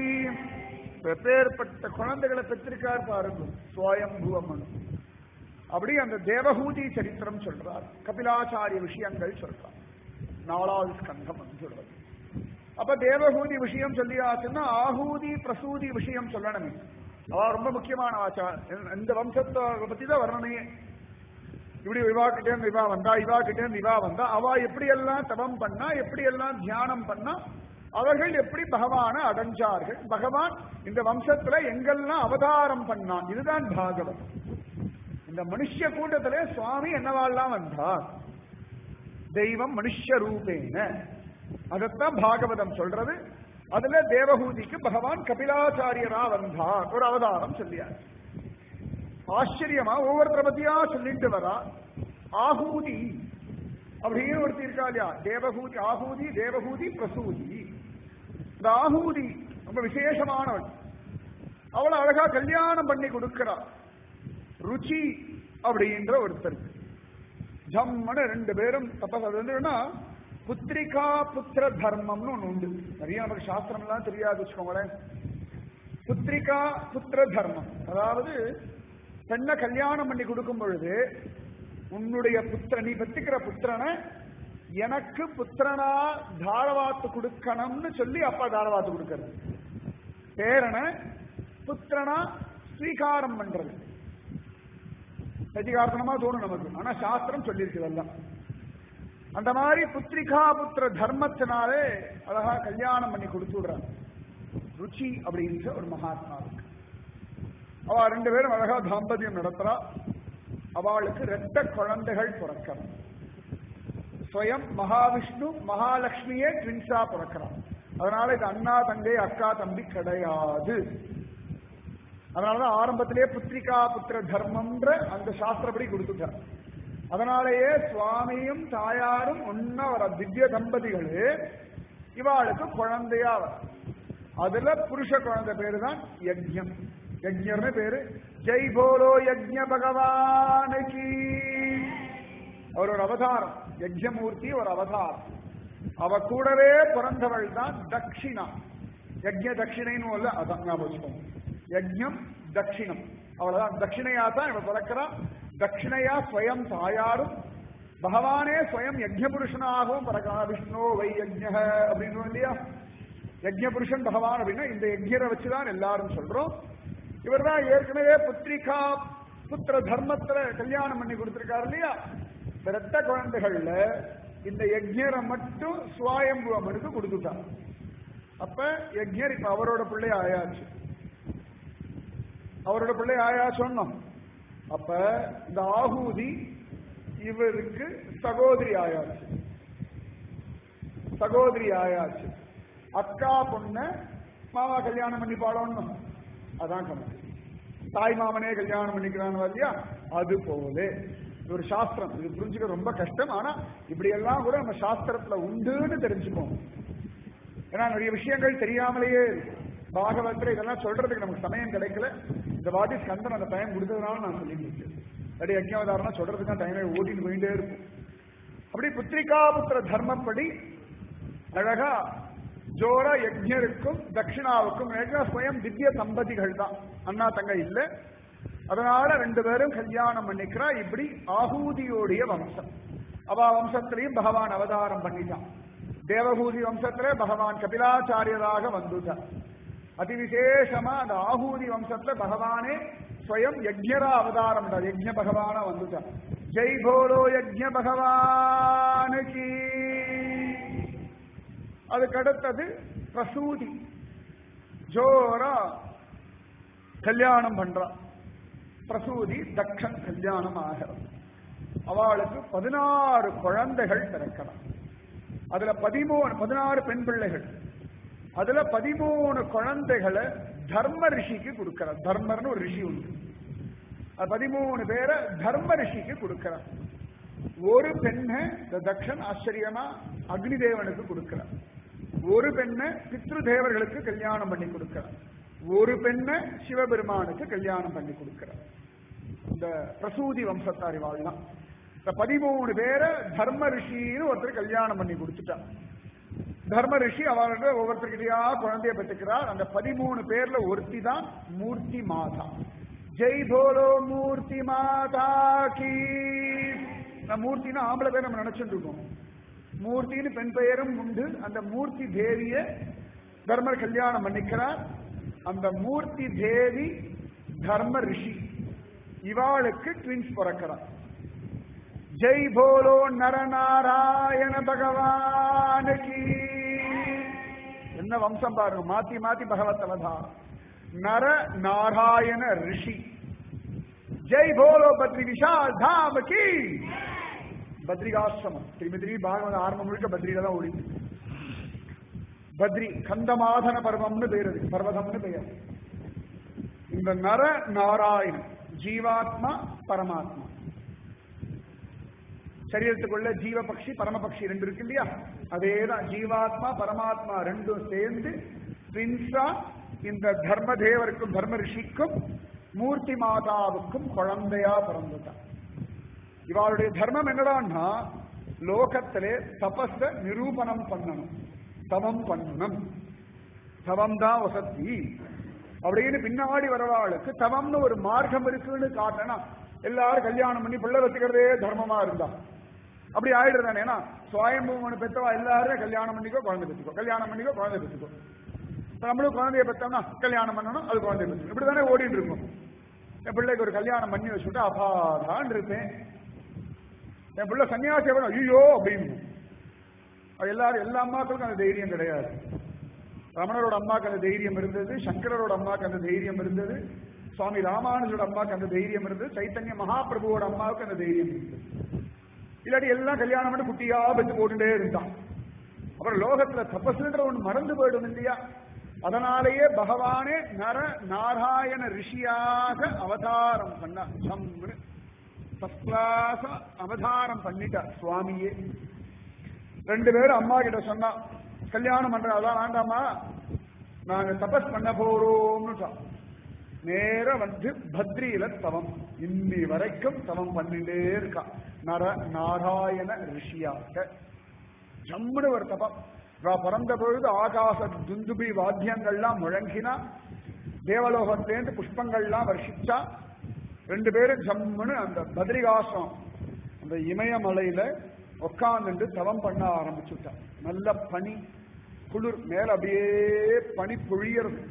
எப்பேற்பட்ட குழந்தைகளை பெற்றிருக்கார் பாருங்க சுவயம்புவமனு அப்படி அந்த தேவஹூதி சரித்திரம் சொல்றார் கபிலாச்சாரிய விஷயங்கள் சொல்றார் நாலாவது ஸ்கந்தம் சொல்றது அப்ப தேவஹூதி விஷயம் சொல்லியாச்சுன்னா ஆஹூதி பிரசூதி விஷயம் சொல்லணுமே அவ ரொம்ப முக்கியமான ஆச்சா இந்த வம்சத்தை பத்தி தான் வரணுமே இப்படி இவா கிட்டே இருந்து இவா வந்தா இவா கிட்டே இருந்து இவா வந்தா அவ எப்படி எல்லாம் தவம் பண்ணா எப்படி எல்லாம் தியானம் பண்ணா அவர்கள் எப்படி பகவானை அடைஞ்சார்கள் பகவான் இந்த வம்சத்துல எங்கெல்லாம் அவதாரம் பண்ணான் இதுதான் பாகவதம் இந்த மனுஷ கூட்டத்திலே சுவாமி என்னவாள்லாம் வந்தார் தெய்வம் மனுஷ ரூபேன அதத்தான் பாகவதம் சொல்றது அதுல தேவகூதிக்கு பகவான் கபிலாச்சாரியரா வந்தார் ஒரு அவதாரம் சொல்லியார் ஆச்சரியமா ஒவ்வொருத்தர பத்தியா சொல்லிட்டு வரா ஆகூதி அப்படின்னு ஒருத்தி இருக்கா இல்லையா தேவகூதி ஆகூதி தேவகூதி பிரசூதி இந்த ஆகூதி ரொம்ப விசேஷமானவள் அவளை அழகா கல்யாணம் பண்ணி கொடுக்கிறா ருச்சி அப்படின்ற ஒருத்தருக்கு ஜம்மன ரெண்டு பேரும் தப்பா அது வந்து என்னன்னா புத்திரிகா புத்திர தர்மம்னு ஒண்ணு உண்டு நிறைய நமக்கு சாஸ்திரம் எல்லாம் தெரியாது வச்சுக்கோங்களேன் புத்திரிகா புத்திர தர்மம் அதாவது பெண்ணை கல்யாணம் பண்ணி கொடுக்கும் பொழுது உன்னுடைய புத்திர நீ பெற்றுக்கிற புத்திரனை எனக்கு புத்திரனா தாரவாத்து கொடுக்கணும்னு சொல்லி அப்பா தாரவாத்து கொடுக்கறது பேரனை புத்திரனா ஸ்வீகாரம் பண்றது சதிகாரணமா தோணும் நமக்கு ஆனா சாஸ்திரம் சொல்லியிருக்கு இதெல்லாம் அந்த மாதிரி புத்திரிகா புத்திர தர்மத்தினாலே அழகா கல்யாணம் பண்ணி கொடுத்து விடுறாங்க ருச்சி அப்படின்ற ஒரு மகாத்மா இருக்கு அவ ரெண்டு பேரும் அழகா தாம்பத்தியம் நடத்துறா அவளுக்கு ரெட்ட குழந்தைகள் பிறக்கணும் ஸ்வயம் மகாவிஷ்ணு மகாலட்சுமியே ட்வின்ஸா பிறக்கிறான் அதனால இது அண்ணா தங்கை அக்கா தம்பி கிடையாது அதனாலதான் ஆரம்பத்திலேயே புத்திரிகா புத்திர தர்மம்ன்ற அந்த சாஸ்திரப்படி கொடுத்துட்டார் அதனாலேயே சுவாமியும் தாயாரும் ஒன்னா வர திவ்ய தம்பதிகளு இவாளுக்கு குழந்தையா வர அதுல புருஷ குழந்தை பேரு தான் யஜ்யம் யஜ்யர்னு பேரு ஜெய் போலோ யஜ்ய பகவானுக்கு அவர் ஒரு அவதாரம் யஜ்யமூர்த்தி ஒரு அவதாரம் அவ கூடவே பிறந்தவள் தான் தட்சிணா யஜ்ய தட்சிணைன்னு இல்ல அதான் ஞாபகம் வச்சுக்கோங்க யஜ்யம் தட்சிணம் அவ்வளவுதான் தட்சிணையா தான் இவ பிறக்கிறா தட்சிணையா ஸ்வயம் தாயாரும் பகவானே ஸ்வயம் யஜ்ய புருஷனாகவும் பிறக்கிறான் விஷ்ணு வை யஜ்ய அப்படின்னு இல்லையா யஜ்ய புருஷன் பகவான் அப்படின்னா இந்த யஜ்யரை வச்சுதான் எல்லாரும் சொல்றோம் இவர் தான் ஏற்கனவே புத்திரிகா புத்திர தர்மத்துல கல்யாணம் பண்ணி கொடுத்திருக்காரு இல்லையா இந்த ரெட்ட குழந்தைகள்ல இந்த யஜ்யரை மட்டும் சுவாயம்புவமனுக்கு கொடுத்துட்டான் அப்ப யஜ்யர் இப்ப அவரோட பிள்ளை ஆயாச்சு அவரோட பிள்ளை ஆயா சொன்னோம் அப்ப இந்த ஆகூதி இவருக்கு சகோதரி ஆயாச்சு சகோதரி ஆயாச்சு அக்கா பொண்ண மாமா கல்யாணம் பண்ணி பாடணும் அதான் கணக்கு தாய் மாமனே கல்யாணம் பண்ணிக்கிறான் இல்லையா அது போல இது ஒரு சாஸ்திரம் இது புரிஞ்சுக்க ரொம்ப கஷ்டம் ஆனா இப்படி எல்லாம் கூட நம்ம சாஸ்திரத்துல உண்டுன்னு தெரிஞ்சுப்போம் ஏன்னா நிறைய விஷயங்கள் தெரியாமலேயே இருக்கு பாகவத்துல இதெல்லாம் சொல்றதுக்கு நமக்கு சமயம் கிடைக்கல இந்த வாட்டி ஸ்கந்தன் அந்த டைம் கொடுத்ததுனால நான் சொல்லிட்டு இருக்கேன் அப்படி யஜ்ஞவதாரணம் சொல்றதுக்கு தான் டைமே ஓட்டிட்டு போயிட்டே இருக்கும் அப்படி புத்திரிகா புத்திர தர்மப்படி அழகா ஜோர யஜ்ஞருக்கும் தட்சிணாவுக்கும் ஏற்கனவே ஸ்வயம் திவ்ய தம்பதிகள் தான் அண்ணா தங்க இல்ல அதனால ரெண்டு பேரும் கல்யாணம் பண்ணிக்கிறா இப்படி ஆகூதியோடைய வம்சம் அவ வம்சத்திலையும் பகவான் அவதாரம் பண்ணிட்டான் தேவகூதி வம்சத்திலே பகவான் கபிலாச்சாரியராக வந்துட்டார் அதிவிசேஷமா அந்த ஆகூதி வம்சத்துல பகவானே ஸ்வயம் யஜ்யரா அவதாரம் பண்ணார் யஜ்ய பகவான வந்துட்டார் ஜெய் போலோ யஜ்ய பகவானுக்கு அதுக்கு அடுத்தது பிரசூதி ஜோரா கல்யாணம் பண்றா பிரசூதி தக்ஷன் கல்யாணம் ஆகிறது அவளுக்கு பதினாறு குழந்தைகள் பிறக்கலாம் அதுல பதிமூணு பதினாறு பெண் பிள்ளைகள் அதுல பதிமூணு குழந்தைகளை தர்ம ரிஷிக்கு கொடுக்கிறார் தர்மர்னு ஒரு ரிஷி உண்டு அது பதிமூணு பேரை தர்ம ரிஷிக்கு கொடுக்கிறார் ஒரு பெண்ணை இந்த தக்ஷன் ஆச்சரியமா அக்னி தேவனுக்கு கொடுக்கிறார் ஒரு பெண்ணை பித்ரு தேவர்களுக்கு கல்யாணம் பண்ணி கொடுக்கிறார் ஒரு பெண்ணை சிவபெருமானுக்கு கல்யாணம் பண்ணி கொடுக்கிறார் இந்த பிரசூதி வம்சத்தாரி வாழ்லாம் இந்த பதிமூணு பேரை தர்ம ரிஷின்னு ஒருத்தர் கல்யாணம் பண்ணி கொடுத்துட்டான் தர்ம ரிஷி அவர்கிட்ட ஒவ்வொருத்தர்கிட்டயா குழந்தைய பெற்றுக்கிறார் அந்த பதிமூணு பேர்ல ஒருத்தி தான் மூர்த்தி மாதா ஜெய் போலோ மூர்த்தி மாதா கீ நான் மூர்த்தினா ஆம்பளை பேர் நம்ம நினைச்சுட்டு இருக்கோம் மூர்த்தின்னு பெண் பெயரும் உண்டு அந்த மூர்த்தி தேவிய தர்மர் கல்யாணம் பண்ணிக்கிறார் அந்த மூர்த்தி தேவி தர்ம ரிஷி இவாளுக்கு ட்வின்ஸ் பிறக்கிறார் ஜெய் போலோ நரநாராயண பகவானுக்கு என்ன வம்சம் பாருங்க மாத்தி மாத்தி பகவத் அவதாரம் நர நாராயண ரிஷி ஜெய் போலோ பத்ரி விஷால் தாம் கி பத்ரிகாசிரமம் திரும்பி பாகவத ஆரம்பம் முழுக்க பத்ரியில தான் ஓடிச்சு பத்ரி கந்தமாதன பர்வம்னு பேர் அது பர்வதம்னு பெயர் இந்த நர நாராயணன் ஜீவாத்மா பரமாத்மா சரீரத்துக்குள்ள ஜீவபக்ஷி பரமபக்ஷி ரெண்டு இருக்கு இல்லையா அதேதான் ஜீவாத்மா பரமாத்மா ரெண்டும் சேர்ந்து ட்வின்ஸா இந்த தர்மதேவருக்கும் தர்ம ரிஷிக்கும் மூர்த்தி மாதாவுக்கும் குழந்தையா பிறந்துட்டான் இவளுடைய தர்மம் என்னடான்னா லோகத்திலே தபஸ நிரூபணம் பண்ணணும் தவம் பண்ணணும் தவம் தான் வசதி அப்படின்னு பின்னாடி வரவாளுக்கு தவம்னு ஒரு மார்க்கம் இருக்குன்னு காட்டணும் எல்லாரும் கல்யாணம் பண்ணி பிள்ளை வச்சுக்கிறதே தர்மமா இருந்தா அப்படி ஆயிடுறானே ஏன்னா சுவாயம்பூமனு பெற்றவா எல்லாரும் கல்யாணம் பண்ணிக்கோ குழந்தை பெற்றுக்கோ கல்யாணம் பண்ணிக்கோ குழந்தை பெற்றுக்கோ இப்ப நம்மளும் குழந்தைய பெற்றோம்னா கல்யாணம் பண்ணணும் அது குழந்தை பெற்றுக்கோ இப்படி தானே ஓடிட்டு இருக்கும் என் பிள்ளைக்கு ஒரு கல்யாணம் பண்ணி வச்சுட்டு அப்பாதான் இருப்பேன் என் பிள்ளை சன்னியாசி வேணும் ஐயோ அப்படின்னு அது எல்லாரும் எல்லா அம்மாக்களுக்கும் அந்த தைரியம் கிடையாது ரமணரோட அம்மாக்கு அந்த தைரியம் இருந்தது சங்கரரோட அம்மாக்கு அந்த தைரியம் இருந்தது சுவாமி ராமானுஜரோட அம்மாக்கு அந்த தைரியம் இருந்தது சைத்தன்ய மகாபிரபுவோட அம்மாவுக்கு அந்த தைரியம் இருந்தது இல்லாட்டி எல்லாம் கல்யாணம் பண்ணி குட்டியா வச்சு போட்டுட்டே இருந்தான் அப்புறம் லோகத்துல தபசுன்ற ஒண்ணு மறந்து போயிடும் இல்லையா அதனாலேயே பகவானே நர நாராயண ரிஷியாக அவதாரம் பண்ண சம்னு ஃபர்ஸ்ட் கிளாஸ் அவதாரம் பண்ணிட்டார் சுவாமியே ரெண்டு பேரும் அம்மா கிட்ட சொன்னா கல்யாணம் பண்ற அதான் வேண்டாமா நாங்க தபஸ் பண்ண போறோம்னு நேர வந்து பத்ரியில தவம் இன்னி வரைக்கும் தவம் பண்ணிட்டே இருக்கா நர நாராயண ரிஷியாக ஜம்முன்னு ஒரு தபம் இவ பிறந்த பொழுது ஆகாச துந்துபி வாத்தியங்கள்லாம் முழங்கினா தேவலோகத்திலேருந்து புஷ்பங்கள்லாம் வர்ஷிச்சா ரெண்டு பேரும் ஜம்முன்னு அந்த பத்ரிகாசம் அந்த இமயமலையில உட்காந்துட்டு தவம் பண்ண ஆரம்பிச்சுட்டா நல்ல பனி குளிர் மேல அப்படியே பனி பொழியறது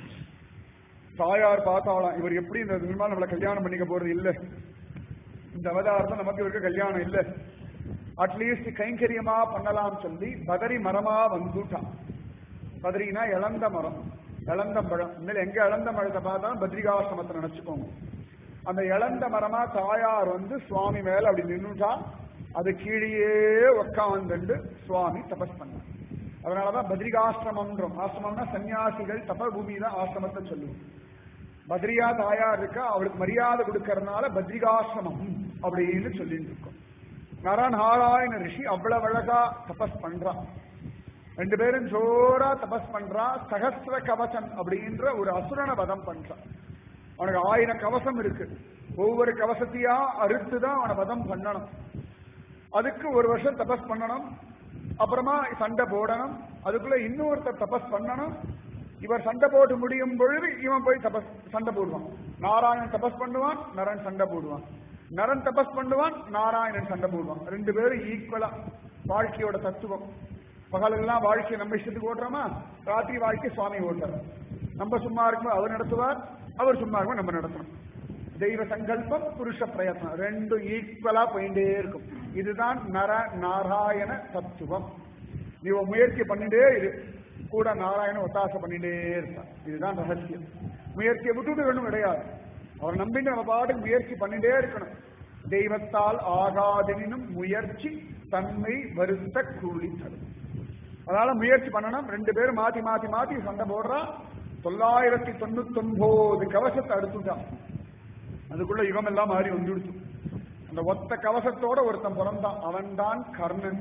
தாயார் பார்த்தாலாம் இவர் எப்படி இந்த நிர்மாணம் நம்மளை கல்யாணம் பண்ணிக்க போறது இல்ல இந்த அவதாரத்தை நமக்கு இவருக்கு கல்யாணம் இல்ல அட்லீஸ்ட் கைங்கரியமா பண்ணலாம் சொல்லி பதரி மரமா வந்துட்டான் பதரினா இளந்த மரம் இளந்த பழம் இனிமேல் எங்க இளந்த மரத்தை பார்த்தாலும் பத்ரிகாசிரமத்தை நினைச்சுக்கோங்க அந்த இளந்த மரமா தாயார் வந்து சுவாமி மேல அப்படி நின்னுட்டா அது கீழேயே உட்காந்துண்டு சுவாமி தபஸ் பண்ணார் அதனாலதான் பத்ரிகாசிரமம்ன்றோம் ஆசிரமம்னா சன்னியாசிகள் தபபூமி தான் ஆசிரமத்தை சொல்லுவோம் பத்ரியா தாயார் இருக்கா அவளுக்கு மரியாதை கொடுக்கறதுனால பத்ரிகாசிரமம் அப்படின்னு சொல்லிட்டு இருக்கோம் நரநாராயண ரிஷி அவ்வளவு அழகா தபஸ் பண்றான் ரெண்டு பேரும் ஜோரா தபஸ் பண்றா சகஸ்ர கவசம் அப்படின்ற ஒரு அசுரனை வதம் பண்றான் அவனுக்கு ஆயிரம் கவசம் இருக்கு ஒவ்வொரு கவசத்தையா அறுத்து தான் அவனை வதம் பண்ணணும் அதுக்கு ஒரு வருஷம் தபஸ் பண்ணணும் அப்புறமா சண்டை போடணும் அதுக்குள்ள இன்னொருத்தர் தபஸ் பண்ணணும் இவர் சண்டை போட்டு முடியும் பொழுது இவன் போய் தபஸ் சண்டை போடுவான் நாராயணன் தபஸ் பண்ணுவான் நரன் சண்டை போடுவான் நரன் தபஸ் பண்ணுவான் நாராயணன் சண்டை போடுவான் ரெண்டு பேரும் ஈக்குவலா வாழ்க்கையோட தத்துவம் பகலெல்லாம் வாழ்க்கையை நம்ம இஷ்டத்துக்கு ஓட்டுறோமா ராத்திரி வாழ்க்கை சுவாமி ஓட்டுறார் நம்ம சும்மா இருக்கும்போது அவர் நடத்துவார் அவர் சும்மா இருக்கும்போது நம்ம நடத்தணும் தெய்வ சங்கல்பம் புருஷ பிரயத்னம் ரெண்டும் ஈக்குவலா போயிட்டே இருக்கும் இதுதான் நர நாராயண தத்துவம் நீ உன் முயற்சி பண்ணிட்டே இரு கூட நாராயண ஒத்தாசை பண்ணிட்டே இருப்பான் இதுதான் ரகசியம் முயற்சியை விட்டுட்டு வேணும் கிடையாது அவர் நம்பிட்டு நம்ம பாட்டுக்கு முயற்சி பண்ணிட்டே இருக்கணும் தெய்வத்தால் ஆகாதெனினும் முயற்சி தன்மை வருத்த கூலி தரும் அதனால முயற்சி பண்ணணும் ரெண்டு பேரும் மாத்தி மாத்தி மாத்தி சண்டை போடுறா தொள்ளாயிரத்தி தொண்ணூத்தி ஒன்பது கவசத்தை அடுத்துட்டான் அதுக்குள்ள யுகம் எல்லாம் மாறி வந்துடுச்சு அந்த ஒத்த கவசத்தோட ஒருத்தன் பிறந்தான் அவன்தான் கர்ணன்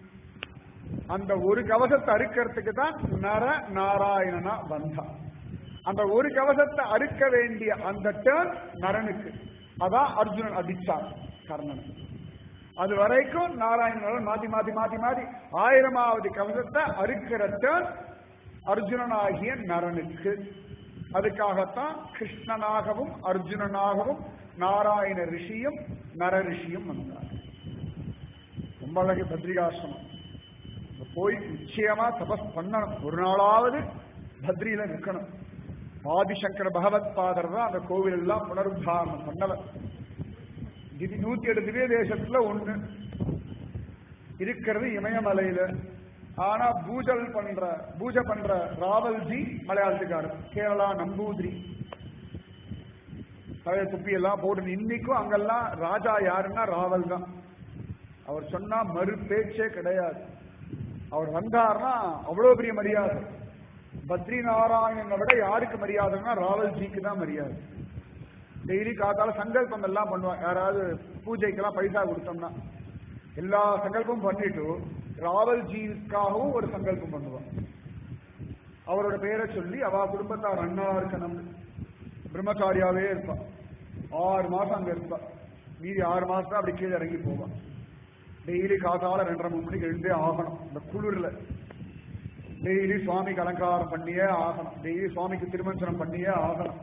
அந்த ஒரு கவசத்தை அறுக்கிறதுக்கு தான் நர நாராயணனா வந்தான் அந்த ஒரு கவசத்தை அறுக்க வேண்டிய அந்த டேர்ன் நரனுக்கு அதான் அர்ஜுனன் அடிச்சான் கர்ணன் அது வரைக்கும் நாராயணன் மாத்தி மாத்தி மாத்தி மாத்தி ஆயிரமாவது கவசத்தை அறுக்கிற டேர்ன் அர்ஜுனனாகிய நரனுக்கு அதுக்காகத்தான் கிருஷ்ணனாகவும் அர்ஜுனனாகவும் நாராயண ரிஷியும் நர ரிஷியும் வந்தார் ரொம்ப அழகு பத்ரிகாசிரமம் போய் நிச்சயமா தபஸ் பண்ணணும் ஒரு நாளாவது பத்ரியில நிற்கணும் ஆதிசங்கர பகவத் பாதர் தான் அந்த கோவில் எல்லாம் புனருத்தாரணம் பண்ணவர் இது நூத்தி எட்டு திவ்ய தேசத்துல ஒண்ணு இருக்கிறது இமயமலையில ஆனா பூஜல் பண்ற பூஜை பண்ற ராவல்ஜி மலையாளத்துக்காரர் கேரளா நம்பூதிரி பழைய துப்பி எல்லாம் போட்டு இன்னைக்கும் அங்கெல்லாம் ராஜா யாருன்னா ராவல் தான் அவர் சொன்னா மறு பேச்சே கிடையாது அவர் வந்தார்னா அவ்வளவு பெரிய மரியாதை பத்ரி நாராயணனை விட யாருக்கு மரியாதைன்னா ராவல்ஜிக்கு தான் மரியாதை டெய்லி காத்தால சங்கல்பம் எல்லாம் பண்ணுவாங்க யாராவது பூஜைக்கெல்லாம் பைசா கொடுத்தோம்னா எல்லா சங்கல்பமும் பண்ணிட்டு ராவல்ஜிக்காகவும் ஒரு சங்கல்பம் பண்ணுவான் அவரோட பேரை சொல்லி அவ குடும்பத்தார் அண்ணா இருக்கணும் பிரம்மச்சாரியாவே இருப்பா ஆறு மாசம் அங்க இருப்பா மீதி ஆறு மாசம் தான் அப்படி கீழே இறங்கி போவான் டெய்லி காத்தால ரெண்டரை மூணு மணிக்கு எழுந்தே ஆகணும் இந்த குளிர்ல டெய்லி சுவாமிக்கு அலங்காரம் பண்ணியே ஆகணும் டெய்லி சுவாமிக்கு திருமஞ்சனம் பண்ணியே ஆகணும்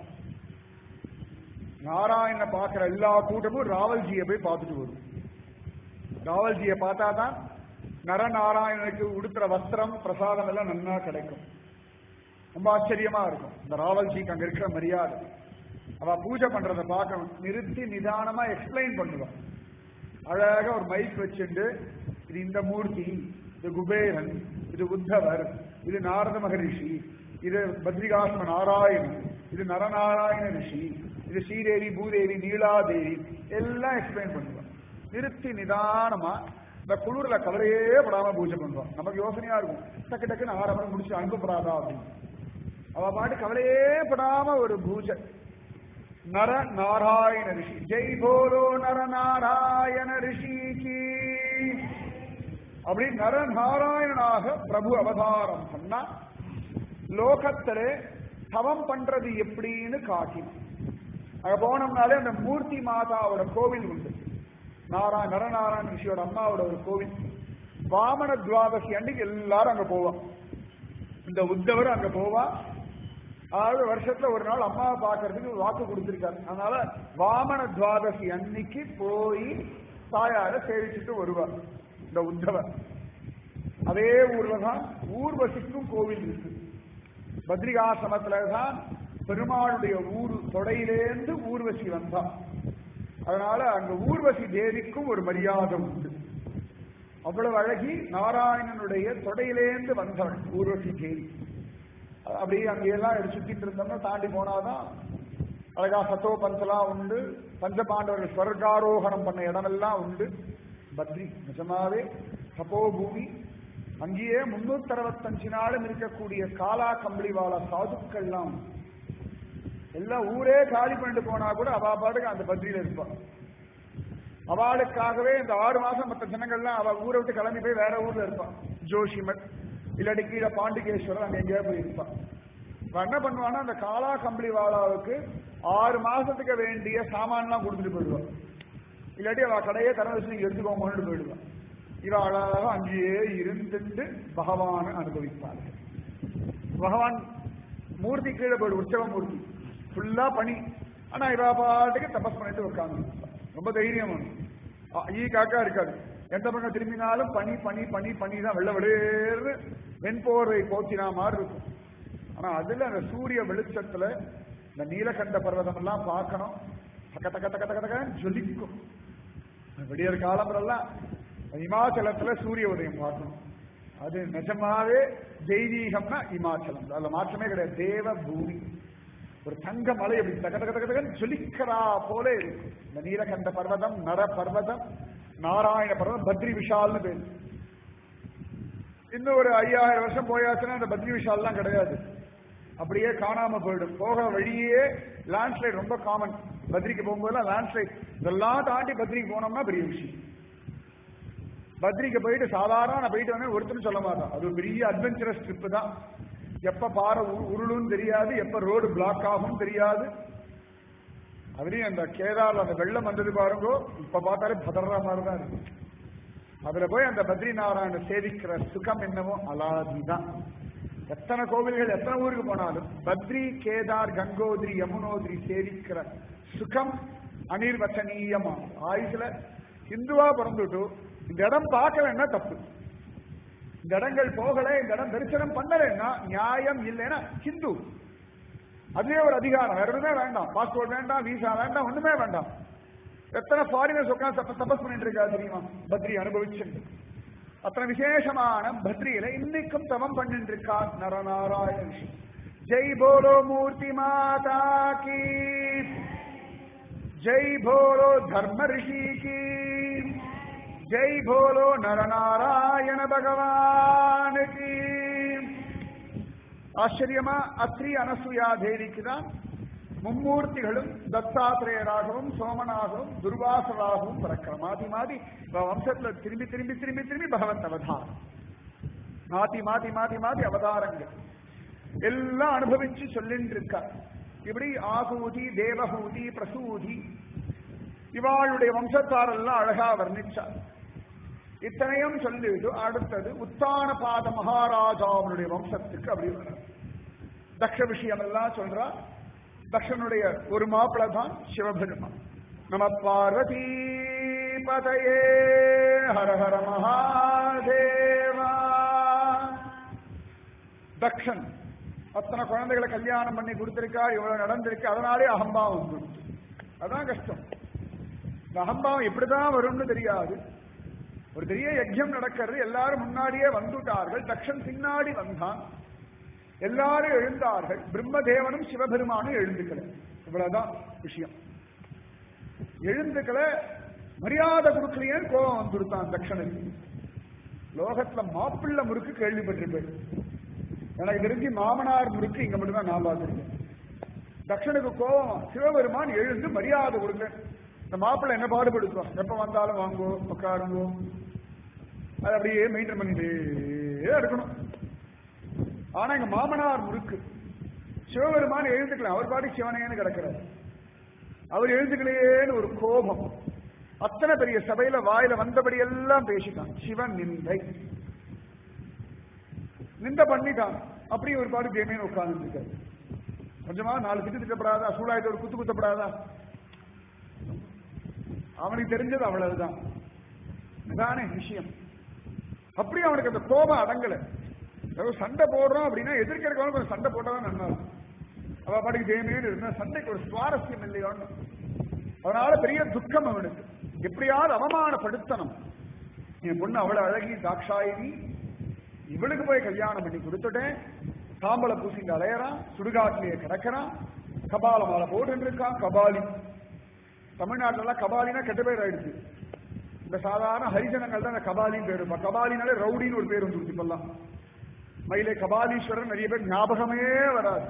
நாராயண பார்க்கிற எல்லா கூட்டமும் ராவல்ஜியை போய் பார்த்துட்டு வரும் ராவல்ஜியை பார்த்தா தான் நரநாராயணனுக்கு உடுத்துற வஸ்திரம் பிரசாதம் எல்லாம் நன்னா கிடைக்கும் ரொம்ப ஆச்சரியமா இருக்கும் இந்த ராவல்ஜிக்கு அங்க இருக்கிற மரியாதை அவ பூஜை பண்றதை பார்க்கணும் நிறுத்தி நிதானமா எக்ஸ்பிளைன் பண்ணுவான் அழகா ஒரு மைக் வச்சுட்டு இது இந்த மூர்த்தி இது குபேரன் இது உத்தவர் இது நாரத மகரிஷி இது பத்ரிகாஸ்ம நாராயணன் இது நரநாராயண ரிஷி இது ஸ்ரீதேவி பூதேவி நீலாதேவி எல்லாம் எக்ஸ்பிளைன் பண்ணுவான் நிறுத்தி நிதானமா இந்த குளிர்ல கவலையே படாம பூஜை பண்ணுவான் நமக்கு யோசனையா இருக்கும் டக்கு டக்குன்னு ஆறு மணி முடிச்சு அனுப்பப்படாதா அப்படின்னு அவ பாட்டு கவலையே படாம ஒரு பூஜை நர நாராயண ரிஷி ஜெய் போலோ நர நாராயண ரிஷிக்கு அப்படி நர நாராயணனாக பிரபு அவதாரம் பண்ணா லோகத்திலே தவம் பண்றது எப்படின்னு காட்டினான் அங்க போனோம்னாலே அந்த மூர்த்தி மாதாவோட கோவில் உண்டு நாரா நரநாராயண ரிஷியோட அம்மாவோட ஒரு கோவில் வாமன துவாதசி அன்னைக்கு எல்லாரும் அங்க போவான் இந்த உத்தவர் அங்க போவா அதாவது வருஷத்துல ஒரு நாள் அம்மாவை பார்க்கறதுக்கு வாக்கு கொடுத்திருக்காரு அதனால வாமன துவாதசி அன்னைக்கு போய் தாயார சேவிச்சுட்டு வருவார் இந்த உத்தவர் அதே ஊர்ல தான் ஊர்வசிக்கும் கோவில் இருக்கு பத்ரிகாசிரமத்துல தான் பெருமாளுடைய ஊர் தொடையிலேந்து ஊர்வசி வந்தா அதனால அங்க ஊர்வசி தேவிக்கும் ஒரு மரியாதை உண்டு அவ்வளவு அழகி நாராயணனுடைய தொடையிலேந்து வந்தவள் ஊர்வசி தேவி அப்படியே அங்கெல்லாம் எடுத்து சுத்திட்டு இருந்தோம்னா தாண்டி போனாதான் அழகா சத்தோ பஞ்சலாம் உண்டு பஞ்சபாண்டவர்கள் ஸ்வர்காரோகணம் பண்ண இடமெல்லாம் உண்டு பத்ரி நிஜமாவே தபோ பூமி அங்கேயே முன்னூத்தி அறுபத்தஞ்சு நாளும் இருக்கக்கூடிய காலா கம்பளிவாள சாதுக்கள்லாம் உண்டு. எல்லாம் ஊரே காலி பண்ணிட்டு போனா கூட அவ பாட்டுக்கு அந்த பத்ரியில இருப்பான் அவளுக்காகவே இந்த ஆறு மாசம் மற்ற ஜனங்கள்லாம் அவ ஊரை விட்டு கிளம்பி போய் வேற ஊர்ல இருப்பான் ஜோஷிமட் இல்லாட்டி கீழே பாண்டிகேஸ்வரர் அங்க எங்கேயா போய் இருப்பான் இவன் என்ன பண்ணுவான்னா அந்த காலா கம்பளி வாழாவுக்கு ஆறு மாசத்துக்கு வேண்டிய சாமான்லாம் கொடுத்துட்டு போயிடுவான் இல்லாட்டி அவ கடையே தர வச்சு நீங்க எடுத்துக்கோங்கன்னு போயிடுவான் இவ அழகாக அங்கேயே இருந்துட்டு பகவானை அனுபவிப்பார்கள் பகவான் மூர்த்தி கீழே போயிடு உற்சவ மூர்த்தி ஃபுல்லா பனி ஆனா இவ பாட்டுக்கு தபஸ் பண்ணிட்டு உட்காந்து ரொம்ப தைரியம் ஈ காக்கா இருக்காது எந்த பக்கம் திரும்பினாலும் பனி பனி பனி பனி தான் வெள்ள வெளியேறு வெண்போரை போத்தினா மாதிரி இருக்கும் ஆனா அதுல அந்த சூரிய வெளிச்சத்துல இந்த நீலகண்ட பர்வதம் எல்லாம் பார்க்கணும் தக்க தக்க தக்க தக்க தக்க ஜொலிக்கும் விடியற் காலம்பரெல்லாம் இமாச்சலத்துல சூரிய உதயம் பார்க்கணும் அது நிஜமாவே தெய்வீகம்னா இமாச்சலம் அதுல மாற்றமே கிடையாது தேவ பூமி ஒரு தங்க மலை அப்படி தக தக தக தகன்னு ஜொலிக்கிறா போல இருக்கும் இந்த நீலகண்ட பர்வதம் நர பர்வதம் நாராயண பர்வதம் பத்ரி விஷால்னு பேரு இன்னும் ஒரு ஐயாயிரம் வருஷம் போயாச்சுன்னா அந்த பத்ரி விஷால்லாம் கிடையாது அப்படியே காணாம போயிடும் போக வழியே லேண்ட்ஸ்லைட் ரொம்ப காமன் பத்ரிக்கு போகும்போதெல்லாம் லேண்ட்ஸ்லைட் இதெல்லாம் தாண்டி பத்ரிக்கு போனோம்னா பெரிய விஷயம் பத்ரிக்கு போயிட்டு சாதாரண நான் போயிட்டு வந்தேன் ஒருத்தரும் சொல்ல மாட்டான் அது ஒரு பெரிய அட்வென்ச்சரஸ் ட்ரிப் தான் எப்ப பாறை உரு- உருளும் தெரியாது எப்ப ரோடு பிளாக் ஆகும் தெரியாது அதுலயும் அந்த கேதார்ல அந்த வெள்ளம் வந்தது பாருங்க இப்ப பார்த்தாலே பதற மாதிரி தான் இருக்கு அதுல போய் அந்த பத்ரி நாராயண சேவிக்கிற சுகம் என்னவோ அலாதிதான் எத்தனை கோவில்கள் எத்தனை ஊருக்கு போனாலும் பத்ரி கேதார் கங்கோத்ரி யமுனோத்ரி சேவிக்கிற சுகம் அனிர்வச்சனீயமா ஆயுசுல ஹிந்துவா பிறந்துட்டு இந்த இடம் பார்க்கலன்னா தப்பு இந்த இடங்கள் போகல இந்த இடம் தரிசனம் பண்ணலைன்னா நியாயம் இல்லைன்னா ஹிந்து அதுவே ஒரு அதிகாரம் வேற எதுவுமே வேண்டாம் பாஸ்போர்ட் வேண்டாம் விசா வேண்டாம் ஒண்ணுமே வேண்டாம் எத்தனை ஃபாரினர்ஸ் உட்காந்து தபஸ் பண்ணிட்டு இருக்கா தெரியுமா பத்ரி அனுபவிச்சு அத்தனை விசேஷமான பத்ரியில இன்னைக்கும் தவம் பண்ணிட்டு இருக்கா நரநாராயண ரிஷி ஜெய் போலோ மூர்த்தி மாதா கி ஜெய் போலோ தர்ம ரிஷி கி ஜெய் போலோ நரநாராயண பகவான் கி ஆச்சரியமா அத்ரி அனசூயா தேவிக்கு தான் மும்மூர்த்திகளும் தத்தாத்திரேயராகவும் சோமனாகவும் துர்வாசராகவும் பிறக்கிற மாதி மாதி இவ வம்சத்துல திரும்பி திரும்பி திரும்பி திரும்பி பகவத் அவதாரம் மாத்தி மாத்தி மாத்தி மாத்தி அவதாரங்கள் எல்லாம் அனுபவிச்சு சொல்லிட்டு இருக்கா இப்படி ஆகூதி தேவகூதி பிரசூதி இவாளுடைய வம்சத்தாரெல்லாம் அழகா வர்ணிச்சார் இத்தனையும் சொல்லிட்டு அடுத்தது உத்தானபாத மகாராஜாவுடைய வம்சத்துக்கு அப்படி வர தக்ஷ விஷயம் எல்லாம் சொல்றா தக்ஷனுடைய ஒரு மாப்பிள தான் சிவபெருமான் நம பார்வதி பதையே ஹர ஹர மகாதேவா தக்ஷன் அத்தனை குழந்தைகளை கல்யாணம் பண்ணி கொடுத்திருக்கா இவ்வளவு நடந்திருக்கு அதனாலே அகம்பாவம் வந்துடுச்சு அதான் கஷ்டம் இந்த அகம்பாவம் எப்படிதான் வரும்னு தெரியாது ஒரு பெரிய யஜ்யம் நடக்கிறது எல்லாரும் முன்னாடியே வந்துட்டார்கள் தக்ஷன் பின்னாடி வந்தான் எல்லாரும் எழுந்தார்கள் பிரம்மதேவனும் சிவபெருமானும் எழுந்துக்கல இவ்வளவுதான் விஷயம் எழுந்துக்கல மரியாதை கொடுக்கலையேன்னு கோபம் வந்துருத்தான் தக்ஷனுக்கு லோகத்துல மாப்பிள்ள முறுக்கு கேள்விப்பட்டிருப்பேன் எனக்கு தெரிஞ்சு மாமனார் முறுக்கு இங்க மட்டும்தான் நான் பார்த்திருக்கேன் தக்ஷனுக்கு கோபம் சிவபெருமான் எழுந்து மரியாதை கொடுங்க இந்த மாப்பிள்ளை என்ன பாடுபடுத்துவோம் எப்ப வந்தாலும் வாங்கோ உட்காருங்கோ அது அப்படியே மெயின்டைன் பண்ணிட்டே இருக்கணும் ஆனா எங்க மாமனார் முறுக்கு சிவபெருமான் எழுந்துக்கலாம் அவர் பாடி சிவனேன்னு கிடக்கிறார் அவர் எழுந்துக்கலையேன்னு ஒரு கோபம் அத்தனை பெரிய சபையில வாயில வந்தபடி எல்லாம் பேசிட்டான் சிவன் நிந்தை நிந்த பண்ணிட்டான் அப்படி ஒரு பாடு கேமேன்னு உட்கார்ந்து இருக்காரு கொஞ்சமா நாலு திட்டு திட்டப்படாதா சூடாயத்தை ஒரு குத்து குத்தப்படாதா அவனுக்கு தெரிஞ்சது அவ்வளவுதான் இதானே விஷயம் அப்படி அவனுக்கு அந்த கோபம் அடங்கல ஏதோ சண்டை போடுறோம் அப்படின்னா எதிர்க்க இருக்கவங்க கொஞ்சம் சண்டை போட்டாதான் நல்லா இருக்கும் அவ பாட்டுக்கு தேமேன்னு இருந்தா சண்டைக்கு ஒரு சுவாரஸ்யம் இல்லையோன்னு அதனால பெரிய துக்கம் அவனுக்கு எப்படியாவது அவமானப்படுத்தணும் என் பொண்ணு அவ்வளவு அழகி தாக்ஷாயினி இவளுக்கு போய் கல்யாணம் பண்ணி கொடுத்துட்டேன் தாம்பளை பூசிட்டு அலையறான் சுடுகாட்டிலேயே கிடக்கிறான் கபால மாலை போட்டு இருக்கான் கபாலி தமிழ்நாட்டுல கபாலினா கெட்ட பேர் ஆயிடுச்சு இந்த சாதாரண ஹரிஜனங்கள் தான் இந்த கபாலின்னு பேர் இருப்பா கபாலினாலே ரவுடின்னு ஒரு பேர் வந்துருச்சு இப்பெல்லாம் மயிலே கபாலீஸ்வரர் நிறைய பேர் ஞாபகமே வராது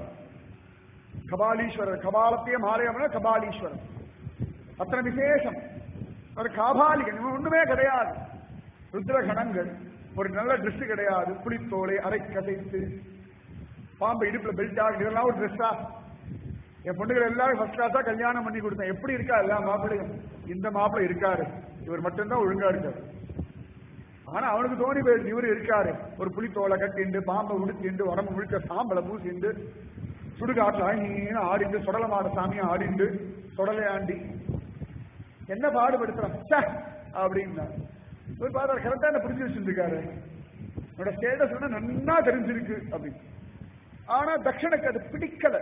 கபாலீஸ்வரர் கபாலத்தையே மாலையம்னா கபாலீஸ்வரர் அத்தனை விசேஷம் ஒரு காபாலிகன் இவன் ஒண்ணுமே கிடையாது ருத்ரகணங்கள் ஒரு நல்ல Dress கிடையாது புளித்தோலை அரை கசைத்து பாம்பு இடுப்புல பெல்ட் ஆகு இதெல்லாம் ஒரு ட்ரெஸ்ஸா என் பொண்ணுகள் எல்லாரும் ஃபர்ஸ்ட் கிளாஸா கல்யாணம் பண்ணி கொடுத்தேன் எப்படி இருக்கா எல்லா மாப்பிள்ளையும் இந்த மாப்பிள்ளை இருக்காரு இவர் மட்டும்தான் ஒழுங்கா இருக்காரு ஆனா அவனுக்கு தோணி போயிடுச்சு இவரு இருக்காரு ஒரு புளித்தோலை கட்டிண்டு பாம்பை உடுத்திண்டு உடம்பு முழுக்க சாம்பலை பூசிண்டு சுடுகாட்டுல ஆயின்னு ஆடிண்டு சுடல மாட சாமியா ஆடிண்டு சுடலை ஆண்டி என்ன பாடுபடுத்துறான் ச்சே அப்படின்னா ஒரு பார்த்தா கரெக்டா என்ன புரிஞ்சு வச்சிருக்காரு என்னோட ஸ்டேட்டஸ் வந்து நன்னா தெரிஞ்சிருக்கு அப்படின்னு ஆனா தக்ஷனுக்கு அது பிடிக்கல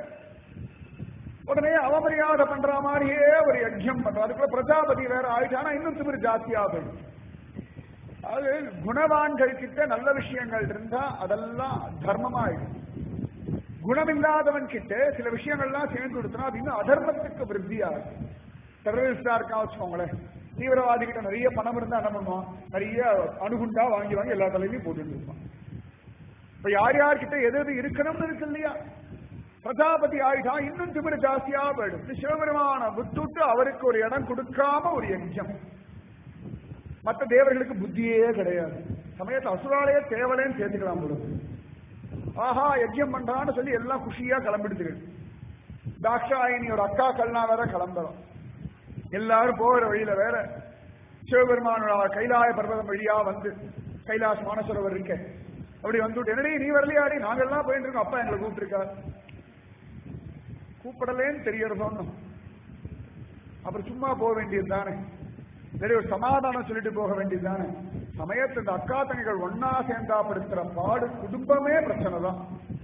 உடனே அவமரியாதை பண்ற மாதிரியே ஒரு யஜ்யம் பண்ற அதுக்குள்ள பிரஜாபதி வேற ஆயிட்டானா இன்னும் திமிரு ஜாஸ்தியா போயிடும் அது குணவான்கள் கிட்ட நல்ல விஷயங்கள் இருந்தா அதெல்லாம் தர்மமாயிடும் குணமில்லாதவன் கிட்ட சில விஷயங்கள்லாம் சேர்ந்து கொடுத்தனா அது இன்னும் அதர்மத்துக்கு விருத்தியாகும் டெரரிஸ்டா இருக்கா வச்சுக்கோங்களேன் தீவிரவாதி கிட்ட நிறைய பணம் இருந்தா என்ன பண்ணுவான் நிறைய அணுகுண்டா வாங்கி வாங்கி எல்லா தலையிலையும் போட்டு இருப்பான் இப்ப யார் யார்கிட்ட எது எது இருக்கணும்னு இருக்கு இல்லையா பிரஜாபதி ஆயிட்டா இன்னும் திமிரு ஜாஸ்தியா போயிடும் இது சிவபெருமான விட்டுட்டு அவருக்கு ஒரு இடம் கொடுக்காம ஒரு யஜ்யம் மற்ற தேவர்களுக்கு புத்தியே கிடையாது சமயத்தை அசுராலய தேவலைன்னு சேர்த்துக்கலாம் போல ஆஹா யஜ்யம் பண்றான்னு சொல்லி எல்லாம் குஷியா கிளம்பிடுது தாக்ஷாயினியோட அக்காக்கள்லாம் வேற கிளம்புறோம் எல்லாரும் போகிற வழியில வேற சிவபெருமானோட கைலாய பர்வதம் வழியா வந்து கைலாஸ் மானசரோவர் இருக்க அப்படி வந்துட்டு என்னடி நீ வரலையாடி நாங்கெல்லாம் போயிட்டு இருக்கோம் அப்பா எங்களை கூப்பிட்டுருக்கார் கூப்பிடலேன்னு தெரியறதோன்னு அப்புறம் சும்மா போக வேண்டியது தானே சரி ஒரு சமாதானம் சொல்லிட்டு போக வேண்டியது தானே சமயத்து இந்த அக்கா தங்கைகள் ஒன்னா சேர்ந்தா படுத்துற பாடு குடும்பமே பிரச்சனை தான்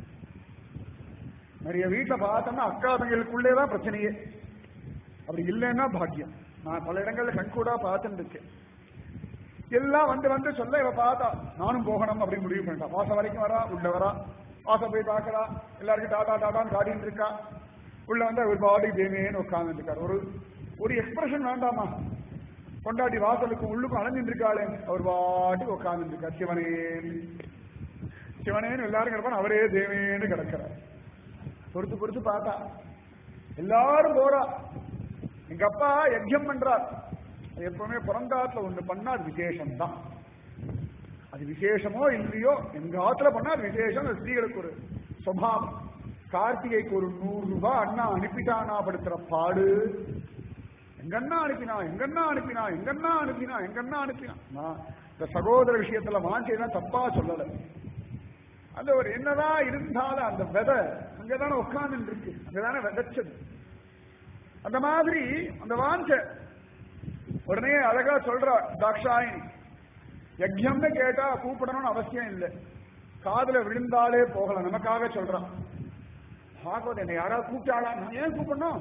நிறைய வீட்டுல பார்த்தோம்னா அக்கா தங்கைகளுக்குள்ளே தான் பிரச்சனையே அப்படி இல்லைன்னா பாக்கியம் நான் பல இடங்கள்ல கண்கூடா பார்த்துட்டு இருக்கேன் எல்லாம் வந்து வந்து சொல்ல இவ பார்த்தா நானும் போகணும் அப்படின்னு முடிவு பண்ணிட்டான் வாசம் வரைக்கும் வரா உள்ள வரா வாசம் போய் பார்க்கறா எல்லாருக்கும் டாடா டாடான்னு காட்டிட்டு இருக்கா உள்ள வந்து அவர் பாடி தேமேன்னு உட்கார்ந்து இருக்காரு ஒரு ஒரு எக்ஸ்பிரஷன் வேண்டாமா கொண்டாடி வாசலுக்கும் உள்ளுக்கும் அலைஞ்சிட்டு இருக்காளே அவர் பாட்டி உட்கார்ந்து இருக்கார் சிவனேன்னு சிவனேன்னு எல்லாரும் கிடப்பான் அவரே தேவேன்னு கிடக்கிறார் பொறுத்து பொறுத்து பார்த்தா எல்லாரும் போறா எங்க அப்பா யஜ்யம் பண்றார் அது எப்பவுமே பிறந்தாத்துல ஒண்ணு பண்ணா அது விசேஷம் தான் அது விசேஷமோ இல்லையோ எங்க ஆத்துல பண்ணா அது விசேஷம் அது ஸ்திரீகளுக்கு ஒரு சுவாவம் கார்த்திகைக்கு ஒரு நூறு ரூபாய் அண்ணா அனுப்பிட்டானா படுத்துற பாடு எங்கண்ணா அனுப்பினா எங்கண்ணா அனுப்பினா எங்கண்ணா அனுப்பினா எங்கண்ணா அனுப்பினா நான் இந்த சகோதர விஷயத்துல வாஞ்சைதான் தப்பா சொல்லல அந்த ஒரு என்னதான் இருந்தாலும் அந்த விதை அங்கதானே உட்கார்ந்து இருக்கு அங்கதானே விதைச்சது அந்த மாதிரி அந்த வாஞ்ச உடனே அழகா சொல்றா தாக்ஷாயினி யஜ்யம்னு கேட்டா கூப்பிடணும்னு அவசியம் இல்லை காதுல விழுந்தாலே போகலாம் நமக்காக சொல்றான் பாகவதம் என்னை யாராவது கூப்பிட்டாளா நான் ஏன் கூப்பிடணும்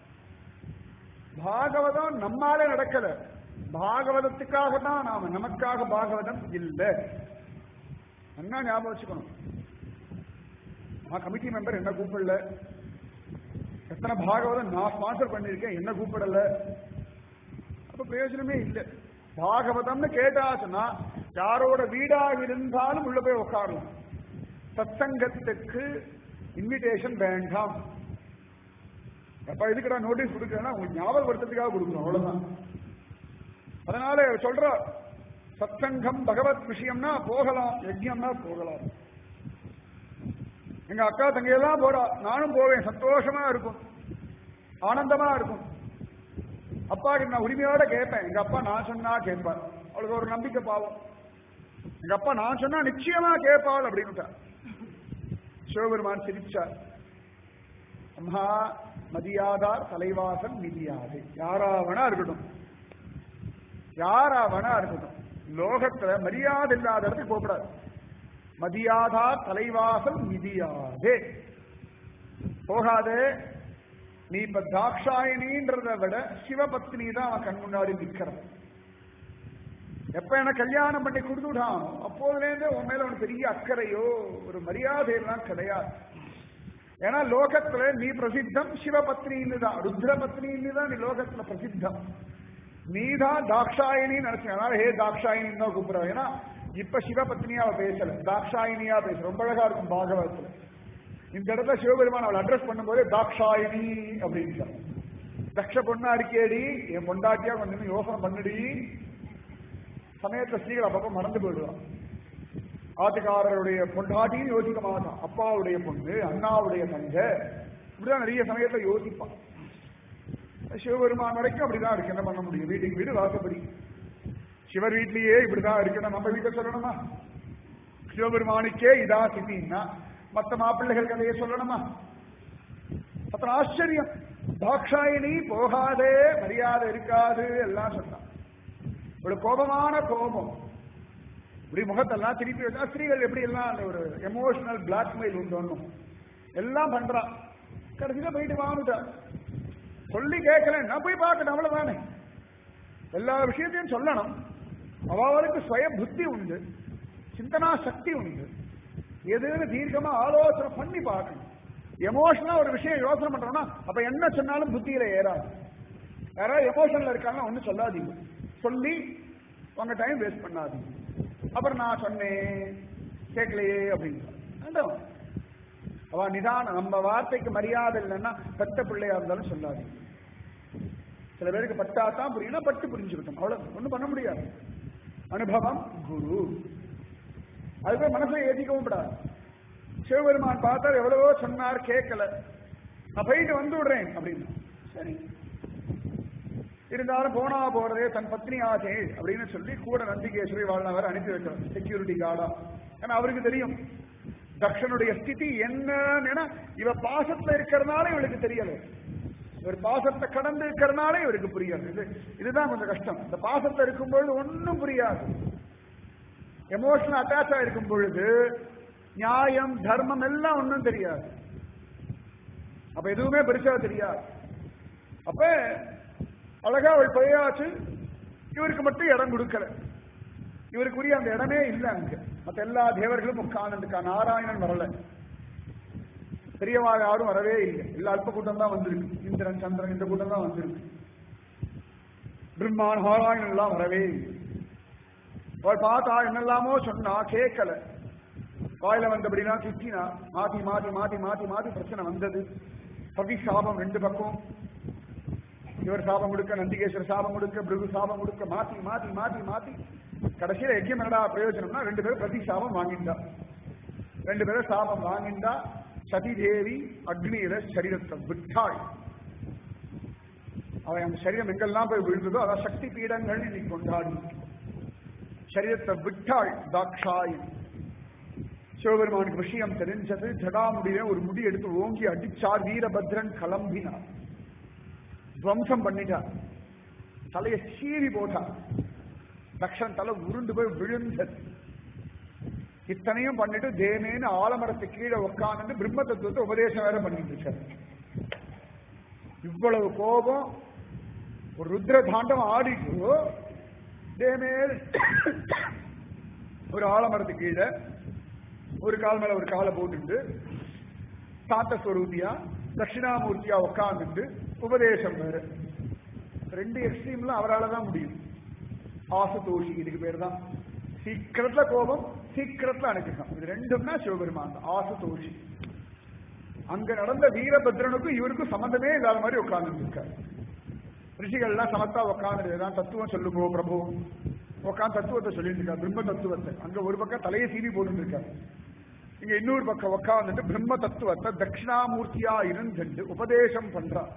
பாகவதம் நம்மாலே நடக்கல பாகவதத்துக்காக தான் நாம நமக்காக பாகவதம் இல்லை என்ன ஞாபகம் வச்சுக்கணும் நான் கமிட்டி மெம்பர் என்ன கூப்பிடல எத்தனை பாகவதம் நான் ஸ்பான்சர் பண்ணிருக்கேன் என்ன கூப்பிடல அப்ப பிரயோஜனமே இல்லை பாகவதம்னு கேட்டாச்சுன்னா யாரோட வீடாக இருந்தாலும் உள்ள போய் உட்காரலாம் சத்சங்கத்துக்கு இன்விடேஷன் வேண்டாம் அப்ப இதுக்கடா நோட்டீஸ் கொடுக்கறேன்னா உங்களுக்கு ஞாபகப்படுத்துறதுக்காக கொடுக்கணும் அவ்வளவுதான் அதனால சொல்ற சத்சங்கம் பகவத் விஷயம்னா போகலாம் யஜ்யம்னா போகலாம் எங்க அக்கா தங்கையெல்லாம் போறா நானும் போவேன் சந்தோஷமா இருக்கும் ஆனந்தமா இருக்கும் அப்பா நான் உரிமையோட கேட்பேன் எங்க அப்பா நான் சொன்னா கேட்பார் அவளுக்கு ஒரு நம்பிக்கை பாவம் எங்க அப்பா நான் சொன்னா நிச்சயமா கேட்பாள் அப்படின்னு சிவபெருமான் சிரிச்சார் அம்மா மதியாதார் தலைவாசன் மிதியாது யாராவனா இருக்கட்டும் யாராவனா இருக்கட்டும் லோகத்துல மரியாதை இல்லாத இடத்துக்கு போகக்கூடாது மதியாதா தலைவாசல் மிதியாதே போகாதே நீ இப்ப தாக்ஷாயணின்றத விட சிவபத்னி தான் அவன் கண் முன்னாடி நிக்கிறது எப்ப எனக்கு கல்யாணம் பண்ணி கொடுத்துட்டானோ அப்போதுலேருந்து உன் மேல உனக்கு பெரிய அக்கறையோ ஒரு மரியாதை எல்லாம் கிடையாது ஏன்னா லோகத்துல நீ பிரசித்தம் சிவபத்னின்னு தான் ருத்ர பத்னின்னு தான் நீ லோகத்துல பிரசித்தம் நீதான் தாக்ஷாயணி நினைச்சேன் அதனால ஹே தாக்ஷாயணின்னு தான் கூப்பிடுறோம் ஏன்னா இப்ப சிவபத்னியா அவ பேசல தாக்ஷாயினியா பேச ரொம்ப அழகா இருக்கும் பாகவதத்துல இந்த இடத்துல சிவபெருமான் அவள் அட்ரஸ் பண்ணும்போது தாக்ஷாயினி அப்படின்னு தக்ஷ பொண்ணா இருக்கேடி என் பொண்டாட்டியா கொஞ்சம் யோசனை பண்ணுடி சமயத்துல ஸ்ரீகள் அப்பப்ப மறந்து போயிடுவான் ஆத்துக்காரருடைய பொண்டாட்டின்னு யோசிக்க மாட்டான் அப்பாவுடைய பொண்ணு அண்ணாவுடைய தங்க இப்படிதான் நிறைய சமயத்துல யோசிப்பான் சிவபெருமான் வரைக்கும் அப்படிதான் இருக்கு என்ன பண்ண முடியும் வீட்டுக்கு வீடு வாசப்படி சிவர் வீட்லயே இப்படிதான் இருக்கணும் நம்ம வீட்டை சொல்லணுமா சிவபெருமானுக்கே இதான் சித்தின்னா மத்த மாப்பிள்ளைகள் கதையை சொல்லணுமா அத்தனை ஆச்சரியம் தாக்ஷாயினி போகாதே மரியாதை இருக்காது எல்லாம் சொன்னான் ஒரு கோபமான கோபம் இப்படி முகத்தெல்லாம் திருப்பி வச்சா ஸ்திரீகள் எப்படி எல்லாம் அந்த ஒரு எமோஷனல் பிளாக்மெயில் உண்டு ஒண்ணும் எல்லாம் பண்றான் கடைசியில போயிட்டு வாங்கிட்டா சொல்லி கேட்கல நான் போய் பார்க்கணும் அவ்வளவுதானே எல்லா விஷயத்தையும் சொல்லணும் அவளுக்கு சுய புத்தி உண்டு சிந்தனா சக்தி உண்டு எதுன்னு தீர்க்கமா ஆலோசனை பண்ணி பார்க்கணும் எமோஷனலா ஒரு விஷயம் யோசனை பண்றோம்னா அப்ப என்ன சொன்னாலும் புத்தியில ஏறாது யாராவது எமோஷன்ல இருக்காங்க ஒன்னும் சொல்லாதீங்க சொல்லி உங்க டைம் வேஸ்ட் பண்ணாதீங்க அப்புறம் நான் சொன்னேன் கேட்கலையே அப்படின்னு அவ நிதானம் நம்ம வார்த்தைக்கு மரியாதை இல்லைன்னா பெத்த பிள்ளையா இருந்தாலும் சொல்லாதீங்க சில பேருக்கு பட்டா தான் புரியணும் பட்டு புரிஞ்சுக்கிட்டோம் அவ்வளவு ஒண்ணும் பண்ண முடியாது அனுபவம் குரு அதுவே மனசை ஏற்றிக்கவும் விடாது சிவபெருமான் பார்த்தார் எவ்வளவோ சொன்னார் கேட்கல நான் போயிட்டு வந்து விடுறேன் அப்படின்னு சரி இருந்தாலும் போனா போறதே தன் பத்னி ஆசே அப்படின்னு சொல்லி கூட நந்திகேஸ்வரி வாழ்நவர் அனுப்பி வைக்கிறோம் செக்யூரிட்டி கார்டா ஏன்னா அவருக்கு தெரியும் தக்ஷனுடைய ஸ்திதி என்னன்னு இவ பாசத்துல இருக்கிறதுனால இவளுக்கு தெரியல ஒரு பாசத்தை கடந்து இருக்கிறதுனால இவருக்கு புரியாது இது இதுதான் கொஞ்சம் கஷ்டம் இந்த பாசத்துல இருக்கும் பொழுது ஒன்னும் புரியாது எமோஷனல் அட்டாச் ஆயிருக்கும் பொழுது நியாயம் தர்மம் எல்லாம் ஒன்றும் தெரியாது அப்ப எதுவுமே பெருசா தெரியாது அப்ப அழகா அவள் போயாச்சு இவருக்கு மட்டும் இடம் கொடுக்கல இவருக்குரிய அந்த இடமே இல்லை அங்க மத்த எல்லா தேவர்களும் உட்கார்ந்துருக்கா நாராயணன் வரல பெரியவா யாரும் வரவே இல்லை எல்லா அல்ப கூட்டம் தான் வந்திருக்கு இந்திரன் சந்திரன் இந்த கூட்டம் தான் வந்திருக்கு பிரம்மா நாராயணன் எல்லாம் வரவே இல்லை அவள் பார்த்தா என்னெல்லாமோ சொன்னா கேட்கல வாயில வந்தபடினா சுத்தினா மாத்தி மாத்தி மாத்தி மாத்தி மாத்தி பிரச்சனை வந்தது பகி சாபம் ரெண்டு பக்கம் இவர் சாபம் கொடுக்க நந்திகேஸ்வர சாபம் கொடுக்க பிருகு சாபம் கொடுக்க மாத்தி மாத்தி மாத்தி மாத்தி கடைசியில யஜ்யம் என்னடா பிரயோஜனம்னா ரெண்டு பேரும் பிரதி சாபம் வாங்கிட்டா ரெண்டு பேரும் சாபம் வாங்கிட்டா சதிதேவி அக்னியில சரீரத்தை விட்டாள் அவன் அந்த சரீரம் எங்கெல்லாம் போய் விழுந்ததோ அதான் சக்தி பீடங்கள் இன்னைக்கு கொண்டாடி சரீரத்தை விட்டாள் தாக்ஷாயின் சிவபெருமானுக்கு விஷயம் தெரிஞ்சது ஜடாமுடிய ஒரு முடி எடுத்து ஓங்கி அடிச்சார் வீரபத்ரன் கிளம்பினார் துவம்சம் பண்ணிட்டார் தலையை சீறி போட்டார் தக்ஷன் தலை உருண்டு போய் விழுந்தது இத்தனையும் பண்ணிட்டு தேனேன்னு ஆலமரத்து கீழே உட்காந்து பிரம்ம தத்துவத்தை உபதேசம் வேற பண்ணிட்டு இருக்காரு இவ்வளவு கோபம் ஒரு ருத்ர தாண்டம் ஆடிட்டு தேமேல் ஒரு ஆலமரத்து கீழே ஒரு கால் மேல ஒரு காலை போட்டுட்டு சாத்த ஸ்வரூபியா தட்சிணாமூர்த்தியா உட்காந்துட்டு உபதேசம் வேற ரெண்டு எக்ஸ்ட்ரீம்ல அவரால் தான் முடியும் ஆசுதோஷி இதுக்கு பேர் தான் சீக்கிரத்துல கோபம் சீக்கிரத்துல அனுகிரகம் இது ரெண்டும் தான் சிவபெருமான் ஆசுதோஷி அங்க நடந்த வீரபத்ரனுக்கும் இவருக்கும் சம்பந்தமே இல்லாத மாதிரி உட்கார்ந்து இருக்காரு ரிஷிகள்லாம் சமத்தா உட்கார்ந்து தான் தத்துவம் சொல்லுங்கோ பிரபு உட்காந்து தத்துவத்தை சொல்லிட்டு இருக்காரு பிரம்ம தத்துவத்தை அங்க ஒரு பக்கம் தலையை சீவி போட்டு இருக்காரு இங்க இன்னொரு பக்கம் உட்காந்துட்டு பிரம்ம தத்துவத்தை தட்சிணாமூர்த்தியா இருந்துட்டு உபதேசம் பண்றார்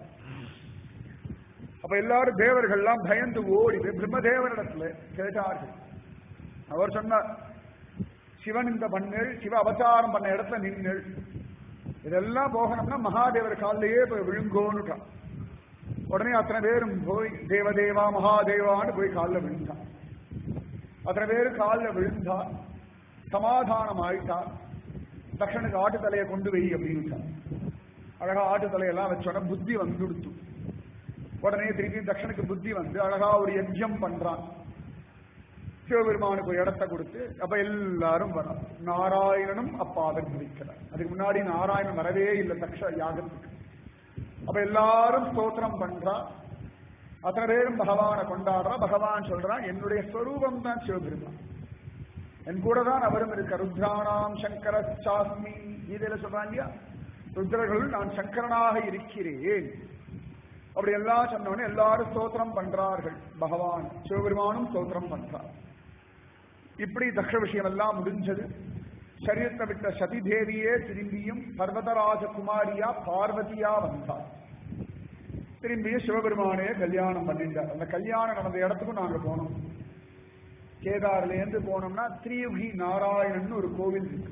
அப்ப எல்லாரும் தேவர்கள்லாம் பயந்து ஓடி போய் பிரம்மதேவரிடத்துல கேட்டார்கள் அவர் சொன்னார் சிவன் இந்த பண்ணேள் சிவ அவதாரம் பண்ண இடத்துல நின்னேள் இதெல்லாம் போகணும்னா மகாதேவர் காலிலேயே போய் விழுங்கோன்னுட்டான் உடனே அத்தனை பேரும் போய் தேவதேவா மகாதேவான்னு போய் காலில் விழுந்தான் அத்தனை பேரும் காலில் விழுந்தா சமாதானம் ஆயிட்டா தக்ஷனுக்கு ஆட்டு தலையை கொண்டு வை அப்படின்னு அழகா ஆட்டு தலையெல்லாம் வச்சோட புத்தி வந்துடுத்து உடனே திருப்பி தக்ஷனுக்கு புத்தி வந்து அழகா ஒரு யஜ்யம் பண்றான் சிவபெருமானுக்கு ஒரு இடத்த கொடுத்து அப்ப எல்லாரும் வரும் நாராயணனும் அப்ப ஆவிர்வதிக்கிறார் அதுக்கு முன்னாடி நாராயணன் வரவே இல்லை தக்ஷ யாகத்துக்கு அப்ப எல்லாரும் ஸ்தோத்திரம் பண்றா அத்தனை பேரும் பகவானை கொண்டாடுறா பகவான் சொல்றான் என்னுடைய ஸ்வரூபம் தான் சிவபெருமான் என் கூட தான் அவரும் இருக்க ருத்ராணாம் சங்கர சாஸ்மி இதில் சொல்றான் இல்லையா ருத்ரர்கள் நான் சங்கரனாக இருக்கிறேன் அப்படி எல்லாம் சொன்னோடனே எல்லாரும் ஸ்தோத்திரம் பண்றார்கள் பகவான் சிவபெருமானும் ஸ்தோத்திரம் பண்றார் இப்படி தக்ஷ விஷயம் எல்லாம் முடிஞ்சது சரீரத்தை விட்ட சதி தேவியே திரும்பியும் பர்வதராஜகுமாரியா பார்வதியா வந்தார் திரும்பியும் சிவபெருமானே கல்யாணம் பண்ணிட்டார் அந்த கல்யாணம் நடந்த இடத்துக்கும் நாங்க போனோம் கேதார்ல இருந்து போனோம்னா திரியுகி நாராயணன் ஒரு கோவில் இருக்கு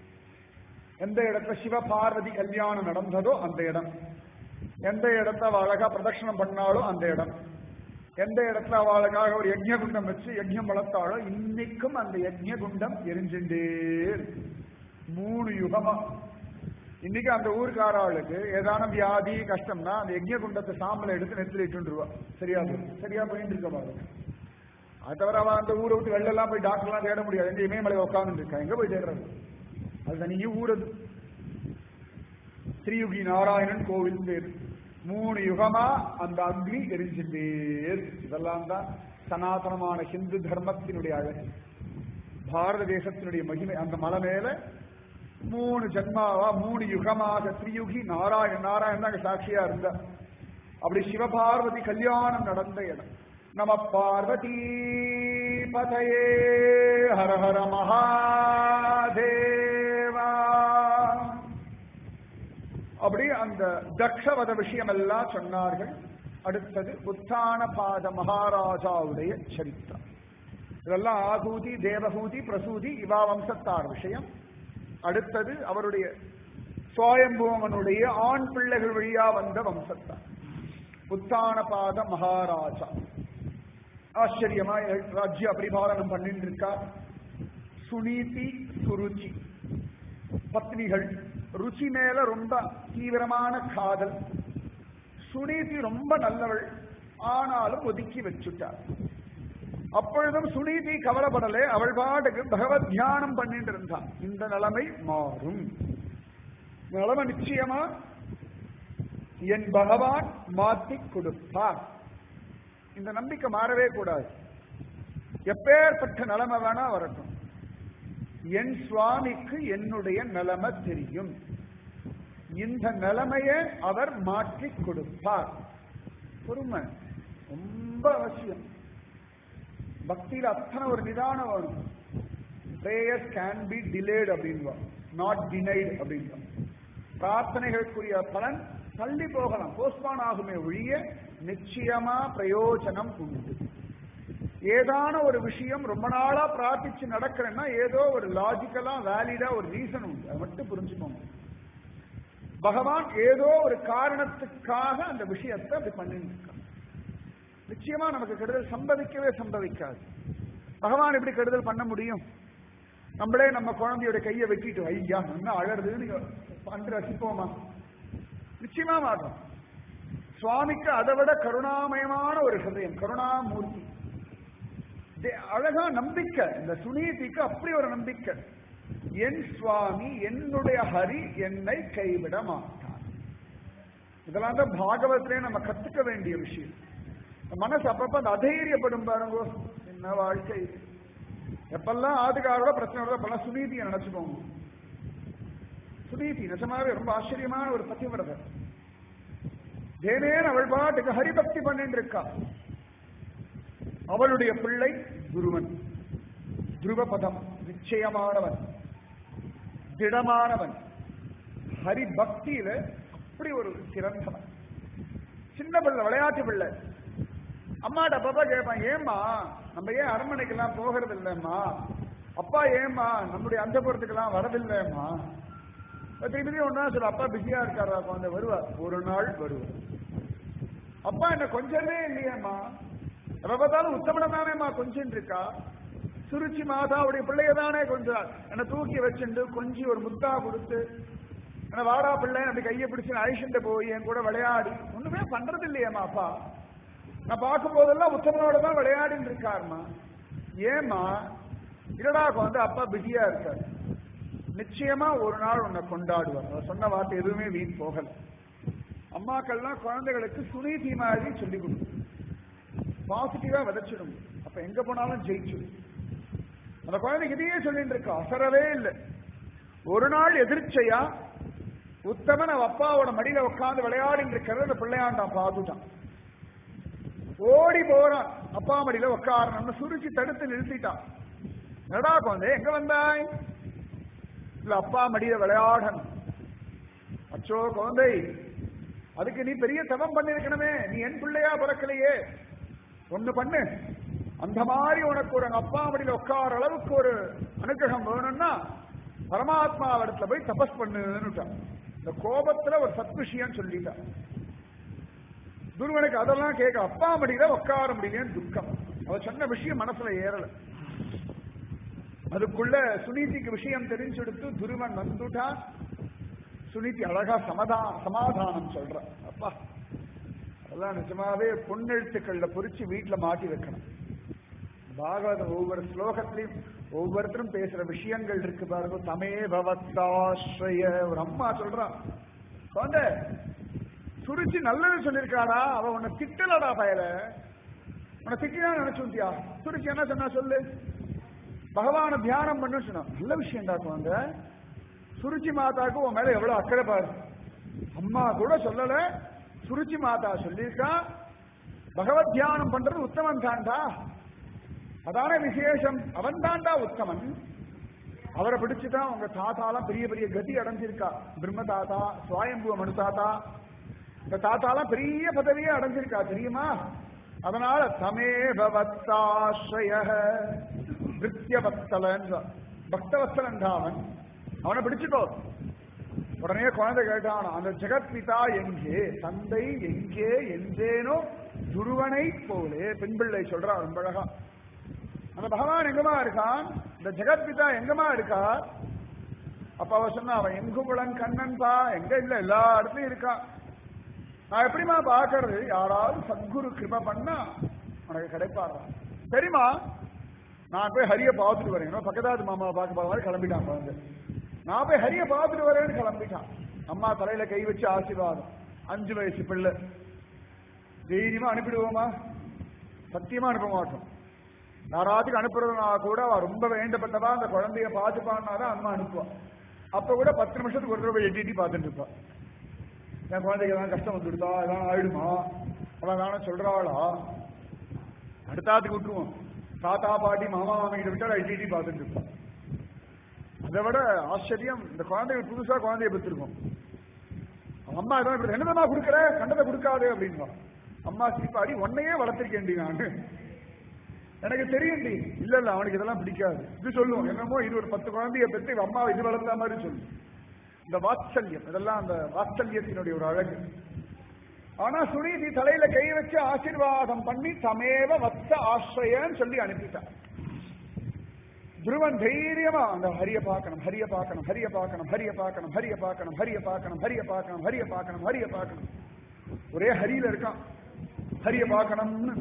எந்த இடத்துல சிவ பார்வதி கல்யாணம் நடந்ததோ அந்த இடம் எந்த இடத்த அவ அழகா பிரதட்சணம் பண்ணாலோ அந்த இடம் எந்த இடத்துல அவளுக்காக ஒரு யஜ்ய குண்டம் வச்சு யஜ்யம் வளர்த்தாலோ இன்னைக்கும் அந்த யஜ்ய குண்டம் எரிஞ்சுட்டே இருக்கு மூணு யுகமா இன்னைக்கு அந்த ஊருக்காராளுக்கு ஏதான வியாதி கஷ்டம்னா அந்த யஜ்ய குண்டத்தை சாம்பலை எடுத்து நெத்தில இட்டுருவா சரியா போய் சரியா போயிட்டு இருக்க பாருங்க அது தவிர அவன் அந்த ஊரை விட்டு வெளிலலாம் போய் டாக்டர்லாம் தேட முடியாது எங்க இமயமலை உட்கார்ந்து இருக்கா எங்க போய் தேடுறது அது தனியே ஊரது ஸ்ரீயுகி நாராயணன் கோவில் பேர் மூணு யுகமா அந்த அக்னி எரிஞ்சுட்டே இருக்கு. இதெல்லாம் தான் சனாதனமான ஹிந்து தர்மத்தினுடைய அழகு பாரத தேசத்தினுடைய மகிமை அந்த மலை மேல மூணு ஜன்மாவா மூணு யுகமாக ஸ்ரீயுகி நாராயணன் நாராயணன் தான் அங்க சாட்சியா இருந்தா அப்படி சிவபார்வதி கல்யாணம் நடந்த இடம் நம பார்வதி பதையே ஹர ஹர மகாதேவா அப்படி அந்த தக்ஷவத விஷயம் எல்லாம் சொன்னார்கள் அடுத்தது உத்தானபாத மகாராஜாவுடைய சரித்திரம் இதெல்லாம் ஆகூதி தேவகூதி பிரசூதி இவா வம்சத்தார் விஷயம் அடுத்தது அவருடைய சுவாயம்புவனுடைய ஆண் பிள்ளைகள் வழியா வந்த வம்சத்தார் உத்தானபாத மகாராஜா ஆச்சரியமா ராஜ்ய பரிபாலனம் பண்ணிட்டு இருக்கா சுனீதி சுருச்சி பத்னிகள் ருச்சி மேல ரொம்ப தீவிரமான காதல் சுனீதி ரொம்ப நல்லவள் ஆனாலும் ஒதுக்கி வச்சுட்டார் அப்பொழுதும் சுனீதி கவலைப்படலே அவள் பாட்டுக்கு பகவத் தியானம் பண்ணிட்டு இருந்தான் இந்த நிலைமை மாறும் நிலைமை நிச்சயமா என் பகவான் மாத்தி கொடுப்பார் இந்த நம்பிக்கை மாறவே கூடாது எப்பேற்பட்ட நிலைமை வேணா வரட்டும் என் சுவாமிக்கு என்னுடைய நிலைமை தெரியும் இந்த நிலைமையை அவர் மாற்றி கொடுப்பார் பொறுமை ரொம்ப அவசியம் பக்தியில அத்தனை ஒரு நிதானம் வரும் பிரேயர்ஸ் கேன் பி டிலேட் அப்படின்வா நாட் டினைடு அப்படின்வா பிரார்த்தனைகளுக்குரிய பலன் தள்ளி போகலாம் போஸ்ட்பான் ஆகுமே ஒழிய நிச்சயமா பிரயோஜனம் உண்டு ஏதான ஒரு விஷயம் ரொம்ப நாளா பிரார்த்திச்சு நடக்கிறேன்னா ஏதோ ஒரு லாஜிக்கலா வேலிடா ஒரு ரீசன் உண்டு அதை மட்டும் புரிஞ்சுக்கோங்க பகவான் ஏதோ ஒரு காரணத்துக்காக அந்த விஷயத்தை அப்படி பண்ணிட்டு இருக்கான் நிச்சயமா நமக்கு கெடுதல் சம்பவிக்கவே சம்பவிக்காது பகவான் எப்படி கெடுதல் பண்ண முடியும் நம்மளே நம்ம குழந்தையோட கையை வெட்டிட்டு ஐயா என்ன அழறதுன்னு பண்டு ரசிப்போமா நிச்சயமா மாட்டோம் சுவாமிக்கு அதை விட கருணாமயமான ஒரு ஹிருதயம் கருணாமூர்த்தி தே- அழகா நம்பிக்கை இந்த சுனீதிக்கு அப்படி ஒரு நம்பிக்கை என் சுவாமி என்னுடைய ஹரி என்னை கைவிட மாட்டான் இதெல்லாம் தான் பாகவத்திலே நம்ம கத்துக்க வேண்டிய விஷயம் மனசு அப்பப்ப அந்த அதைரியப்படும் பாருங்க என்ன வாழ்க்கை இது. எப்பெல்லாம் ஆதுகாரோட பிரச்சனை வருதோ அப்பெல்லாம் சுனீதியை நினைச்சுக்கோங்க சுனீதி நிஜமாவே ரொம்ப ஆச்சரியமான ஒரு பத்திவிரதர் தேனேன் அவள் பாட்டுக்கு ஹரிபக்தி பண்ணிட்டு இருக்கா அவளுடைய பிள்ளை துருவன் துருவபதம் நிச்சயமானவன் திடமானவன் ஹரி பக்தியில அப்படி ஒரு சிறந்தவன் சின்ன பிள்ளை விளையாட்டு பிள்ளை அம்மாட்ட பாப்பா கேட்பான் ஏம்மா நம்ம ஏன் அரண்மனைக்கெல்லாம் போகிறது இல்லைம்மா அப்பா ஏம்மா நம்முடைய அந்தபுரத்துக்கெல்லாம் வரதில்லைம்மா திருப்பி ஒன்றா சொல்ல அப்பா பிஸியா இருக்காரா குழந்தை வருவார் ஒரு நாள் வருவார் அப்பா என்ன கொஞ்சமே இல்லையேம்மா எப்ப பார்த்தாலும் உத்தமனம் தானேம்மா கொஞ்சம் இருக்கா சுருச்சி மாதாவுடைய பிள்ளைய தானே கொஞ்சம் என்னை தூக்கி வச்சுண்டு கொஞ்சி ஒரு முத்தா கொடுத்து என்ன வாடா பிள்ளை அப்படி கையை பிடிச்சு அழிச்சுட்டு போய் என் கூட விளையாடி ஒண்ணுமே பண்றது இல்லையேம்மா அப்பா நான் பார்க்கும் போதெல்லாம் உத்தமனோட தான் விளையாடின்னு இருக்காருமா ஏம்மா இல்லடா வந்து அப்பா பிஸியா இருக்காரு நிச்சயமா ஒரு நாள் உன்னை கொண்டாடுவார் அவர் சொன்ன வார்த்தை எதுவுமே வீண் போகல அம்மாக்கள்லாம் குழந்தைகளுக்கு சுனீதி மாதிரி சொல்லி கொடுக்கும் பாசிட்டிவா விதைச்சிடும் அப்ப எங்க போனாலும் ஜெயிச்சிடும் அந்த குழந்தைக்கு இதையே சொல்லிட்டு இருக்கா அசரவே இல்லை ஒரு நாள் எதிர்ச்சையா உத்தமன் அவ அப்பாவோட மடியில உட்கார்ந்து விளையாடிட்டு இருக்கிறத அந்த பிள்ளையாண்டான் பார்த்துட்டான் ஓடி போறான் அப்பா மடியில உட்காரணும்னு சுருச்சி தடுத்து நிறுத்திட்டான் என்னடா குழந்தை எங்க வந்தாய் இல்ல அப்பா மடியில விளையாடணும் அச்சோ குழந்தை அதுக்கு நீ பெரிய தவம் பண்ணிருக்கணுமே நீ என் பிள்ளையா பிறக்கலையே ஒண்ணு பண்ணு அந்த மாதிரி உனக்கு ஒரு அப்பா மடியில உட்கார அளவுக்கு ஒரு அனுகிரகம் வேணும்னா பரமாத்மா இடத்துல போய் தபஸ் பண்ணுன்னுட்டான் இந்த கோபத்துல ஒரு சத் விஷயம் சொல்லிட்டான் துருவனுக்கு அதெல்லாம் கேட்க அப்பா மடியில உட்கார முடியலன்னு துக்கம் அவ சொன்ன விஷயம் மனசுல ஏறல அதுக்குள்ள சுனீதிக்கு விஷயம் தெரிஞ்செடுத்து துருவன் வந்துட்டான் சுனிதி அழகா சமதா சமாதானம் சொல்ற அப்பா அதெல்லாம் நிஜமாவே பொன்னெழுத்துக்கள்ல பொறிச்சு வீட்டுல மாட்டி வைக்கணும் பாகவதம் ஒவ்வொரு ஸ்லோகத்திலையும் ஒவ்வொருத்தரும் பேசுற விஷயங்கள் இருக்கு பாருங்க தமே பவத்தாஸ்ரய ஒரு அம்மா சொல்றான் குழந்தை சுருச்சி நல்லது சொல்லிருக்காடா அவ உன்னை திட்டலடா பயல உன்னை திட்டினா நினைச்சுட்டியா சுருச்சி என்ன சொன்னா சொல்லு பகவான தியானம் பண்ணு சொன்னா நல்ல விஷயம்டா குழந்தை சுருச்சி மாதாக்கு உன் மேல எவ்வளவு அக்கறை பாரு அம்மா கூட சொல்லல சுருச்சி மாதா சொல்லியிருக்கா பகவத் தியானம் பண்றது உத்தமன் தான்டா அதான விசேஷம் அவன் தான்டா உத்தமன் அவரை பிடிச்சுதான் உங்க தாத்தாலாம் பெரிய பெரிய கதி அடைஞ்சிருக்கா பிரம்ம தாத்தா சுவாயம்புவ மனு தாத்தா இந்த தாத்தாலாம் பெரிய பதவியே அடைஞ்சிருக்கா தெரியுமா அதனால தமே பவத்தாஸ்ரய பிருத்தியவத்சலன் பக்தவத்சலன் அவன் அவனை பிடிச்சுக்கோ உடனே குழந்தை கேட்டான் அந்த ஜெகத்பிதா எங்கே தந்தை எங்கே என்றேனோ துருவனை போலே பெண் பிள்ளை சொல்றான் ரொம்ப அழகா அந்த பகவான் எங்கமா இருக்கான் இந்த ஜெகத்பிதா எங்கமா இருக்கா அப்ப அவ சொன்னா அவன் எங்குமுளன் கண்ணன் பா எங்க இல்ல எல்லா இடத்துலயும் இருக்கான் நான் எப்படிமா பாக்குறது யாராவது சத்குரு கிருப பண்ணா உனக்கு கிடைப்பாரா தெரியுமா நான் போய் ஹரிய பார்த்துட்டு வரேன் பக்கத்தாது மாமா பார்க்க போற மாதிரி கிளம்பிட்டான் குழந்தை நான் போய் ஹரிய பார்த்துட்டு வரேன்னு கிளம்பிட்டான் அம்மா தலையில கை வச்சு ஆசீர்வாதம் அஞ்சு வயசு பிள்ளை தைரியமா அனுப்பிடுவோமா சத்தியமா அனுப்ப மாட்டோம் யாராத்துக்கு அனுப்புறதுனா கூட அவ ரொம்ப வேண்டப்பட்டவா அந்த குழந்தைய பார்த்துப்பான்னா தான் அம்மா அனுப்புவா அப்ப கூட பத்து நிமிஷத்துக்கு ஒரு தடவை எட்டி எட்டி பார்த்துட்டு இருப்பா என் குழந்தைக்கு ஏதாவது கஷ்டம் வந்துடுதா ஏதாவது ஆயிடுமா அவன் தானே சொல்றாளா அடுத்தாத்துக்கு விட்டுருவோம் தாத்தா பாட்டி மாமா மாமா கிட்ட விட்டா எட்டி எட்டி பார்த்துட்டு இருப்பான் அதை விட ஆச்சரியம் இந்த குழந்தைகள் புதுசா குழந்தைய பெற்றிருக்கும் அம்மா ஏதோ இப்படி என்னதம்மா கொடுக்குற கண்டதை கொடுக்காது அப்படின்பா அம்மா சிரிப்பாடி உன்னையே வளர்த்திருக்கேன்டி நான் எனக்கு தெரியும்டி இல்ல இல்ல அவனுக்கு இதெல்லாம் பிடிக்காது இது சொல்லுவோம் என்னமோ இது ஒரு பத்து குழந்தைய பெற்று இவ அம்மா இது வளர்த்த மாதிரி சொல்லும் இந்த வாத்சல்யம் இதெல்லாம் அந்த வாத்சல்யத்தினுடைய ஒரு அழகு ஆனா சுனீதி தலையில கை வச்சு ஆசீர்வாதம் பண்ணி தமேவ வத்ச ஆசிரியன்னு சொல்லி அனுப்பிட்டான் துருவன் தைரியமா அந்த ஹரிய பார்க்கணும் ஹரிய பார்க்கணும் ஹரிய பார்க்கணும் ஹரிய பார்க்கணும் ஹரிய பார்க்கணும் ஹரிய பார்க்கணும் ஹரிய பார்க்கணும் ஹரிய பார்க்கணும் ஹரிய பார்க்கணும் ஒரே ஹரியில இருக்கான் ஹரிய பார்க்கணும்னு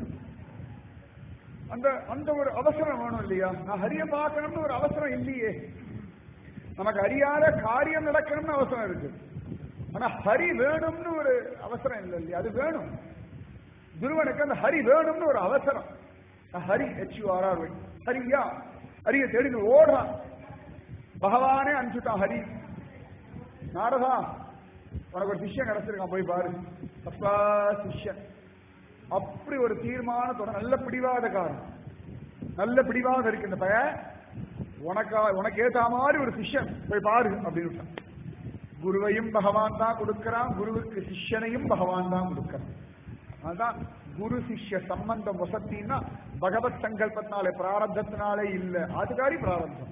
அந்த அந்த ஒரு அவசரம் வேணும் இல்லையா நான் ஹரிய பார்க்கணும்னு ஒரு அவசரம் இல்லையே நமக்கு அறியாத காரியம் நடக்கணும்னு அவசரம் இருக்கு ஆனா ஹரி வேணும்னு ஒரு அவசரம் இல்லை இல்லையா அது வேணும் துருவனுக்கு அந்த ஹரி வேணும்னு ஒரு அவசரம் ஹரி ஹெச்யூஆர்ஆர் ஹரியா ஹரிய தேடின்னு ஓடுறான் பகவானே அனுப்பிச்சுட்டான் ஹரி நாரதா உனக்கு ஒரு சிஷ்யன் கிடைச்சிருக்கான் போய் பாரு அப்பா சிஷ்யன் அப்படி ஒரு தீர்மானத்தோட நல்ல பிடிவாதக்காரன் நல்ல பிடிவாதம் இருக்கு இந்த பையன் உனக்கா உனக்கு ஏத்த மாதிரி ஒரு சிஷ்யன் போய் பாரு அப்படின்னு விட்டான். குருவையும் பகவான் தான் கொடுக்கிறான் குருவுக்கு சிஷ்யனையும் பகவான் தான் கொடுக்கிறான் அதான் குரு சிஷ்ய சம்பந்தம் வசத்தின்னா பகவத் சங்கல்பத்தினாலே பிராரப்தத்தினாலே இல்ல ஆதிகாரி பிராரப்தம்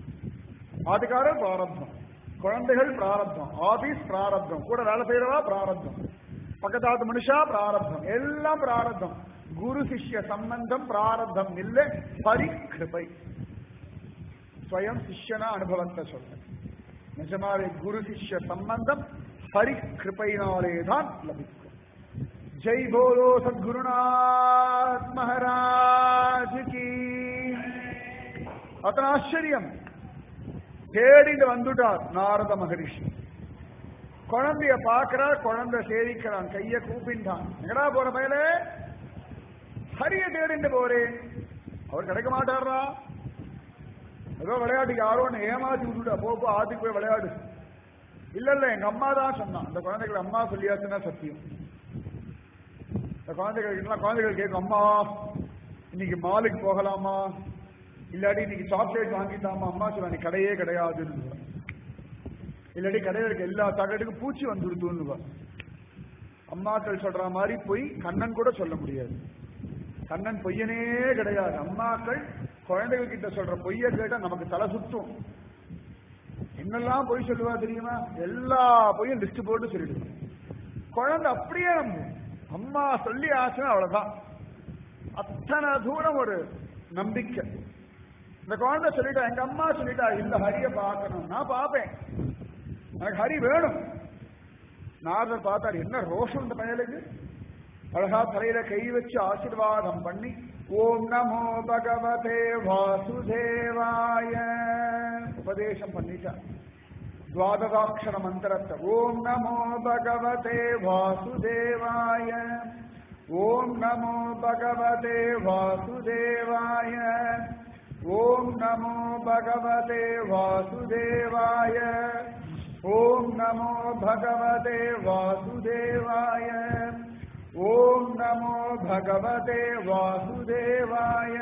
ஆதிகார பிராரப்தம் குழந்தைகள் பிராரப்தம் ஆபீஸ் பிராரப்தம் கூட வேலை செய்யறவா பிராரப்தம் பக்கத்தாத்து மனுஷா பிராரப்தம் எல்லாம் பிராரப்தம் குரு சிஷ்ய சம்பந்தம் பிராரப்தம் இல்ல பரிகிருபை ஸ்வயம் சிஷ்யனா அனுபவத்தை சொல்றேன் நிஜமாவே குரு சிஷ்ய சம்பந்தம் பரிகிருபையினாலே தான் லபிக்கும் ஜெய் போலோ சத்குருநாத் மகாராஜ் கி அத்தனை ஆச்சரியம் தேடிட்டு வந்துட்டார் நாரத மகரிஷி குழந்தைய பார்க்கிறார் குழந்தை சேவிக்கிறான் கைய கூப்பின்றான் எங்கடா போற பயலே ஹரிய தேடிட்டு போறேன் அவர் கிடைக்க மாட்டாரா ஏதோ விளையாட்டு யாரோ ஒன்று ஏமாத்தி விட்டுட்டா போ போ ஆத்துக்கு போய் விளையாடு இல்ல இல்ல எங்க அம்மா தான் சொன்னான் அந்த குழந்தைகள் அம்மா சொல்லியாச்சுன்னா சத்தியம் இந்த குழந்தைகள் எல்லாம் குழந்தைகள் கேட்கும் அம்மா இன்னைக்கு மாலுக்கு போகலாமா இல்லாட்டி இன்னைக்கு சாக்லேட் வாங்கிட்டாமா அம்மா சொல்ல நீ கடையே கிடையாதுன்னு இல்லாட்டி கடையில் இருக்க எல்லா சாக்லேட்டுக்கும் பூச்சி வந்துடுதுன்னு அம்மாக்கள் சொல்ற மாதிரி போய் கண்ணன் கூட சொல்ல முடியாது கண்ணன் பொய்யனே கிடையாது அம்மாக்கள் குழந்தைகள் கிட்ட சொல்ற பொய்ய கேட்டா நமக்கு தலை சுத்தும் என்னெல்லாம் பொய் சொல்லுவா தெரியுமா எல்லா பொய்யும் லிஸ்ட் போட்டு சொல்லிடுவோம் குழந்தை அப்படியே நம்பும் அம்மா சொல்லி ஆச்சுன்னா அவ்வளவுதான் அத்தனை தூரம் ஒரு நம்பிக்கை இந்த குழந்தை சொல்லிட்டா எங்க அம்மா சொல்லிட்டா இந்த ஹரிய பார்க்கணும் நான் பார்ப்பேன் எனக்கு ஹரி வேணும் நாரதர் பார்த்தார் என்ன ரோஷம் இந்த பயலுக்கு அழகா தலையில கை வச்சு ஆசீர்வாதம் பண்ணி ஓம் நமோ பகவதே வாசுதேவாய உபதேசம் பண்ணிட்டார் துவாதசாட்சர மந்திரத்தை ஓம் நமோ பகவதே வாசுதேவாய ஓம் நமோ பகவதே வாசுதேவாய ஓம் நமோ பகவதே வாசுதேவாய ஓம் நமோ பகவதே வாசுதேவாய ஓம் நமோ பகவதே வாசுதேவாய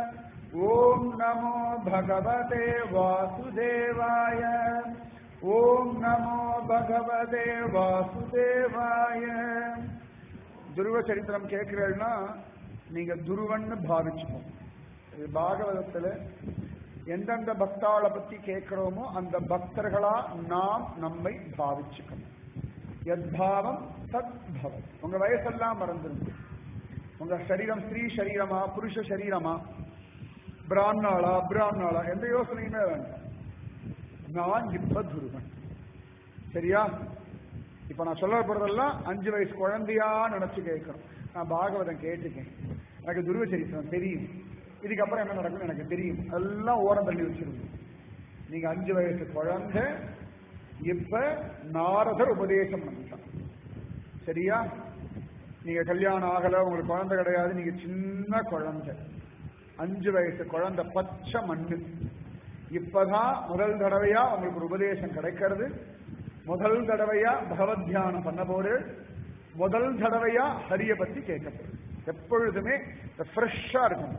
ஓம் நமோ பகவதே வாசுதேவாய ஓம் நமோ பகவதே வாசுதேவாய துருவ சரித்திரம் கேட்கிறேன்னா நீங்க துருவன்னு பாவிச்சுக்கோங்க இது பாகவதத்துல எந்தெந்த பக்தாளை பத்தி கேட்கிறோமோ அந்த பக்தர்களா நாம் நம்மை பாவிச்சுக்கணும் யத்பாவம் தத் பவம் உங்க வயசெல்லாம் மறந்துருங்க உங்க சரீரம் ஸ்திரீ சரீரமா புருஷ சரீரமா பிராமணாளா பிராமணாளா எந்த யோசனையுமே வேண்டாம் நான் இப்ப துருவன் சரியா இப்ப நான் சொல்ல போறதெல்லாம் அஞ்சு வயசு குழந்தையா நினைச்சு கேட்கணும் நான் பாகவதம் கேட்டுக்கேன் எனக்கு துருவ சரித்திரம் தெரியும் இதுக்கப்புறம் என்ன நடக்கும் எனக்கு தெரியும் எல்லாம் ஓரம் தள்ளி வச்சிருங்க நீங்க அஞ்சு வயசு குழந்தை இப்ப நாரதர் உபதேசம் பண்ணிட்டான் சரியா நீங்க கல்யாணம் ஆகல உங்களுக்கு குழந்தை கிடையாது நீங்க சின்ன குழந்தை அஞ்சு வயசு குழந்தை பச்சை மண்ணு இப்பதான் முதல் தடவையா உங்களுக்கு ஒரு உபதேசம் கிடைக்கிறது முதல் தடவையா பகவத் தியானம் பண்ண போது முதல் தடவையா ஹரிய பத்தி கேட்க போகுது எப்பொழுதுமே ஃப்ரெஷ்ஷா இருக்கும்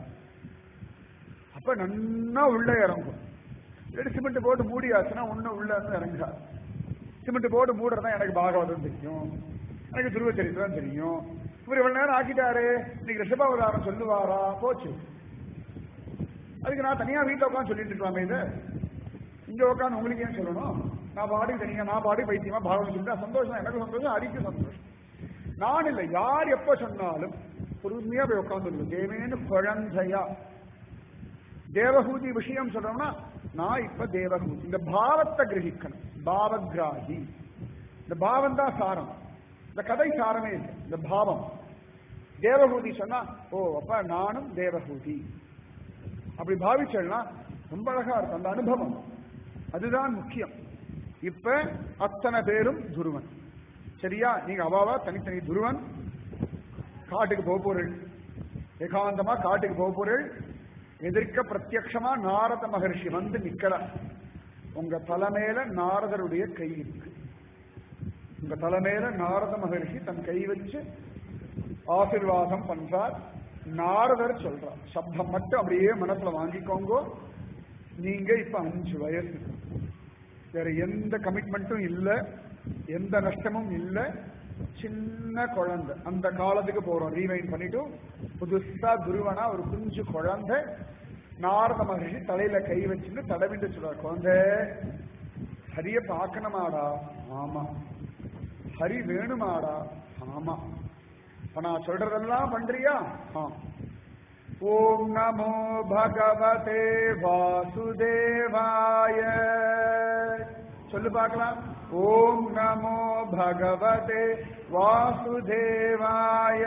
அப்ப நன்னா உள்ள இறங்கும் இல்லாட்டி சிமெண்ட் போட்டு மூடியாச்சுன்னா ஒன்னும் உள்ள இருந்து இறங்காது சிமெண்ட் போட்டு மூடுறதா எனக்கு பாகவதம் தெரியும் எனக்கு துருவ சரித்திரம் தெரியும் இவர் இவ்வளவு நேரம் ஆக்கிட்டாரு இன்னைக்கு ரிஷபாவதாரம் சொல்லுவாரா போச்சு அதுக்கு நான் தனியா வீட்டுல உட்காந்து சொல்லிட்டு இருக்கலாமே இதை இங்க உட்காந்து உங்களுக்கு ஏன் சொல்லணும் நான் பாடி தனியா நான் பாடி பைத்தியமா பாகவதம் சொல்லிட்டா சந்தோஷம் எனக்கு சந்தோஷம் அரிக்கு சந்தோஷம் நான் இல்லை யார் எப்ப சொன்னாலும் பொறுமையா போய் உட்காந்து தேவேன்னு குழந்தையா தேவகூதி விஷயம் சொல்றோம்னா நான் இப்ப தேவகூதி இந்த பாவத்தை கிரகிக்கணும் பாவகிராகி இந்த பாவம் தான் சாரம் இந்த கதை சாரமே இல்லை இந்த பாவம் தேவகூதி சொன்னா ஓ அப்ப நானும் தேவகூதி அப்படி பாவிச்சேன்னா ரொம்ப அழகா இருக்கும் அந்த அனுபவம் அதுதான் முக்கியம் இப்ப அத்தனை பேரும் துருவன் சரியா நீங்க அவாவா தனித்தனி துருவன் காட்டுக்கு போக போறீள் ஏகாந்தமா காட்டுக்கு போக போறீள் எதிர்க்க பிரத்யக்ஷமா நாரத மகர்ஷி வந்து நிக்கிறார் உங்க தலைமையில நாரதருடைய கை இருக்கு உங்க தலைமையில நாரத மகர்ஷி தன் கை வச்சு ஆசிர்வாதம் பண்றார் நாரதர் சொல்றார் சப்தம் மட்டும் அப்படியே மனசுல வாங்கிக்கோங்க நீங்க இப்ப அஞ்சு வயசு வேற எந்த கமிட்மெண்ட்டும் இல்ல எந்த நஷ்டமும் இல்ல சின்ன குழந்தை அந்த காலத்துக்கு போறோம் ரீவைன் பண்ணிட்டு புதுசா குருவனா ஒரு குஞ்சு குழந்தை நாரத மகர்ஷி தலையில கை வச்சுட்டு தடவிட்டு சொல்றார் குழந்தை ஹரிய பார்க்கணுமாடா ஆமா ஹரி வேணுமாடா ஆமா இப்ப நான் சொல்றதெல்லாம் பண்றியா ஆ. ஓம் நமோ பகவதே வாசுதேவாய சொல்லு பார்க்கலாம் ஓம் நமோ பகவதே வாசுதேவாய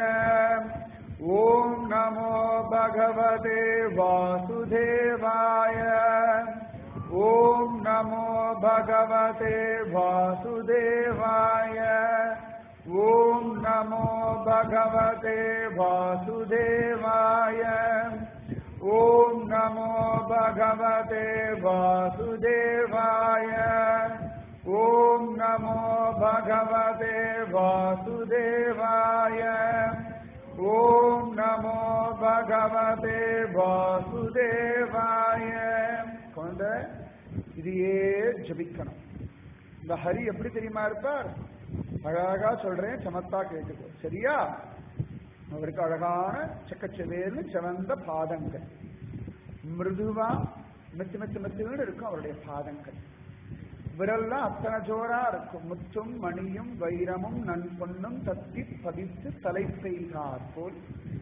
ஓம் நமோ பகவதே வாசுதேவாய ஓம் நமோ பகவதே வாசுதேவாய ஓம் நமோ பகவதே வாசுதேவாய ஓம் நமோ பகவதே வாசுதேவாய ஓம் நமோ பகவதே வாசுதேவாய ஓம் நமோ பகவதே வாசுதேவாய குழந்தை இதையே ஜபிக்கணும் இந்த ஹரி எப்படி தெரியுமா இருப்பார் அழகா சொல்றேன் சமத்தா கேட்டுக்கோ சரியா அவருக்கு அழகான செக்கச்செவேல்னு சிவந்த பாதங்கள் மிருதுவா மெத்து மெத்து மெத்துன்னு இருக்கும் அவருடைய பாதங்கள் விரல்லாம் அத்தனை ஜோரா இருக்கும் முத்தும் மணியும் வைரமும் நன்பொன்னும் தத்தி பதித்து தலை செய்தார் போல்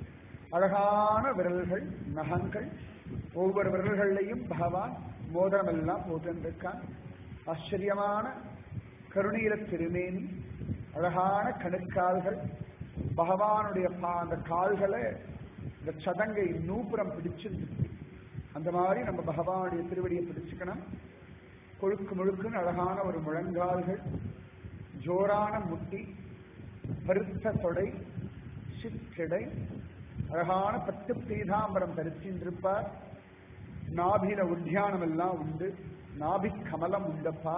அழகான விரல்கள் நகங்கள் ஒவ்வொரு விரல்கள்லையும் பகவான் மோதிரமெல்லாம் போட்டிருக்கான் ஆச்சரியமான கருணீர திருமேனி அழகான கணுக்கால்கள் பகவானுடைய பா- அந்த கால்களை இந்த சதங்கை நூப்புறம் பிடிச்சிருக்கு அந்த மாதிரி நம்ம பகவானுடைய திருவடியை பிடிச்சுக்கணும் கொழுக்கு முழுக்குன்னு அழகான ஒரு முழங்கால்கள் ஜோரான முட்டி பருத்த தொடை சிற்றடை அழகான பட்டு பீதாம்பரம் தரிசின்றிருப்பார் நாபில உத்தியானம் எல்லாம் உண்டு நாபி கமலம் உண்டப்பா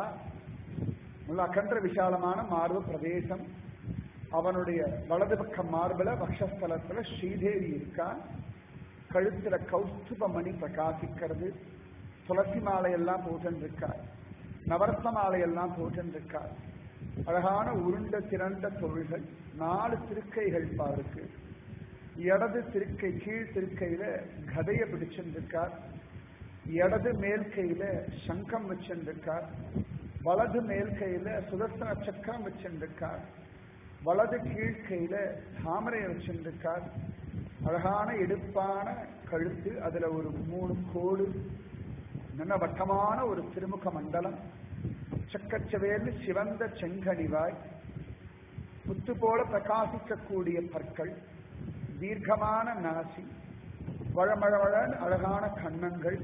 நல்ல அகன்ற விசாலமான மார்பு பிரதேசம் அவனுடைய வலது பக்க மார்புல வக்ஷஸ்தலத்துல ஸ்ரீதேவி இருக்கா கழுத்துல கௌஸ்துப மணி பிரகாசிக்கிறது துளசி மாலையெல்லாம் போட்டுருக்கார் நவரத்ன மாலையெல்லாம் போட்டுருக்கார் அழகான உருண்ட திரண்ட தொழில்கள் நாலு திருக்கைகள் பாருக்கு இடது திருக்கை கீழ் திருக்கையில கதைய பிடிச்சிருக்கார் இடது மேல் கையில சங்கம் வச்சிருக்கார் வலது மேல் கையில சுதர்சன சக்கரம் வச்சிருக்கார் வலது கீழ் கையில தாமரை வச்சிருக்கார் அழகான எடுப்பான கழுத்து அதுல ஒரு மூணு கோடு நல்ல வட்டமான ஒரு திருமுக மண்டலம் சக்கச்சவேல் சிவந்த செங்கனிவாய் முத்து போல பிரகாசிக்கக்கூடிய பற்கள் தீர்க்கமான நாசி வழமழவழன் அழகான கன்னங்கள்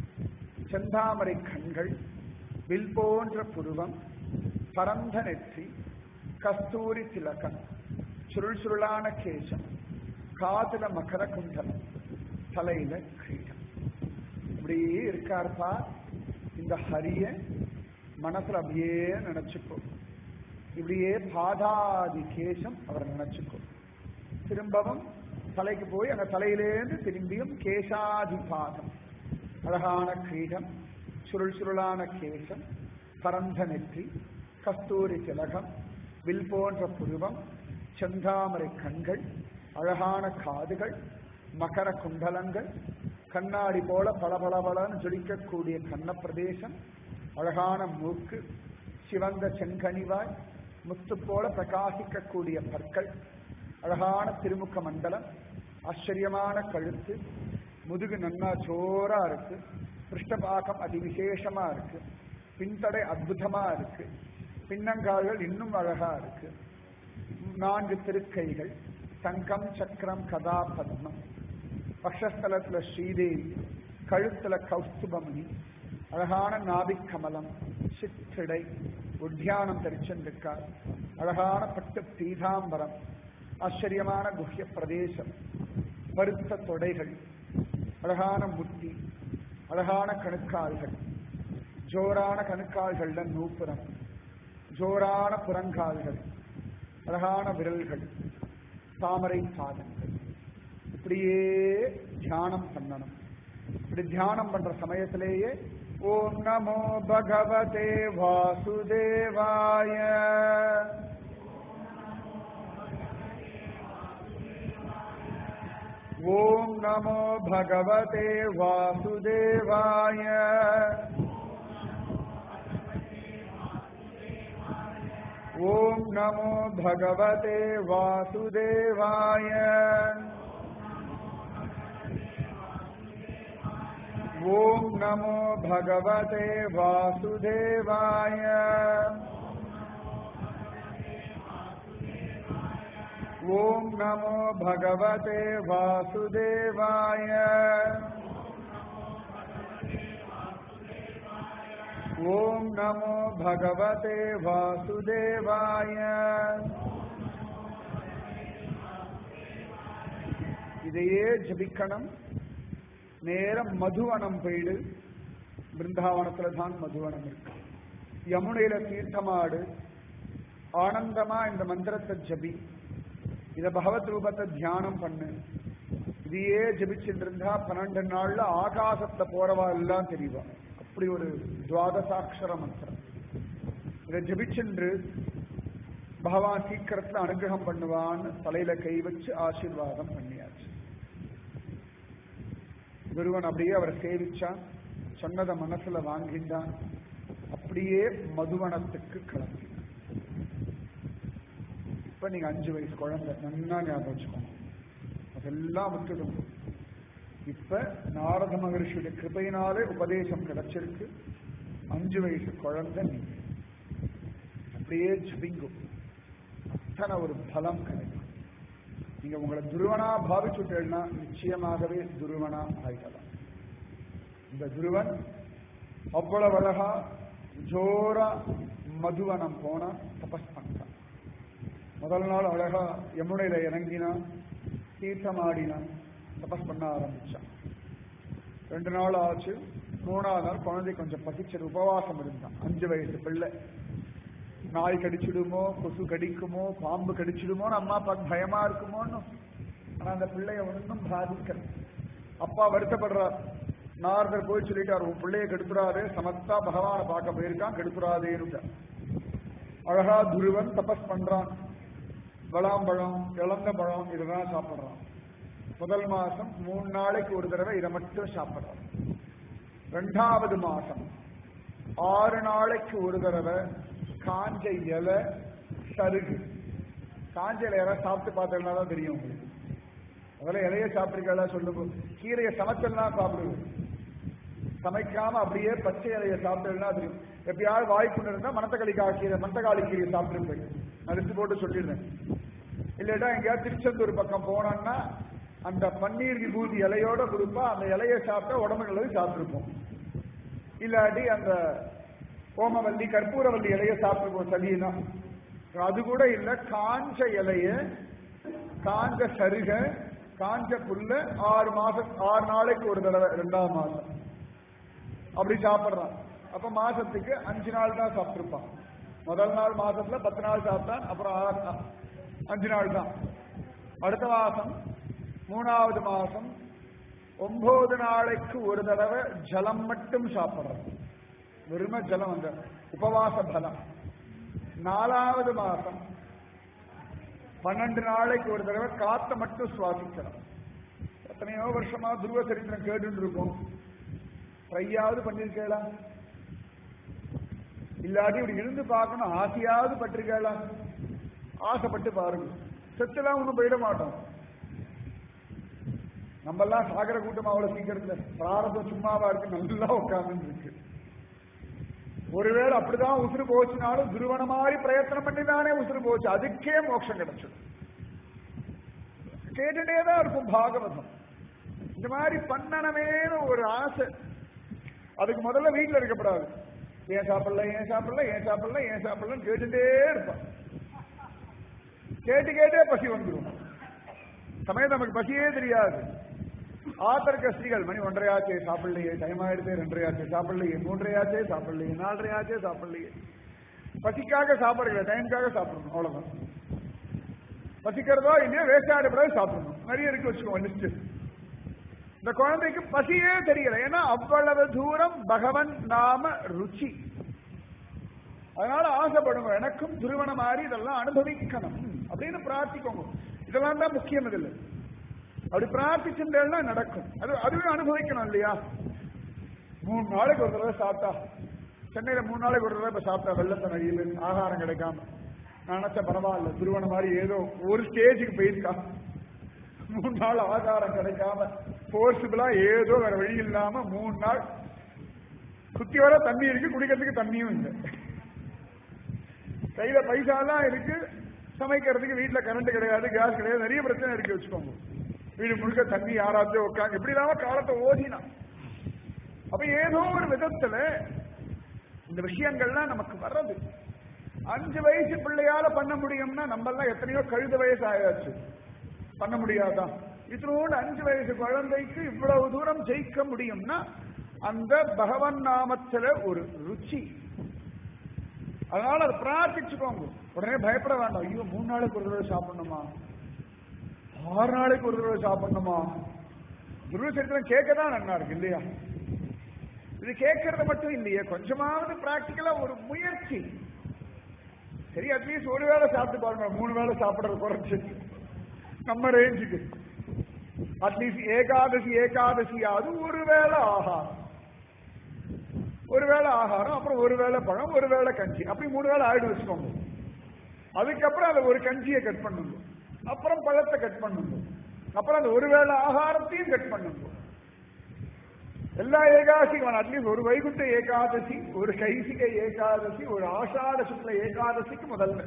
செந்தாமரை கண்கள் வில் போன்ற புருவம் பரந்த நெற்றி கஸ்தூரி திலகம் சுருள் சுருளான கேசம் காதுல மகர குண்டலம் தலையில கிரீடம் இப்படியே இருக்காருப்பா இந்த ஹரிய மனசுல அப்படியே நினைச்சுக்கோ இப்படியே பாதாதி கேசம் அவர் நினைச்சுக்கோ திரும்பவும் தலைக்கு போய் அந்த தலையிலேருந்து திரும்பியும் கேசாதி பாதம் அழகான கிரீடம் சுருள் சுருளான கேசம் பரந்த நெற்றி கஸ்தூரி திலகம் வில் போன்ற புருவம் செந்தாமரை கண்கள் அழகான காதுகள் மகர குண்டலங்கள் கண்ணாடி போல பளபளபளன்னு ஜொலிக்கக்கூடிய கன்னப்பிரதேசம் அழகான மூக்கு சிவந்த செங்கனிவாய் முத்து போல பிரகாசிக்கக்கூடிய பற்கள் அழகான திருமுக மண்டலம் ஆச்சரியமான கழுத்து முதுகு நன்னா ஜோரா இருக்கு பிருஷ்டபாகம் அதிவிசேஷமா இருக்கு பின்தடை அற்புதமா இருக்கு பின்னங்கால்கள் இன்னும் அழகா இருக்கு நான்கு திருக்கைகள் சங்கம் சக்கரம் கதா பத்மம் பக்ஷஸ்தலத்துல ஸ்ரீதேவி கழுத்துல கௌஸ்துபமணி அழகான நாபிக் கமலம் சிற்றிடை உத்தியானம் தரிச்சென்றிருக்கார் அழகான பட்டு பீதாம்பரம் ஆச்சரியமான குஹ்ய பிரதேசம் பருத்த தொடைகள் அழகான முட்டி அழகான கணுக்கால்கள் ஜோரான கணுக்கால்கள்ல நூப்புறம் ஜோரான புறங்கால்கள் அழகான விரல்கள் தாமரை பாதங்கள் இப்படியே தியானம் பண்ணணும் இப்படி தியானம் பண்ற சமயத்திலேயே ஓம் நமோ பகவதே வாசுதேவாய ஓம் நமோ பகவதே வாசுதேவாய ஓம் நமோ பகவதே வாசுதேவாய ஓம் நமோ பகவதே வாசுதேவாய ஓம் நமோ பகவதே வாசுதேவாய ஓம் நமோ பகவதே வாசுதேவாய இதையே ஜபிக்கணும் நேரம் மதுவனம் போயிடு பிருந்தாவனத்துல தான் மதுவனம் இருக்கு யமுனையில தீர்த்தமாடு ஆனந்தமா இந்த மந்திரத்தை ஜபி இத பகவத் ரூபத்தை தியானம் பண்ணு இதையே ஜபிச்சுட்டு இருந்தா பன்னெண்டு நாள்ல ஆகாசத்துல போறவா எல்லாம் தெரியும் அப்படி ஒரு துவாதசாட்சர மந்திரம் இதை ஜபிச்சென்று பகவான் சீக்கிரத்துல அனுகிரகம் பண்ணுவான்னு தலையில கை வச்சு ஆசீர்வாதம் பண்ணியாச்சு குருவன் அப்படியே அவரை சேவிச்சான் சொன்னதை மனசுல வாங்கிட்டான் அப்படியே மதுவனத்துக்கு கிளம்பினான் இப்ப நீங்க அஞ்சு வயசு குழந்தை நன்னா ஞாபகம் வச்சுக்கோங்க அதெல்லாம் விட்டுடும் இப்ப நாரத மகர்ஷியுடைய கிருபையினாலே உபதேசம் கிடைச்சிருக்கு அஞ்சு வயசு குழந்தை நீங்க அப்படியே ஜபிங்கும் அத்தனை ஒரு பலம் கிடைக்கும் நீங்க உங்களை துருவனா பாவிச்சுட்டேன்னா நிச்சயமாகவே துருவனா ஆயிடலாம் இந்த துருவன் அவ்வளவு அழகா ஜோரா மதுவனம் போனா தபஸ் பண்ணிட்டான் முதல் நாள் அழகா யமுனையில இறங்கினான் தீர்த்தமாடினான் தபஸ் பண்ண ஆரம்பிச்சான் ரெண்டு நாள் ஆச்சு மூணாவது நாள் குழந்தை கொஞ்சம் பசிச்சது உபவாசம் இருந்தான் அஞ்சு வயசு பிள்ளை நாய் கடிச்சிடுமோ கொசு கடிக்குமோ பாம்பு கடிச்சிடுமோன்னு அம்மா அப்பாக்கு பயமா இருக்குமோன்னு ஆனா அந்த பிள்ளைய ஒன்றும் பாதிக்கல அப்பா வருத்தப்படுறார் நாரதர் போய் சொல்லிட்டார் உன் பிள்ளைய கெடுத்துறாதே சமத்தா பகவானை பார்க்க போயிருக்கான் கெடுத்துறாதேன்னு அழகா துருவன் தபஸ் பண்றான் விளாம்பழம் இளந்த பழம் இதெல்லாம் சாப்பிடுறான் முதல் மாசம் மூணு நாளைக்கு ஒரு தடவை இதை மட்டும் சாப்பிடுறான் ரெண்டாவது மாசம் ஆறு நாளைக்கு ஒரு தடவை காஞ்ச இலை சருகு காஞ்ச இலை யாராவது சாப்பிட்டு பார்த்தீங்கன்னா தான் தெரியும் உங்களுக்கு முதல்ல இலைய சாப்பிட்டுருக்கா சொல்லுங்க கீரையை சமைச்சல்லாம் சாப்பிடுங்க சமைக்காம அப்படியே பச்சை இலைய சாப்பிட்டுனா தெரியும் எப்பயாவது வாய்ப்பு இருந்தா மணத்தக்காளி கீரை மணத்தக்காளி கீரையை சாப்பிட்டுருப்பேன் நான் லிஸ்ட் போட்டு சொல்லிடுறேன் இல்லைட்டா எங்கேயாவது திருச்செந்தூர் பக்கம் போனோம்னா அந்த பன்னீர் விபூதி இலையோட கொடுப்பா அந்த இலையை சாப்பிட்டா உடம்பு நல்லது சாப்பிட்டுருப்போம் இல்லாட்டி அந்த ஓமவல்லி கற்பூரவல்லி இலைய சாப்பிட்டுருப்போம் சளினா அது கூட இல்ல காஞ்ச இலைய காஞ்ச சருக காஞ்ச புல்ல ஆறு மாசம் ஆறு நாளைக்கு ஒரு தடவை ரெண்டாவது மாசம் அப்படி சாப்பிடுறான் அப்ப மாசத்துக்கு அஞ்சு நாள் தான் சாப்பிட்டுருப்பான் முதல் நாள் மாசத்துல பத்து நாள் சாப்பிட்டான் அப்புறம் ஆறு- அஞ்சு நாள் தான் அடுத்த மாசம் மூணாவது மாசம் ஒன்பது நாளைக்கு ஒரு தடவை ஜலம் மட்டும் சாப்பிடுறது வெறும ஜலம் அந்த உபவாச பலம் நாலாவது மாசம் பன்னெண்டு நாளைக்கு ஒரு தடவை காத்த மட்டும் சுவாசிக்கணும் எத்தனையோ வருஷமா துருவ சரித்திரம் கேட்டு இருக்கோம் ட்ரையாவது பண்ணிருக்கேளா இல்லாட்டி இப்படி இருந்து பார்க்கணும் ஆசையாவது பட்டிருக்கேளா ஆசைப்பட்டு பாருங்க செத்துலாம் ஒண்ணும் போயிட மாட்டோம் நம்ம எல்லாம் சாகர கூட்டம் அவ்வளவு சீக்கிரத்துல பிராரதம் சும்மாவா இருக்கு நல்லா உட்கார்ந்து இருக்கு ஒருவேளை அப்படிதான் உசுறு போச்சுனாலும் துருவன மாதிரி பிரயத்தனம் பண்ணி தானே உசுறு போச்சு அதுக்கே மோட்சம் கிடைச்சது கேட்டுட்டே தான் இருக்கும் பாகவதம் இந்த மாதிரி பண்ணனமேனு ஒரு ஆசை அதுக்கு முதல்ல வீட்டுல இருக்கப்படாது ஏன் சாப்பிடல ஏன் சாப்பிடல ஏன் சாப்பிடல ஏன் சாப்பிடலன்னு கேட்டுட்டே இருப்பான் கேட்டு கேட்டே பசி வந்துடும் சமயம் நமக்கு பசியே தெரியாது ஆத்தர்க்க ஸ்ரீகள் மணி ஒன்றரையாச்சே சாப்பிடலையே டைம் ஆயிடுது ரெண்டரையாச்சே சாப்பிடலையே மூன்றரையாச்சே சாப்பிடலையே நாலரையாச்சே சாப்பிடலையே பசிக்காக சாப்பிடுற டைமுக்காக சாப்பிடணும் அவ்வளவுதான் பசிக்கிறதோ இல்லையோ வேஸ்ட் ஆகிடக்கூடாது சாப்பிடணும் நிறைய இருக்கு வச்சுக்கோங்க லிஸ்ட் இந்த குழந்தைக்கு பசியே தெரியல ஏன்னா அவ்வளவு தூரம் பகவன் நாம ருச்சி அதனால ஆசைப்படுங்க எனக்கும் திருமணம் மாறி இதெல்லாம் அனுபவிக்கணும் அப்படின்னு பிரார்த்திக்கோங்க இதெல்லாம் தான் முக்கியம் இதில் அப்படி பிரார்த்திச்சுட்டேன்னா நடக்கும் அது அதுவே அனுபவிக்கணும் இல்லையா மூணு நாளைக்கு ஒரு தடவை சாப்பிட்டா சென்னையில மூணு நாளைக்கு ஒரு தடவை இப்ப சாப்பிட்டா வெள்ளத்தை நடியில் ஆகாரம் கிடைக்காம நான் நினைச்ச பரவாயில்ல திருவண்ண மாதிரி ஏதோ ஒரு ஸ்டேஜுக்கு போயிருக்கா மூணு நாள் ஆகாரம் கிடைக்காம போர்சிபிளா ஏதோ வேற வழி இல்லாம மூணு நாள் சுத்தி வர தண்ணி இருக்கு குடிக்கிறதுக்கு தண்ணியும் இல்லை கையில பைசா எல்லாம் இருக்கு சமைக்கிறதுக்கு வீட்டுல கரண்ட் கிடையாது கேஸ் கிடையாது நிறைய பிரச்சனை இருக்கு வச்சுக்கோங்க வீடு முழுக்க தண்ணி யாராச்சும் உட்காந்து எப்படி இல்லாம காலத்தை ஓதினான் அப்ப ஏதோ ஒரு விதத்துல இந்த விஷயங்கள்லாம் நமக்கு வர்றது அஞ்சு வயசு பிள்ளையால பண்ண முடியும்னா நம்ம எல்லாம் எத்தனையோ கழுத வயசு ஆயாச்சு பண்ண முடியாதான் இதனோடு அஞ்சு வயசு குழந்தைக்கு இவ்வளவு தூரம் ஜெயிக்க முடியும்னா அந்த பகவன் நாமத்துல ஒரு ருச்சி அதனால அதை பிரார்த்திச்சுக்கோங்க உடனே பயப்பட வேண்டாம் ஐயோ மூணு நாளைக்கு ஒரு தடவை சாப்பிடணுமா ஆறு நாளைக்கு ஒரு தடவை சாப்பிடணுமா துருவ சரித்திரம் கேட்க தான் நல்லா இருக்கு இல்லையா இது கேட்கறது மட்டும் இல்லையே கொஞ்சமாவது பிராக்டிக்கலா ஒரு முயற்சி சரி அட்லீஸ்ட் ஒரு வேளை சாப்பிட்டு பாருங்க மூணு வேளை சாப்பிடுறது குறைச்சு நம்ம ரேஞ்சுக்கு அட்லீஸ்ட் ஏகாதசி ஏகாதசியாவது ஒரு வேளை ஆகாரம் ஒரு வேளை ஆகாரம் அப்புறம் ஒரு வேளை பழம் ஒரு வேளை கஞ்சி அப்படி மூணு வேளை ஆயிடு வச்சுக்கோங்க அதுக்கப்புறம் அதை ஒரு கஞ்சியை கட் பண்ணுங்க அப்புறம் பழத்தை கட் பண்ணுங்க அப்புறம் அந்த ஒரு வேளை ஆகாரத்தையும் கட் பண்ணுங்க எல்லா ஏகாதசிக்கும் அட்லீஸ்ட் ஒரு வைகுண்ட ஏகாதசி ஒரு கைசிக ஏகாதசி ஒரு ஆஷாட சுக்ல ஏகாதசிக்கு முதல்ல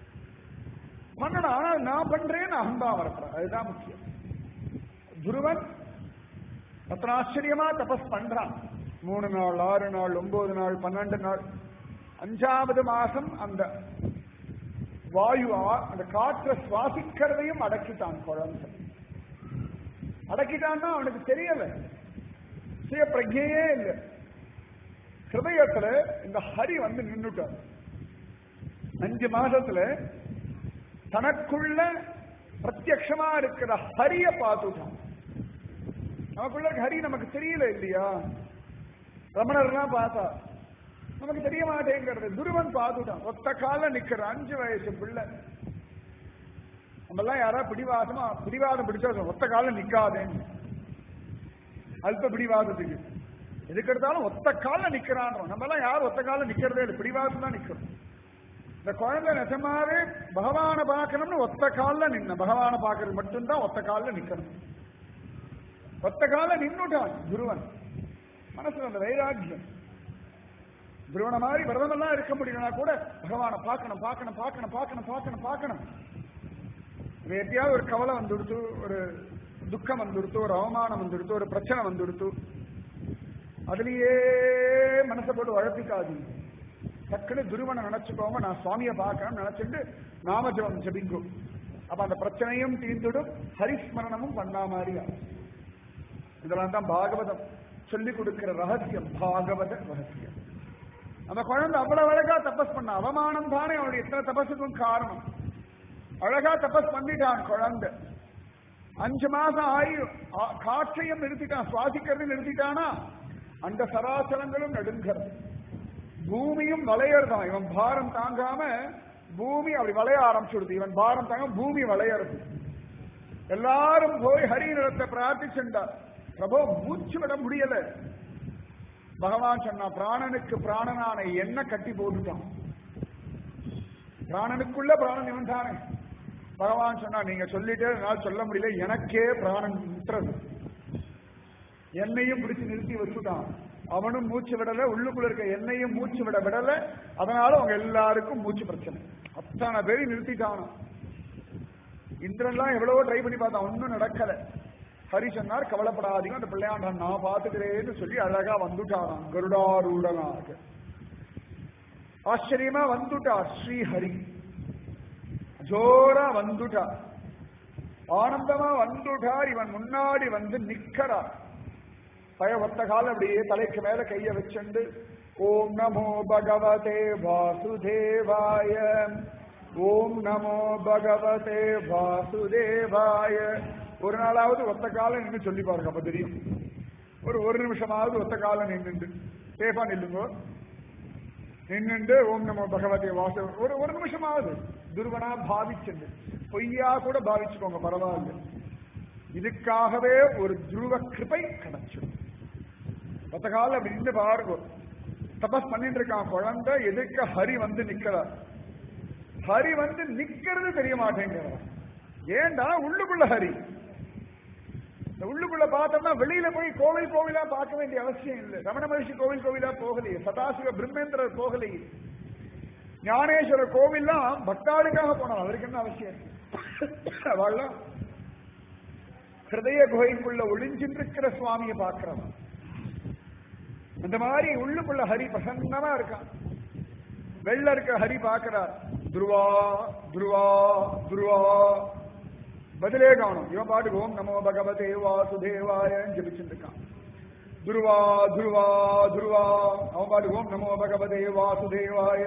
பண்ணணும் ஆனா நான் பண்றேன்னு அகம்பா வரப்பேன் அதுதான் முக்கியம் துருவன் அத்தனை ஆச்சரியமா தபஸ் பண்றான் மூணு நாள் ஆறு நாள் ஒன்பது நாள் பன்னெண்டு நாள் அஞ்சாவது மாசம் அந்த வாயு அந்த காற்றை சுவாசிக்கிறதையும் அடக்கிட்டான் குழந்தை அடக்கிட்டான்னா அவனுக்கு தெரியல சுய பிரஜையே இல்லை ஹிருதயத்துல இந்த ஹரி வந்து நின்றுட்டான் அஞ்சு மாசத்துல தனக்குள்ள பிரத்யக்ஷமா இருக்கிற ஹரிய பார்த்துட்டான் நமக்குள்ள ஹரி நமக்கு தெரியல இல்லையா ரமணர்லாம் பார்த்தா நமக்கு தெரிய மாட்டேங்கிறது துருவன் பார்த்துட்டான் ஒத்த கால நிக்கிற அஞ்சு வயசு பிள்ளை நம்ம எல்லாம் யாரா பிடிவாதமா பிடிவாதம் பிடிச்சா ஒத்த கால நிக்காதேன்னு அல்ப பிடிவாதத்துக்கு எதுக்கு எடுத்தாலும் ஒத்த கால நிக்கிறான் நம்ம எல்லாம் யாரும் ஒத்த கால நிக்கிறதே இல்லை பிடிவாதம் தான் நிக்கிறோம் இந்த குழந்தை நிஜமாவே பகவான பார்க்கணும்னு ஒத்த கால நின்ன பகவான பார்க்கறது மட்டும்தான் ஒத்த கால நிக்கணும் ஒத்த கால நின்னுட்டான் குருவன் மனசுல அந்த வைராக்கியம் துருவன மாதிரி விரதமெல்லாம் இருக்க முடியலனா கூட பகவானை பார்க்கணும் பார்க்கணும் பார்க்கணும் பார்க்கணும் பார்க்கணும் பார்க்கணும் இது எப்பயாவது ஒரு கவலை வந்துடுத்து ஒரு துக்கம் வந்துடுத்து ஒரு அவமானம் வந்துடுத்து ஒரு பிரச்சனை வந்துடுத்து அதுலயே மனசை போட்டு உழப்பிக்காது டக்குனு துருவனை நினைச்சுக்கோங்க நான் சுவாமியை பார்க்கணும் நினைச்சிட்டு நாமஜபம் ஜபிங்கும் அப்ப அந்த பிரச்சனையும் தீர்ந்துடும் ஹரிஸ்மரணமும் பண்ணா மாதிரியா இதெல்லாம் தான் பாகவதம் சொல்லிக் கொடுக்கிற ரகசியம் பாகவத ரகசியம் அந்த குழந்தை அவ்வளவு அழகா தபஸ் பண்ண அவமானம் தானே அவனுடைய இத்தனை தபஸுக்கும் காரணம் அழகா தபஸ் பண்ணிட்டான் குழந்தை அஞ்சு மாசம் ஆயி ஆ- காற்றையும் நிறுத்திட்டான் சுவாசிக்கிறது நிறுத்திட்டானா அந்த சராசரங்களும் நடுங்கிறது பூமியும் வளையறதான் இவன் பாரம் தாங்காம பூமி அப்படி வளைய ஆரம்பிச்சுடுது இவன் பாரம் தாங்காம பூமி வளையறது எல்லாரும் போய் ஹரிநிலத்தை பிரார்த்திச்சுண்டார் பிரபோ மூச்சு விட முடியல பகவான் சொன்னா பிராணனுக்கு பிராணனான என்ன கட்டி போட்டுட்டான் பிராணனுக்குள்ள பிராணன் இவன் தானே பகவான் சொன்னா நீங்க சொல்லிட்டே என்னால் சொல்ல முடியல எனக்கே பிராணன் விட்டுறது என்னையும் பிடிச்சு நிறுத்தி வச்சுட்டான் அவனும் மூச்சு விடல உள்ளுக்குள்ள இருக்க என்னையும் மூச்சு விட விடல அதனால அவங்க எல்லாருக்கும் மூச்சு பிரச்சனை அத்தனை பேரையும் நிறுத்திட்டானோ இந்திரன்லாம் எவ்வளவோ ட்ரை பண்ணி பார்த்தான் ஒன்னும் நடக்கல ஹரி சொன்னார் கவலைப்படாதீங்க அந்த பிள்ளையாண்டான் நான் பாத்துக்கிறேன்னு சொல்லி அழகா வந்துட்டாராம் கருடாரூடனாக ஆச்சரியமா வந்துட்டார் ஸ்ரீஹரி ஜோரா வந்துட்டார் ஆனந்தமா வந்துட்டார் இவன் முன்னாடி வந்து நிக்கிறார் பய ஒத்த கால அப்படியே தலைக்கு மேல கைய வச்சுண்டு ஓம் நமோ பகவதே வாசுதேவாய ஓம் நமோ பகவதே வாசுதேவாய ஒரு நாளாவது ஒத்த காலம் நின்று சொல்லி பாருங்க அப்ப தெரியும் ஒரு ஒரு நிமிஷமாவது ஒத்த காலம் நின்று சேஃபா நில்லுங்க நின்னுண்டு ஓம் நமோ பகவதே வாசு ஒரு ஒரு நிமிஷமாவது துருவனா பாவிச்சுண்டு பொய்யா கூட பாவிச்சுக்கோங்க பரவாயில்ல இதுக்காகவே ஒரு துருவ கிருபை கிடைச்சிடும் பத்த காலம் அப்படி நின்று பாருங்க தபஸ் பண்ணிட்டு இருக்கான் குழந்தை எதுக்க ஹரி வந்து நிக்கிறார் ஹரி வந்து நிக்கிறது தெரிய மாட்டேங்கிறார் ஏண்டா உள்ளுக்குள்ள ஹரி இந்த உள்ளுக்குள்ள பார்த்தோம்னா வெளியில போய் கோவில் கோவிலா பார்க்க வேண்டிய அவசியம் இல்லை ரமண மகிழ்ச்சி கோவில் கோவிலா போகலையே சதாசிவ பிரம்மேந்திரர் போகலையே ஞானேஸ்வரர் கோவில்லாம் பக்தாளுக்காக போனோம் அவருக்கு என்ன அவசியம் அவள்லாம் ஹிருதய குகைக்குள்ள ஒளிஞ்சின்றிருக்கிற சுவாமியை பார்க்கிறவன் அந்த மாதிரி உள்ளுக்குள்ள ஹரி பிரசன்னமா இருக்கான் வெள்ள இருக்க ஹரி பார்க்கிறார் துருவா துருவா துருவா பதிலே காணும் இவன் பாட்டுக்கு ஓம் நமோ பகவதே வாசுதேவாய ஜபிச்சுட்டு இருக்கான் துருவா துருவா துருவா அவன் பாட்டுக்கு ஓம் நமோ பகவதே வாசுதேவாய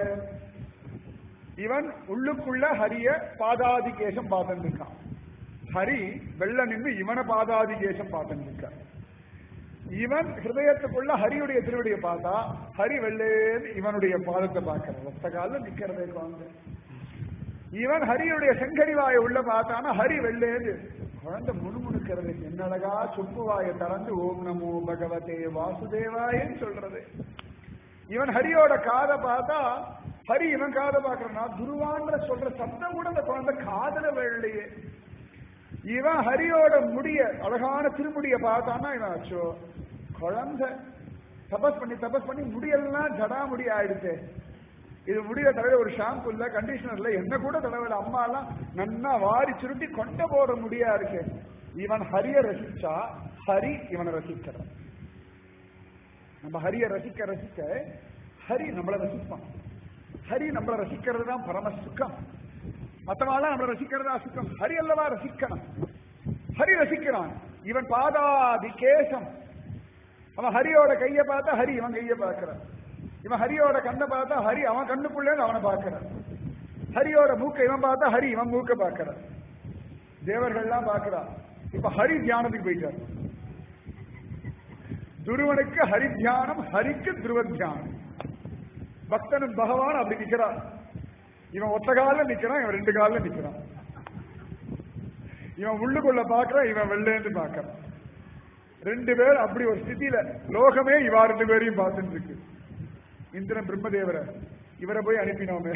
இவன் உள்ளுக்குள்ள ஹரிய பாதாதிகேசம் பார்த்துட்டு இருக்கான் ஹரி வெள்ள நின்று இவனை பாதாதிகேசம் பார்த்துட்டு இருக்கான் இவன் ஹிருதயத்துக்குள்ள ஹரியுடைய திருவடியை பார்த்தா ஹரி வெள்ளேன்னு இவனுடைய பாதத்தை பார்க்கிற ஒத்த கால நிக்கிறதே குழந்தை இவன் ஹரியுடைய செங்கடிவாயை உள்ள பார்த்தானா ஹரி வெள்ளேன்னு குழந்தை முணுமுணுக்கிறது என்னழகா சொப்பு வாயை திறந்து ஓம் நமோ பகவதே வாசுதேவாயன்னு சொல்றது இவன் ஹரியோட காதை பார்த்தா ஹரி இவன் காதை பார்க்கறனா துருவான்ற சொல்ற சத்தம் கூட அந்த குழந்தை காதல வெள்ளையே இவன் ஹரியோட முடிய அழகான திருமுடிய பார்த்தான்னா இவன் அச்சோ குழந்தை தபஸ் பண்ணி தபஸ் பண்ணி முடியெல்லாம் ஜடா முடி ஆயிடுச்சு இது முடிய தடவை ஒரு ஷாம்பு இல்ல கண்டிஷனர் இல்ல என்ன கூட தடவை அம்மா எல்லாம் நன்னா வாரி சுருட்டி கொண்ட போற முடியா இருக்கு இவன் ஹரிய ரசிச்சா ஹரி இவனை ரசிக்கிறான் நம்ம ஹரிய ரசிக்க ரசிக்க ஹரி நம்மளை ரசிப்பான் ஹரி நம்மளை ரசிக்கிறது தான் பரம சுகம் மத்தவாளா நம்மளை ரசிக்கிறதா சுகம் ஹரி அல்லவா ரசிக்கணும் ஹரி ரசிக்கிறான் இவன் பாதாதி கேசம் அவன் ஹரியோட கைய பார்த்தா ஹரி இவன் கைய பார்க்கிறான் இவன் ஹரியோட கண்ணை பார்த்தா ஹரி அவன் கண்ணுக்குள்ளே அவனை பார்க்கிறான் ஹரியோட மூக்க இவன் பார்த்தா ஹரி இவன் மூக்க பார்க்கிறான் தேவர்கள்லாம் பார்க்கிறான் இப்ப ஹரி தியானத்துக்கு போயிட்டார் துருவனுக்கு ஹரி தியானம் ஹரிக்கு துருவ தியானம் பக்தனும் பகவான் அப்படி நிக்கிறான் இவன் ஒத்த காலில் நிக்கிறான் இவன் ரெண்டு காலில் நிக்கிறான் இவன் உள்ளுக்குள்ள பாக்குறான் இவன் வெள்ளேந்து பாக்குறான் ரெண்டு பேர் அப்படி ஒரு ஸ்திதியில லோகமே இவா ரெண்டு பேரையும் பார்த்துட்டு இருக்கு இந்திரன் பிரம்மதேவரை இவரை போய் அனுப்பினோமே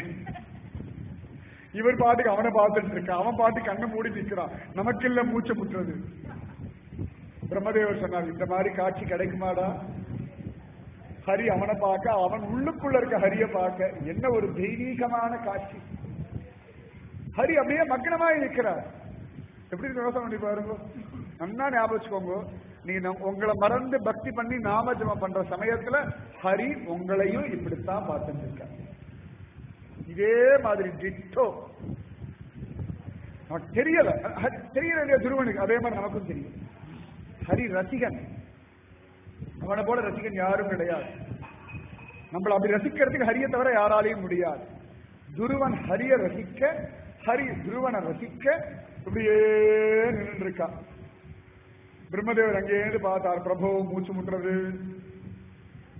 இவர் பாட்டுக்கு அவனை பார்த்துட்டு இருக்கான் அவன் பாட்டு கண்ணை மூடி நிற்கிறான் நமக்கு இல்ல மூச்சை முட்டுறது பிரம்மதேவர் சொன்னார் இந்த மாதிரி காட்சி கிடைக்குமாடா ஹரி அவனை பார்க்க அவன் உள்ளுக்குள்ள இருக்க ஹரிய பார்க்க என்ன ஒரு தெய்வீகமான காட்சி ஹரி அப்படியே மக்னமாய் நிற்கிறார் எப்படி யோசனை பண்ணி பாருங்க நன்னா ஞாபகம் வச்சுக்கோங்க நீ நம்- உங்களை மறந்து பக்தி பண்ணி நாம ஜெபம் பண்ற சமயத்துல ஹரி உங்களையும் இப்படித்தான் பார்த்துட்டு இருக்கார் இதே மாதிரி டிட்டோ நமக்கு தெரியல ஹரி- தெரியல இல்லையா துருவனுக்கு அதே மாதிரி நமக்கும் தெரியும் ஹரி ரசிகன் அவனை போல ரசிகன் யாரும் கிடையாது நம்மள அப்படி ரசிக்கிறதுக்கு ஹரிய தவிர யாராலையும் முடியாது துருவன் ஹரிய ரசிக்க ஹரி துருவனை ரசிக்க இப்படியே நின்று இருக்கா பிரம்மதேவர் அங்கேயிருந்து பார்த்தார் பிரபு மூச்சு முட்டுறது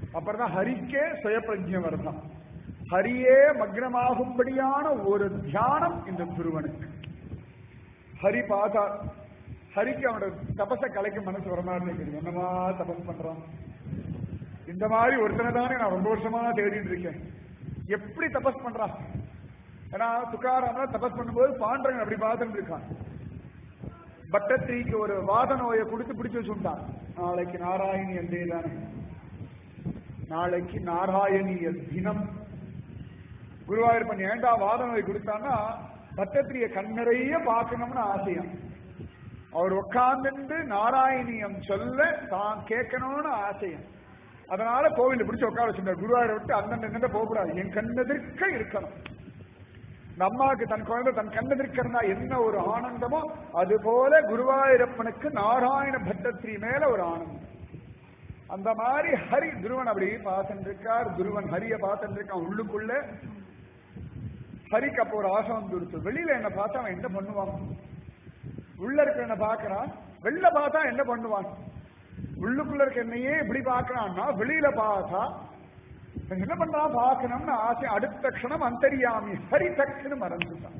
அப்புறம் தான் ஹரிக்கே சுயப்பிரஜம் வருதான் ஹரியே மக்னமாகும்படியான ஒரு தியானம் இந்த துருவனுக்கு ஹரி பார்த்தா ஹரிக்கு அவனோட தபச கலைக்கு மனசு வரமாட்டேங்குது என்னமா தபஸ் பண்றான் இந்த மாதிரி ஒருத்தனை தானே நான் ரொம்ப வருஷமா தேடிட்டு இருக்கேன் எப்படி தபஸ் பண்றான் ஏன்னா துக்காராம தபஸ் பண்ணும்போது பாண்டவன் அப்படி பார்த்துட்டு இருக்கான் பட்டத்திரிக்கு ஒரு வாத நோயை கொடுத்து பிடிச்சு வச்சுட்டான் நாளைக்கு நாராயணி என்றே தானே நாளைக்கு நாராயணிய தினம் குருவாயூர்பன் ஏண்டா வாத நோய் கொடுத்தான்னா பட்டத்திரிய கண்ணறைய பார்க்கணும்னு ஆசையம் அவர் உட்கார்ந்து நாராயணியம் சொல்ல தான் கேட்கணும்னு ஆசையம் அதனால கோவில பிடிச்சு உட்கார வச்சிருந்தார் குருவாயூரை விட்டு அந்தந்த எந்த போகக்கூடாது என் கண்ணெதிர்க்க இருக்கணும் இந்த அம்மாவுக்கு தன் குழந்தை தன் கண்ணெதிர்க்க இருந்தா என்ன ஒரு ஆனந்தமோ அது போல குருவாயூரப்பனுக்கு நாராயண பட்டத்திரி மேல ஒரு ஆனந்தம் அந்த மாதிரி ஹரி துருவன் அப்படி பார்த்துட்டு இருக்கார் துருவன் ஹரிய பார்த்துட்டு இருக்கான் உள்ளுக்குள்ள ஹரிக்கு அப்போ ஒரு ஆசை வந்துடுச்சு வெளியில என்ன பார்த்தா அவன் என்ன பண்ணுவான் உள்ள இருக்க என்ன பாக்குறான் வெளில பார்த்தா என்ன பண்ணுவான் உள்ளுக்குள்ள இருக்க என்னையே இப்படி பாக்குறான்னா வெளியில பார்த்தா இவன் என்ன பண்றான் பார்க்கணும்னு ஆசை அடுத்த க்ஷணம் அந்தரியாமி ஹரி டக்குன்னு மறந்துட்டான்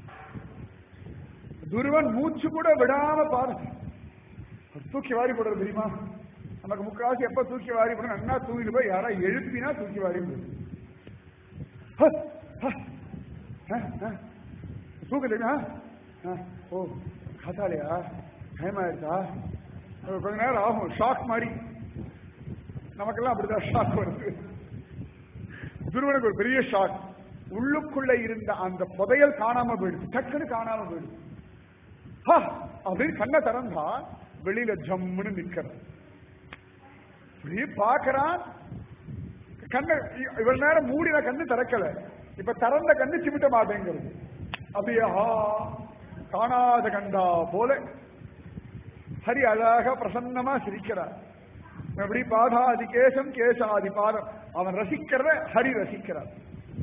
துருவன் மூச்சு கூட விடாம பாரு தூக்கி வாரி போடுறது தெரியுமா நமக்கு முக்காசி எப்ப தூக்கி வாரி போட நன்னா தூங்கிட்டு போய் யாரா எழுப்பினா தூக்கி வாரி போடுது ஹ, ஹ, ஹ, ஹ. தூக்க தெரியுமா ஆ, ஓ காத்தாலையா டைம் ஆயிடுச்சா அது கொஞ்ச நேரம் ஆகும் ஷாக் மாதிரி நமக்கெல்லாம் அப்படிதான் ஷாக் வருது துருவனுக்கு ஒரு பெரிய ஷாக் உள்ளுக்குள்ள இருந்த அந்த புதையல் காணாம போயிடுது டக்குன்னு காணாம போயிடுது ஹா, அப்படின்னு கண்ணை திறந்தா வெளியில ஜம்முன்னு நிக்கிறது இப்படி பாக்குறான் கண்ணை இ- இவ்வளவு நேரம் மூடின கண்ணு திறக்கல இப்ப திறந்த கண்ணு சிமிட்ட மாட்டேங்கிறது அப்படியே ஆ காணாத கண்டா போல ஹரி அழகா பிரசன்னமா சிரிக்கிறார் எப்படி பாதாதி கேசம் கேசாதி பாதம் அவன் ரசிக்கிறத ஹரி ரசிக்கிறார்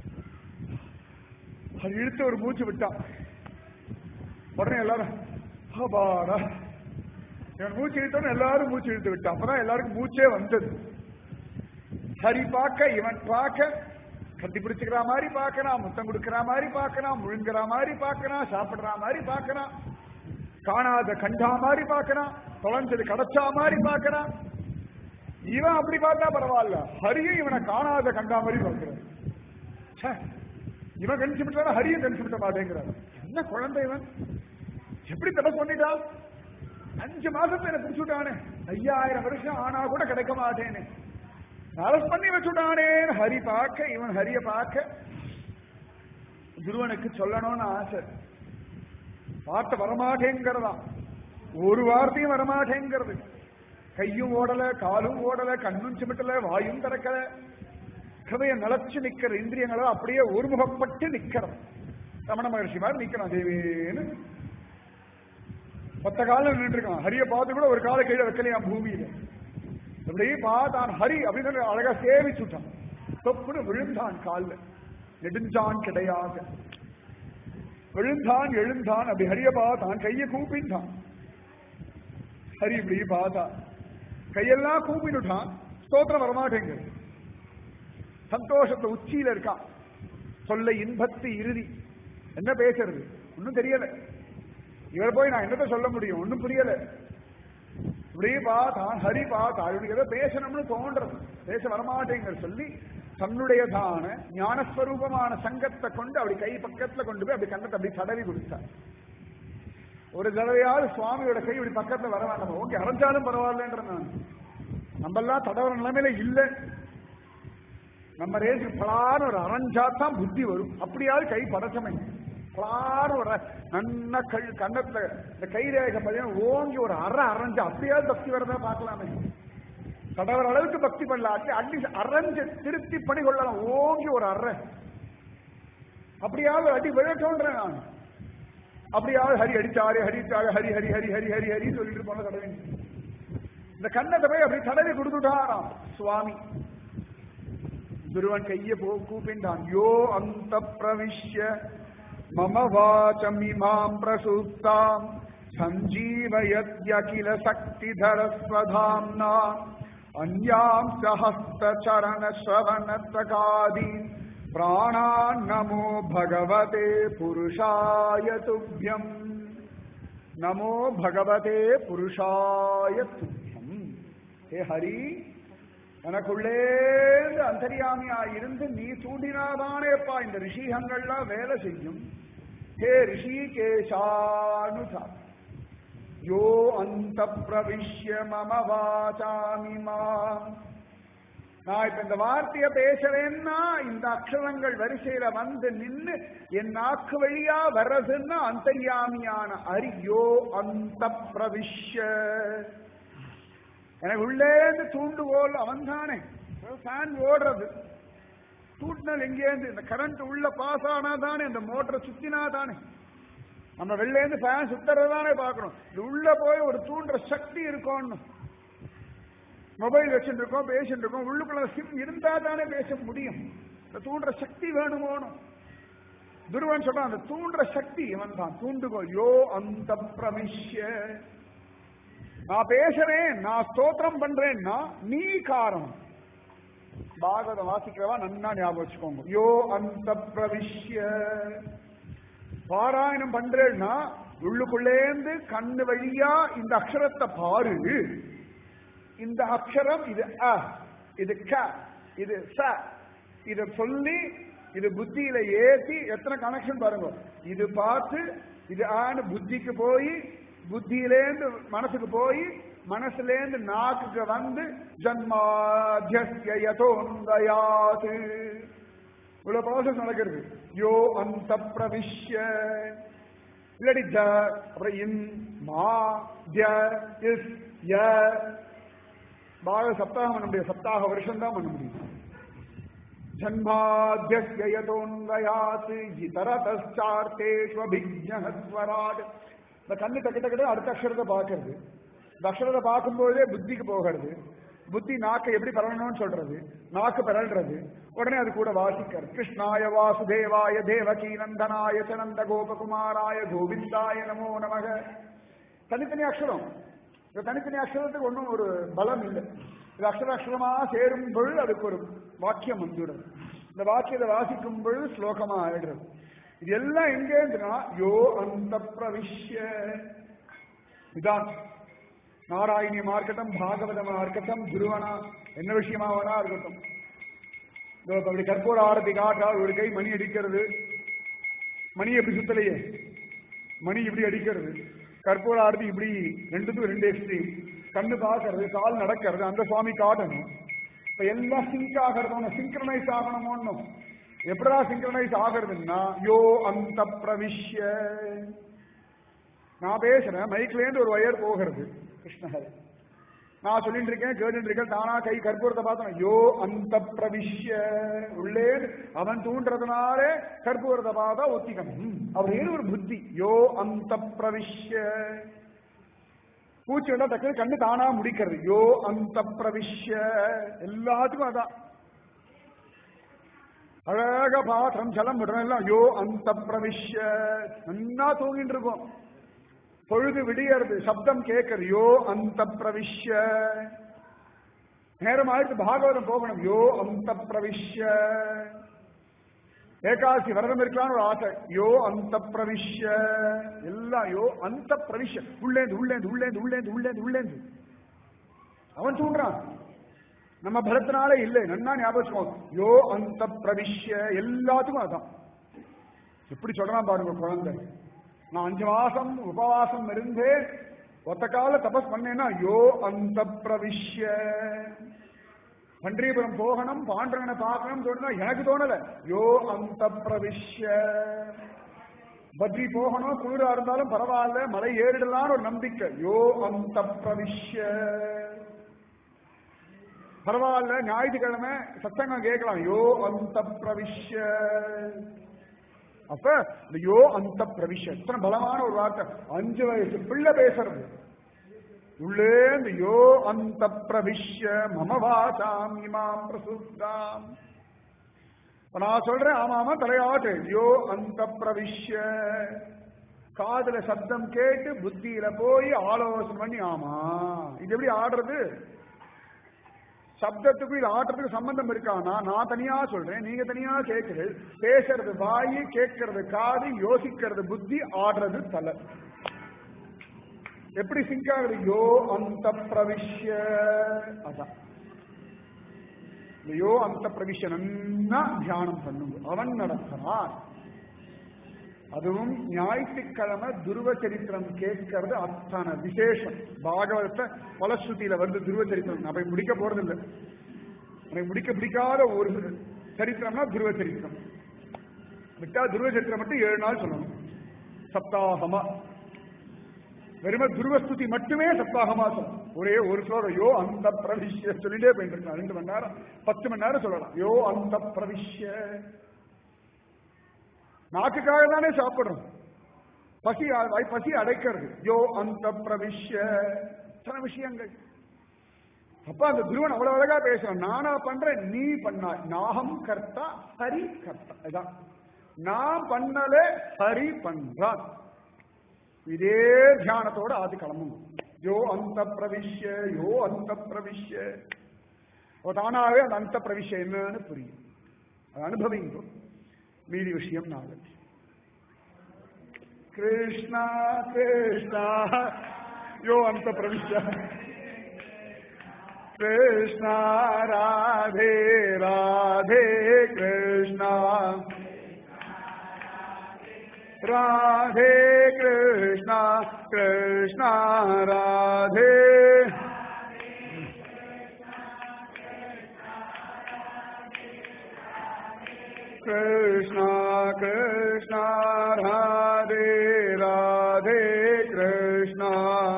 ஹரி இழுத்து ஒரு மூச்சு விட்டான் உடனே எல்லாரும் அபாடா இவன் மூச்சு இழுத்தோன்னு எல்லாரும் மூச்சு இழுத்து விட்டான் அப்பதான் எல்லாருக்கும் மூச்சே வந்தது ஹரி பார்க்க இவன் பார்க்க கட்டி பிடிச்சுக்கிற மாதிரி பார்க்கறான் முத்தம் கொடுக்கிற மாதிரி பார்க்கறான் முழுங்குற மாதிரி பார்க்கறான் சாப்பிடுற மாதிரி பார்க்கறான் காணாத கண்டா மாதிரி பார்க்கறான் தொலைஞ்சது கிடைச்சா மாதிரி பார்க்கறான் இவன் அப்படி பார்த்தா பரவாயில்ல ஹரியும் இவனை காணாத கண்டா மாதிரி பார்க்கிறான் ச்சே, இவன் கணிச்சு விட்டா ஹரியும் கணிச்சு விட்ட மாட்டேங்கிறான் என்ன குழந்தை இவன் எப்படி தபஸ் பண்ணிட்டான் அஞ்சு மாசத்துல என்ன பிடிச்சு விட்டானே ஐயாயிரம் வருஷம் ஆனா கூட கிடைக்க மாட்டேன்னு அரஸ்ட் பண்ணி வச்சுட்டானே ஹரி பார்க்க இவன் ஹரிய பார்க்க துருவனுக்கு சொல்லணும்னு ஆசை வார்த்தை வரமாட்டேங்கிறதா ஒரு வார்த்தையும் வரமாட்டேங்கிறது கையும் ஓடல காலும் ஓடல கண்ணும் சிமிட்டல வாயும் திறக்கல ஹிருதயம் நிலச்சு நிக்கிற இந்திரியங்களும் அப்படியே ஒருமுகப்பட்டு நிக்கிறது ரமண மகர்ஷி மாதிரி நிக்கிறான் தேவேன்னு மொத்த காலம் நின்று இருக்கான் ஹரிய பார்த்து கூட ஒரு கால கீழே வைக்கலையாம் பூமியில அப்படியே பார்த்தான் ஹரி அப்படின்னு சொல்லி அழகா சேவிச்சுட்டான் தொப்புன்னு விழுந்தான் கால்ல நெடுஞ்சான் கிடையாது விழுந்தான் எழுந்தான் அப்படி ஹரிய பார்த்தான் கையை கூப்பிட்டான் ஹரி இப்படி பார்த்தா கையெல்லாம் கூப்பிட்டுட்டான் ஸ்தோத்திரம் வரமாட்டேங்குது சந்தோஷத்தை உச்சியில இருக்கான் சொல்ல இன்பத்து இறுதி என்ன பேசுறது ஒன்னும் தெரியல இவர் போய் நான் என்னத்த சொல்ல முடியும் ஒன்னும் புரியல இப்படியே பார்த்தான் ஹரி பார்த்தா இவனுக்கு ஏதோ பேசணும்னு தோன்றது பேச வரமாட்டேங்கிற சொல்லி தன்னுடையதான ஞானஸ்வரூபமான சங்கத்தை கொண்டு அப்படி கை பக்கத்துல கொண்டு போய் அப்படி கண்ணத்தை அப்படி தடவி கொடுத்தார் ஒரு தடவையாவது சுவாமியோட கை இப்படி பக்கத்துல வர வேண்டாம் ஓகே அரைஞ்சாலும் பரவாயில்லன்ற நான் நம்ம எல்லாம் தடவர நிலைமையில இல்ல நம்ம ரேஞ்சு பலான ஒரு அரைஞ்சாதான் புத்தி வரும் அப்படியாவது கை படச்சமை பலான ஒரு நன்ன கல் கண்ணத்துல இந்த கை ரேகை பார்த்தீங்கன்னா ஓங்கி ஒரு அரை அரைஞ்சு அப்படியாவது பக்தி வரதா பார்க்கலாமே தடவர அளவுக்கு பக்தி பண்ணலாட்டி அட்லீஸ்ட் அரைஞ்சு திருத்தி பண்ணி கொள்ளலாம் ஓங்கி ஒரு அரை அப்படியாவது அடி விழட்டோன்றேன் நான் அப்படியாவது ஹரி அடிச்சாரு ஹரிச்சாரு ஹரி ஹரி ஹரி ஹரி ஹரி ஹரி சொல்லிட்டு போன தடவை இந்த கண்ணத்தை போய் அப்படி தடவி கொடுத்துட்டாராம் சுவாமி துருவன் கைய போ கூப்பிட்டான் யோ அந்த பிரவிஷ்ய மம வாச்சமிமாம் பிரசுப்தாம் சஞ்சீவயத்யகில சக்தி தரஸ்வதாம்னா அந்யாம் சஹஸ்த சரண ஸ்ரவணத்தகாதி பிராணான் நமோ பகவதே புருஷாய துப்யம் நமோ பகவதே புருஷாய துப்யம் ஹே ஹரி எனக்குள்ளேந்து அந்தரியாமியா இருந்து நீ தூண்டினாதானேப்பா இந்த ரிஷிகங்கள்லாம் வேலை செய்யும் ஹே ரிஷிகேஷானுசா யோ அந்த பிரவிஷ்ய மம வாசாமி மாம் நான் இப்ப இந்த வார்த்தைய பேசுறேன்னா இந்த அக்ஷரங்கள் வரிசையில வந்து நின்னு என் நாக்கு வழியா வர்றதுன்னா அந்தர்யாமியான அரியோ அந்த பிரவிஷ்ய எனக்கு உள்ளே இருந்து தூண்டுகோல் அவன் தானே ஃபேன் ஓடுறது தூண்டினல் எங்கேருந்து இந்த கரண்ட் உள்ள பாஸ் ஆனா தானே இந்த மோட்டரை சுத்தினா தானே நம்ம வெளில இருந்து ஃபேன் சுத்துறது தானே பார்க்கணும் இது உள்ள போய் ஒரு தூண்டுற சக்தி இருக்கும்னு மொபைல் வச்சுட்டு இருக்கோம் பேசிட்டு இருக்கோம் உள்ளுக்குள்ள சிம் இருந்தா தானே பேச முடியும் இந்த தூண்டுற சக்தி வேணுமோனும் துருவன் சொல்றான் அந்த தூண்டுற சக்தி இவன் தான் தூண்டுகோல் யோ அந்த பிரமிஷ்ய நான் பேசுறேன் நான் ஸ்தோத்திரம் பண்றேன்னா நீ காரணம் பாகவதம் வாசிக்கிறவா நன்னா ஞாபகம் வச்சுக்கோங்க யோ அந்த பிரவிஷ்ய பாராயணம் பண்றேன்னா உள்ளுக்குள்ளேந்து கண்ணு வழியா இந்த அக்ஷரத்தை பாரு இந்த அக்ஷரம் இது அ இது க இது ச இத சொல்லி இது புத்தியில ஏத்தி எத்தனை கனெக்ஷன் பாருங்க இது பார்த்து இது ஆன்னு புத்திக்கு போய் புத்தியிலேந்து மனசுக்கு போய் மனசுலேந்து நாக்குக்கு வந்து ஜன்மாத்தியதோந்தயாது இவ்வளவு ப்ராசஸ் நடக்கிறது யோ அந்த பிரவிஷ்ய இல்லாடி ஜ அப்புறம் இன் மா ஜ இஸ் ய பாக சப்தாகம் பண்ண முடியாது சப்தாக வருஷம் தான் பண்ண முடியும் ஜன்மாத்தியதோன்வயாத் இதரதார்த்தேஷ்வபிஜஸ்வராட் இந்த கண்ணு டக்கு டக்கு அடுத்த அக்ஷரத்தை பார்க்கறது இந்த அக்ஷரத்தை பார்க்கும்போதே புத்திக்கு போகிறது புத்தி நாக்கை எப்படி பரவணும்னு சொல்றது நாக்கு பரல்றது உடனே அது கூட வாசிக்கிறது கிருஷ்ணாய வாசுதேவாய தேவகி நந்தனாய சனந்த கோபகுமாராய கோவிந்தாய நமோ நமக தனித்தனி அக்ஷரம் இந்த தனித்தனி அக்ஷரத்துக்கு ஒன்றும் ஒரு பலம் இல்லை இது அக்ஷர அக்ஷரமா சேரும் பொழுது அதுக்கு ஒரு வாக்கியம் வந்துடும் இந்த வாக்கியத்தை வாசிக்கும் பொழுது ஸ்லோகமா ஆயிடுறது இது எல்லாம் எங்கேருந்துனா யோ அந்த பிரவிஷ்ய இதான் நாராயணியமா இருக்கட்டும் பாகவதமா இருக்கட்டும் குருவனா என்ன விஷயமா வேணா இருக்கட்டும் இதோ இப்ப அப்படி கற்பூர ஆரத்தி காட்டா ஒரு கை மணி அடிக்கிறது மணி எப்படி சுத்தலையே மணி இப்படி அடிக்கிறது கற்பூர ஆரத்தி இப்படி ரெண்டுத்துக்கும் ரெண்டு எக்ஸ்ட்ரீம் கண்ணு பார்க்கறது கால் நடக்கிறது அந்த சுவாமி காட்டணும் இப்ப எல்லாம் சிங்க் ஆகிறதும் சிங்க்ரனைஸ் ஆகணுமோன்னு எப்படா சிங்க்ரனைஸ் ஆகிறதுன்னா யோ அந்த பிரவிஷ்ய நான் பேசுறேன் மைக்ல இருந்து ஒரு ஒயர் போகிறது கிருஷ்ணஹரி நான் சொல்லிட்டு இருக்கேன் கேட்டு இருக்கேன் தானா கை கற்பூரத்தை பார்த்தோம் யோ அந்த பிரவிஷ்ய உள்ளே அவன் தூண்டுறதுனால கற்பூரத்தை பார்த்தா ஒத்திக்கணும் அப்படின்னு ஒரு புத்தி யோ அந்த பிரவிஷ்ய பூச்சி வந்தா டக்கு கண்ணு தானா முடிக்கிறது யோ அந்த பிரவிஷ்ய எல்லாத்துக்கும் அதான் அழக பாத்திரம் ஜலம் விடுறோம் எல்லாம் யோ அந்த பிரவிஷ்ய நன்னா தூங்கிட்டு இருக்கோம் பொழுது விடியறது சப்தம் கேட்கறது யோ அந்த பிரவிஷ்ய நேரம் ஆயிடுச்சு பாகவதம் போகணும் யோ அந்த பிரவிஷ்ய ஏகாசி விரதம் இருக்கலாம்னு ஒரு ஆசை யோ அந்த பிரவிஷ்ய எல்லாம் யோ அந்த பிரவிஷ்ய உள்ளேந்து உள்ளேந்து உள்ளேந்து உள்ளேந்து உள்ளேந்து உள்ளேந்து அவன் தூண்டுறான் நம்ம பலத்தினாலே இல்லை நன்னா ஞாபகம் யோ அந்த பிரவிஷ்ய எல்லாத்துக்கும் அதான் எப்படி சொல்றான் பாருங்க குழந்தை நான் அஞ்சு மாசம் உபவாசம் இருந்து ஒத்த கால தபஸ் பண்ணேன்னா யோ அந்த பிரவிஷ்ய பண்டீபுரம் போகணும் பாண்டவனை பார்க்கணும் சொன்னா எனக்கு தோணல யோ அந்த பிரவிஷ்ய பத்ரி போகணும் குளிரா இருந்தாலும் பரவாயில்ல மலை ஏறிடலாம்னு ஒரு நம்பிக்கை யோ அந்த பிரவிஷ்ய பரவாயில்ல ஞாயிற்றுக்கிழமை சத்தங்கம் கேட்கலாம் யோ அந்த பிரவிஷ்ய அப்ப இந்த யோ அந்த பிரவிஷ்ய எத்தனை பலமான ஒரு வார்த்தை அஞ்சு வயசு பிள்ளை பேசுறது உள்ளே இந்த யோ அந்த பிரவிஷ்ய மம வாசாம் இமாம் பிரசுத்தாம் இப்ப நான் சொல்றேன் ஆமா ஆமா தலையாட்டு யோ அந்த பிரவிஷ்ய காதுல சப்தம் கேட்டு புத்தியில போய் ஆலோசனை பண்ணி ஆமா இது எப்படி ஆடுறது சப்தத்துக்கும் இது ஆட்டத்துக்கு சம்பந்தம் இருக்கானா நான் தனியா சொல்றேன் நீங்க தனியா கேட்கிறது பேசுறது வாயு கேட்கறது காது யோசிக்கிறது புத்தி ஆடுறது தலை எப்படி சிங்க் ஆகுது யோ அந்த பிரவிஷ்ய அதான் இந்த யோ அந்த பிரவிஷனா தியானம் பண்ணுங்க அவன் நடக்கிறான் அதுவும் ஞாயிற்றுக்கிழமை துருவ சரித்திரம் கேட்கறது அத்தனை விசேஷம் பாகவதத்தை பலஸ்ருதியில வந்து துருவ சரித்திரம் நான் போய் முடிக்க போறது இல்லை எனக்கு முடிக்க பிடிக்காத ஒரு சரித்திரம்னா துருவ சரித்திரம் விட்டா துருவ சரித்திரம் மட்டும் ஏழு நாள் சொல்லணும் சப்தாகமா வெறும துருவஸ்துதி மட்டுமே சப்தாகமா சொல்லணும் ஒரே ஒரு ஸ்லோகம் யோ அந்த பிரவிஷ்ய சொல்லிட்டே போயிட்டு இருக்கலாம் ரெண்டு மணி நேரம் பத்து மணி நேரம் சொல்லலாம் யோ அந்த பிரவிஷ்ய நாக்குக்காக தானே சாப்பிடுறோம் பசி அ- பசி அடைக்கிறது யோ அந்த பிரவிஷ்ய இத்தனை விஷயங்கள் அப்ப அந்த துருவன் அவ்வளவு அழகா பேசுறான் நானா பண்றேன் நீ பண்ணாய் நாகம் கர்த்தா ஹரி கர்த்தா இதான் நான் பண்ணலே ஹரி பண்றான் இதே தியானத்தோட ஆதி கிளம்புங்க யோ அந்த பிரவிஷ்ய யோ அந்த பிரவிஷ்ய அப்ப தானாவே அந்த அந்த பிரவிஷ்ய என்னன்னு புரியும் அதை அனுபவிங்க மீதி விஷயம் நாளைக்கு கிருஷ்ணா கிருஷ்ணா யோ அந்த பிரவிஷ்ய कृष्णा राधे राधे कृष्णा राधे कृष्णा कृष्णा राधे कृष्णा कृष्णा राधे राधे कृष्णा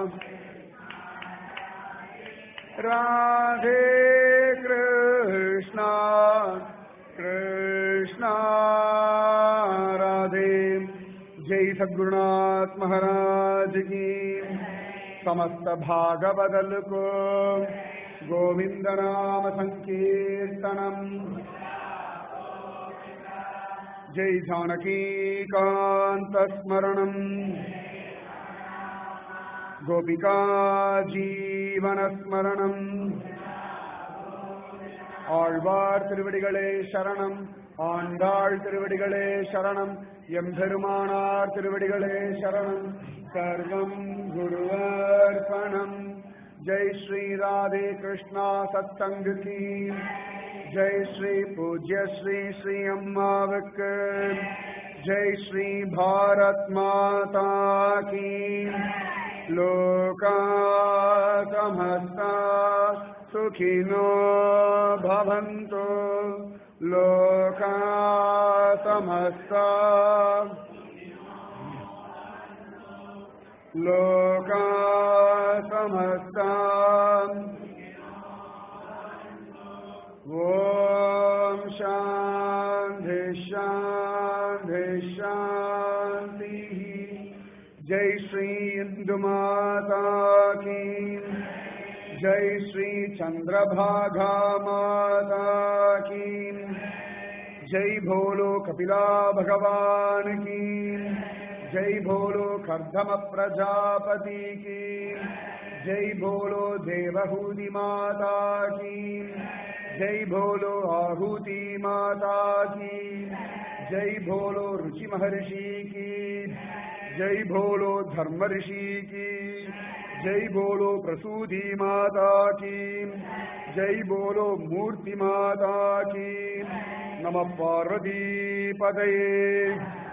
राधे कृष्णा कृष्णा राधे जय सद्गुरुनाथ महाराज की समस्त भागवदल को गोविंद नाम संकीर्तनम जय जानकी कांत स्मरणम गोपिका ஜீவனஸ்மரணம் ஆழ்வார் திருவடிகளே சரணம் ஆண்டாள் திருவடிகளே சரணம் எம்பெருமானார் திருவடிகளே சரணம் சர்வம் குருவர்ப்பணம் ஜெய் ஸ்ரீ ராதே கிருஷ்ணா சத்சங்கு கீ ஜெய் ஸ்ரீ பூஜ்ய ஸ்ரீ ஸ்ரீ அம்மாவுக்கு ஜெய் ஸ்ரீ பாரத் மாதா கீ लोका समस्ता सुखिनो भवन्तु लोका समस्ता लोका समस्ता ॐ शान्ति शान्ति शान्तिः जय श्री इंदु माता की जय श्री चंद्रभागा माता की जय भोलो कपिला भगवान की जय भोलो कर्दम प्रजापति की जय भोलो देवहूति माता की जय भोलो आहुति माता की जय भोलो रुचि महर्षि की जय भोलो धर्म ऋषि की जय बोलो प्रसूति माता की जय बोलो मूर्ति माता की नम पार्वती पदये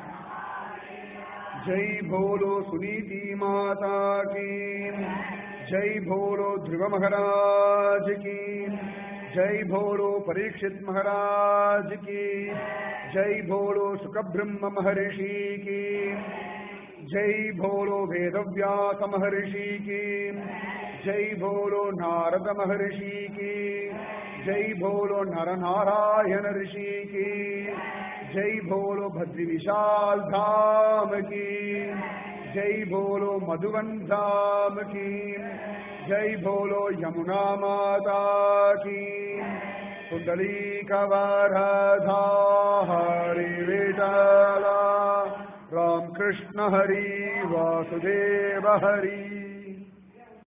जय भोलो सुनीति माता की जय भोलो ध्रुव महाराज की जय भोलो परीक्षित महाराज की जय भोलो सुखब्रह्म महर्षि की जय भोलो वेदव्यास महर्षि की जय भोलो नारद महर्षि की जय भोलो नर नारायण ऋषि की जय भोलो भद्री विशाल धाम की जय भोलो मधुवन धाम की जय भोलो यमुना माता की कुंडली कवरधा हरि विठला राम कृष्ण हरि वासुदेव हरि